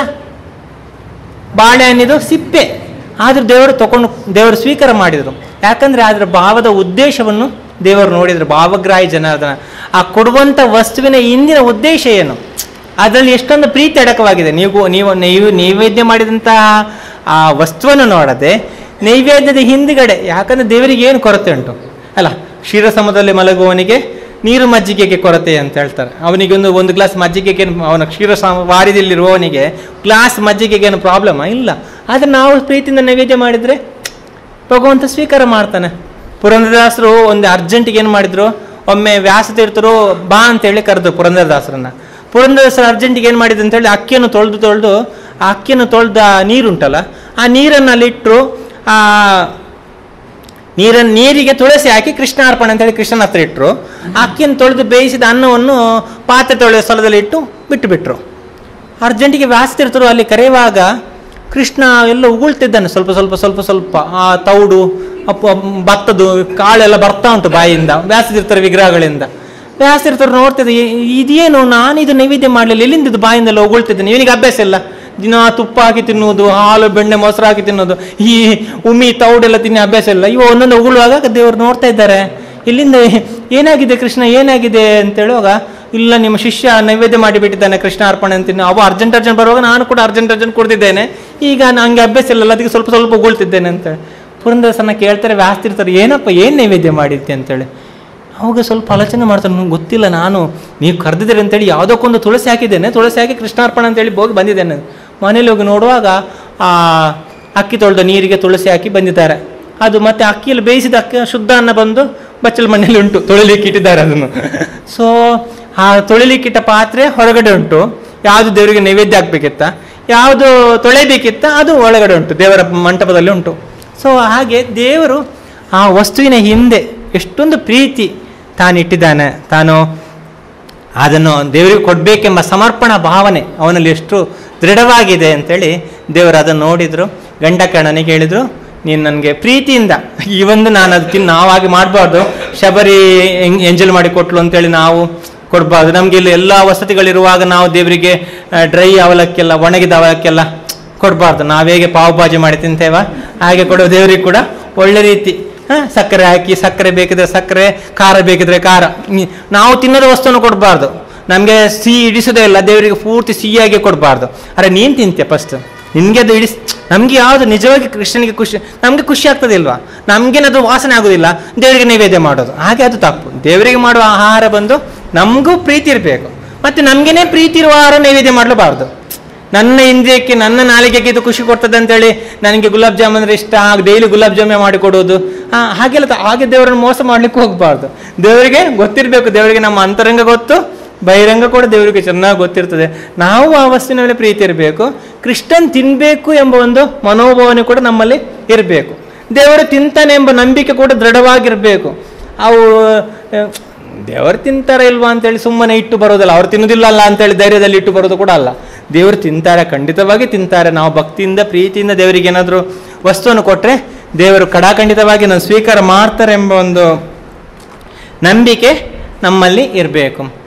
ಬಾಳೆಹಣ್ಣಿದು ಸಿಪ್ಪೆ ಆದರೂ ದೇವರು ತಗೊಂಡು ದೇವರು ಸ್ವೀಕಾರ ಮಾಡಿದರು ಯಾಕಂದ್ರೆ ಅದರ ಭಾವದ ಉದ್ದೇಶವನ್ನು ದೇವರು ನೋಡಿದ್ರು ಭಾವಗ್ರಾಹಿ ಜನಾರ್ದನ ಆ ಕೊಡುವಂಥ ವಸ್ತುವಿನ ಹಿಂದಿನ ಉದ್ದೇಶ ಏನು ಅದರಲ್ಲಿ ಎಷ್ಟೊಂದು ಪ್ರೀತಿ ಅಡಕವಾಗಿದೆ ನೀವು ನೀವು ನೀವು ನೈವೇದ್ಯ ಮಾಡಿದಂತಹ ಆ ವಸ್ತುವನ್ನು ನೋಡದೆ ನೈವೇದ್ಯದ ಹಿಂದ್ಗಡೆ ಯಾಕಂದ್ರೆ ದೇವರಿಗೆ ಏನು ಕೊರತೆ ಉಂಟು ಅಲ್ಲ ಕ್ಷೀರಸಮದಲ್ಲಿ ಮಲಗುವವನಿಗೆ ನೀರು ಮಜ್ಜಿಗೆಗೆ ಕೊರತೆ ಅಂತ ಹೇಳ್ತಾರೆ ಅವನಿಗೆ ಒಂದು ಒಂದು ಗ್ಲಾಸ್ ಮಜ್ಜಿಗೆಗೆ ಅವನ ಕ್ಷೀರ ವಾರಿದಲ್ಲಿರುವವನಿಗೆ ಗ್ಲಾಸ್ ಮಜ್ಜಿಗೆಗೆ ಏನು ಪ್ರಾಬ್ಲಮ್ ಇಲ್ಲ ಆದರೆ ನಾವು ಪ್ರೀತಿಯಿಂದ ನೈವೇದ್ಯ ಮಾಡಿದರೆ ಭಗವಂತ ಸ್ವೀಕಾರ ಮಾಡ್ತಾನೆ ಪುರಂದರದಾಸರು ಒಂದು ಅರ್ಜೆಂಟಿಗೆ ಏನು ಮಾಡಿದ್ರು ಒಮ್ಮೆ ವ್ಯಾಸತೀರ್ಥರು ಬಾ ಅಂತೇಳಿ ಕರೆದು ಪುರಂದರದಾಸರನ್ನ ಪುರಂದರದಾಸರು ಅರ್ಜೆಂಟಿಗೆ ಏನು ಮಾಡಿದ್ರು ಅಂತೇಳಿ ಅಕ್ಕಿಯನ್ನು ತೊಳೆದು ತೊಳೆದು ಆ ಅಕ್ಕಿಯನ್ನು ತೊಳೆದ ನೀರುಂಟಲ್ಲ ಆ ನೀರನ್ನು ಅಲ್ಲಿಟ್ಟರು ಆ ನೀರನ್ನು ನೀರಿಗೆ ತುಳಸಿ ಹಾಕಿ ಕೃಷ್ಣಾರ್ಪಣೆ ಅಂತೇಳಿ ಕೃಷ್ಣನ ಹತ್ರ ಇಟ್ಟರು ಅಕ್ಕಿಯನ್ನು ತೊಳೆದು ಬೇಯಿಸಿದ ಅನ್ನವನ್ನು ಪಾತ್ರೆ ತೊಳೆಯೋ ಸ್ಥಳದಲ್ಲಿ ಇಟ್ಟು ಬಿಟ್ಟು ಬಿಟ್ರು ಅರ್ಜೆಂಟಿಗೆ ವ್ಯಾಸ್ತಿರ್ತರು ಅಲ್ಲಿ ಕರೆಯುವಾಗ ಕೃಷ್ಣ ಎಲ್ಲ ಉಗುಳ್ತಿದ್ದಾನೆ ಸ್ವಲ್ಪ ಸ್ವಲ್ಪ ಸ್ವಲ್ಪ ಸ್ವಲ್ಪ ಆ ತೌಡು ಅಪ್ಪ ಭತ್ತದು ಕಾಳೆಲ್ಲ ಬರ್ತಾ ಉಂಟು ಬಾಯಿಯಿಂದ ವ್ಯಾಸತೀರ್ಥರ ವಿಗ್ರಹಗಳಿಂದ ವ್ಯಾಸತೀರ್ಥರು ನೋಡ್ತಿದ್ದೆ "ಇ- ಇದೇನು ನಾನು ಇದು ನೈವೇದ್ಯ ಮಾಡಲಿಲ್ಲ ಎಲ್ಲಿಂದ ಇದು ಬಾಯಿಂದೆಲ್ಲ ಉಗುಳ್ತಿದ್ದೇನೆ ಇವನಿಗೆ ಅಭ್ಯಾಸ ಇಲ್ಲ ದಿನ ತುಪ್ಪ ಹಾಕಿ ತಿನ್ನುವುದು ಹಾಲು ಬೆಣ್ಣೆ ಮೊಸರು ಹಾಕಿ ತಿನ್ನೋದು ಈ ಉಮಿ ತೌಡೆಲ್ಲ ತಿನ್ನಿ ಅಭ್ಯಾಸ ಇಲ್ಲ ಇವ ಒಂದೊಂದು ಉಗುಳುವಾಗ ದೇವರು ನೋಡ್ತಾ ಇದ್ದಾರೆ ಇಲ್ಲಿಂದ ಏನಾಗಿದೆ ಕೃಷ್ಣ ಏನಾಗಿದೆ ಅಂತ ಹೇಳುವಾಗ ಇಲ್ಲ ನಿಮ್ಮ ಶಿಷ್ಯ ನೈವೇದ್ಯ ಮಾಡಿಬಿಟ್ಟಿದ್ದಾನೆ ಕೃಷ್ಣ ಅರ್ಪಣೆ ಅಂತೀನಿ ಅವ ಅರ್ಜೆಂಟ್ ಅರ್ಜೆಂಟ್ ಬರುವಾಗ ನಾನು ಕೂಡ ಅರ್ಜೆಂಟ್ ಅರ್ಜೆಂಟ್ ಕುಡ್ದಿದ್ದೇನೆ ಈಗ ನಂಗೆ ಅಭ್ಯಾಸ ಇಲ್ಲಲ್ಲ ಅದಕ್ಕೆ ಸ್ವಲ್ಪ ಸ್ವಲ್ಪ ಉಗುಳ್ತಿದ್ದೇನೆ ಅಂತ ಪುರಂದರಸನ ಕೇಳ್ತಾರೆ ವ್ಯಾಸ್ತಿರ್ತಾರೆ ಏನಪ್ಪ ಏನು ನೈವೇದ್ಯ ಮಾಡಿದ್ದೆ ಅಂತೇಳಿ ಅವಾಗ ಸ್ವಲ್ಪ ಆಲೋಚನೆ ಮಾಡ್ತಾನೆ ನಂಗೆ ಗೊತ್ತಿಲ್ಲ ನಾನು ನೀವು ಕರೆದಿದ್ದೀರಿ ಅಂತೇಳಿ ಯಾವುದಕ್ಕೊಂದು ತುಳಸಿ ಹಾಕಿದ್ದೇನೆ ತುಳಸಿ ಹಾಕಿ ಕೃಷ್ಣಾರ್ಪಣ ಅಂತೇಳಿ ಹೋಗಿ ಬಂದಿದ್ದೇನೆ ಮನೇಲಿ ಹೋಗಿ ನೋಡುವಾಗ ಆ ಅಕ್ಕಿ ತೊಳೆದ ನೀರಿಗೆ ತುಳಸಿ ಹಾಕಿ ಬಂದಿದ್ದಾರೆ ಅದು ಮತ್ತೆ ಅಕ್ಕಿಯಲ್ಲಿ ಬೇಯಿಸಿದ ಅಕ್ಕಿ ಶುದ್ಧ ಅನ್ನ ಬಂದು ಬಚ್ಚಲ ಮನೆಯಲ್ಲಿ ಉಂಟು ತೊಳಿಲಿಕ್ಕೆ ಇಟ್ಟಿದ್ದಾರೆ ಅದನ್ನು ಸೊ ಆ ತೊಳಿಲಿಕ್ಕಿಟ್ಟ ಪಾತ್ರೆ ಹೊರಗಡೆ ಉಂಟು ಯಾವುದು ದೇವರಿಗೆ ನೈವೇದ್ಯ ಹಾಕ್ಬೇಕಿತ್ತ ಯಾವುದು ತೊಳೆಯಬೇಕಿತ್ತ ಅದು ಒಳಗಡೆ ಉಂಟು ದೇವರ ಮಂಟಪದಲ್ಲಿ ಉಂಟು ಸೊ ಹಾಗೆ ದೇವರು ಆ ವಸ್ತುವಿನ ಹಿಂದೆ ಎಷ್ಟೊಂದು ಪ್ರೀತಿ ತಾನಿಟ್ಟಿದ್ದಾನೆ ತಾನು ಅದನ್ನು ದೇವರಿಗೆ ಕೊಡಬೇಕೆಂಬ ಸಮರ್ಪಣಾ ಭಾವನೆ ಅವನಲ್ಲಿ ಎಷ್ಟು ದೃಢವಾಗಿದೆ ಅಂತೇಳಿ ದೇವರು ಅದನ್ನು ನೋಡಿದ್ರು ಗಂಡ ಕಣ್ಣನಿಗೆ ಹೇಳಿದ್ರು ನೀನು ನನಗೆ ಪ್ರೀತಿಯಿಂದ ಈ ಒಂದು ನಾನು ಅದು ತಿನ್ನು ನಾವಾಗಿ ಮಾಡಬಾರ್ದು ಶಬರಿ ಎಂಜಲ್ ಮಾಡಿ ಕೊಟ್ಲು ಅಂತೇಳಿ ನಾವು ಕೊಡಬಾರ್ದು ನಮಗೆ ಇಲ್ಲಿ ಎಲ್ಲ ವಸತಿಗಳಿರುವಾಗ ನಾವು ದೇವರಿಗೆ ಡ್ರೈ ಅವಲಕ್ಕೆಲ್ಲ ಒಣಗಿದ ಅವಲಕ್ಕೆಲ್ಲ ಕೊಡಬಾರ್ದು ನಾವು ಹೇಗೆ ಪಾವ್ ಭಾಜಿ ಮಾಡಿ ತಿಂತೇವ ಹಾಗೆ ಕೊಡೋ ದೇವರಿಗೆ ಕೂಡ ಒಳ್ಳೆ ರೀತಿ ಹ, ಸಕ್ಕರೆ ಹಾಕಿ ಸಕ್ಕರೆ ಬೇಕಿದ್ರೆ ಸಕ್ಕರೆ ಖಾರ ಬೇಕಿದ್ರೆ ಖಾರ ಈ- ನಾವು ತಿನ್ನದ ವಸ್ತುವನ್ನು ಕೊಡಬಾರ್ದು ನಮಗೆ ಸಿಹಿ ಇಡಿಸೋದೇ ಇಲ್ಲ ದೇವರಿಗೆ ಪೂರ್ತಿ ಸಿಹಿಯಾಗಿ ಕೊಡಬಾರ್ದು ಅರೆ ನೀನು ತಿಂತೆ ಫಸ್ಟ್ ನಿನಗೆ ಅದು ಇಡಿಸ್ ನಮಗೆ ಯಾವುದು ನಿಜವಾಗಿ ಕೃಷ್ಣನಿಗೆ ಖುಷಿ ನಮಗೆ ಖುಷಿ ಆಗ್ತದೆ ಇಲ್ವಾ ನಮಗೇನದು ವಾಸನೆ ಆಗೋದಿಲ್ಲ ದೇವರಿಗೆ ನೈವೇದ್ಯ ಮಾಡೋದು ಹಾಗೆ ಅದು ತಪ್ಪು ದೇವರಿಗೆ ಮಾಡುವ ಆಹಾರ ಬಂದು ನಮಗೂ ಪ್ರೀತಿ ಇರಬೇಕು ಮತ್ತು ನಮಗೇನೆ ಪ್ರೀತಿ ಇರುವ ಆಹಾರ ನೈವೇದ್ಯ ಮಾಡಲಬಾರ್ದು ನನ್ನ ಇಂದ್ರಿಯಕ್ಕೆ ನನ್ನ ನಾಲಿಗೆಗೆ ಇದು ಖುಷಿ ಕೊಡ್ತದೆ ಅಂತೇಳಿ ನನಗೆ ಗುಲಾಬ್ ಜಾಮೂನ್ ಅಂದ್ರೆ ಇಷ್ಟ ಡೈಲಿ ಗುಲಾಬ್ ಜಾಮೂನ್ ಮಾಡಿ ಕೊಡೋದು ಆ, ಹಾಗೆಲ್ಲ ತ- ಹಾಗೆ ದೇವರನ್ನು ಮೋಸ ಮಾಡ್ಲಿಕ್ಕೆ ಹೋಗಬಾರ್ದು ದೇವರಿಗೆ ಗೊತ್ತಿರಬೇಕು ದೇವರಿಗೆ ನಮ್ಮ ಅಂತರಂಗ ಗೊತ್ತು ಬಹಿರಂಗ ಕೂಡ ದೇವರಿಗೆ ಚೆನ್ನಾಗಿ ಗೊತ್ತಿರ್ತದೆ ನಾವು ಆ ವಸ್ತುವಿನ ಮೇಲೆ ಪ್ರೀತಿ ಇರಬೇಕು ಕೃಷ್ಣನ್ ತಿನ್ನಬೇಕು ಎಂಬ ಒಂದು ಮನೋಭಾವನೆ ಕೂಡ ನಮ್ಮಲ್ಲಿ ಇರಬೇಕು ದೇವರು ತಿಂತಾನೆ ಎಂಬ ನಂಬಿಕೆ ಕೂಡ ದೃಢವಾಗಿರಬೇಕು ಅವು ಆ, ದೇವರು ತಿಂತಾರೆ ಇಲ್ವಾ ಅಂತೇಳಿ ಸುಮ್ಮನೆ ಇಟ್ಟು ಬರೋದಲ್ಲ ಅವ್ರು ತಿನ್ನುವುದಿಲ್ಲ ಅಲ್ಲ ಅಂತೇಳಿ ಧೈರ್ಯದಲ್ಲಿ ಇಟ್ಟು ಬರೋದು ಕೂಡ ಅಲ್ಲ ದೇವರು ತಿಂತಾರೆ ಖಂಡಿತವಾಗಿ ತಿಂತಾರೆ ನಾವು ಭಕ್ತಿಯಿಂದ ಪ್ರೀತಿಯಿಂದ ದೇವರಿಗೆ ಏನಾದರೂ ವಸ್ತುವನ್ನು ಕೊಟ್ಟರೆ ದೇವರು ಕಡಾಖಂಡಿತವಾಗಿ ನಾನು ಸ್ವೀಕಾರ ಮಾಡ್ತಾರೆ ಎಂಬ ಒಂದು ನಂಬಿಕೆ ನಮ್ಮಲ್ಲಿ ಇರಬೇಕು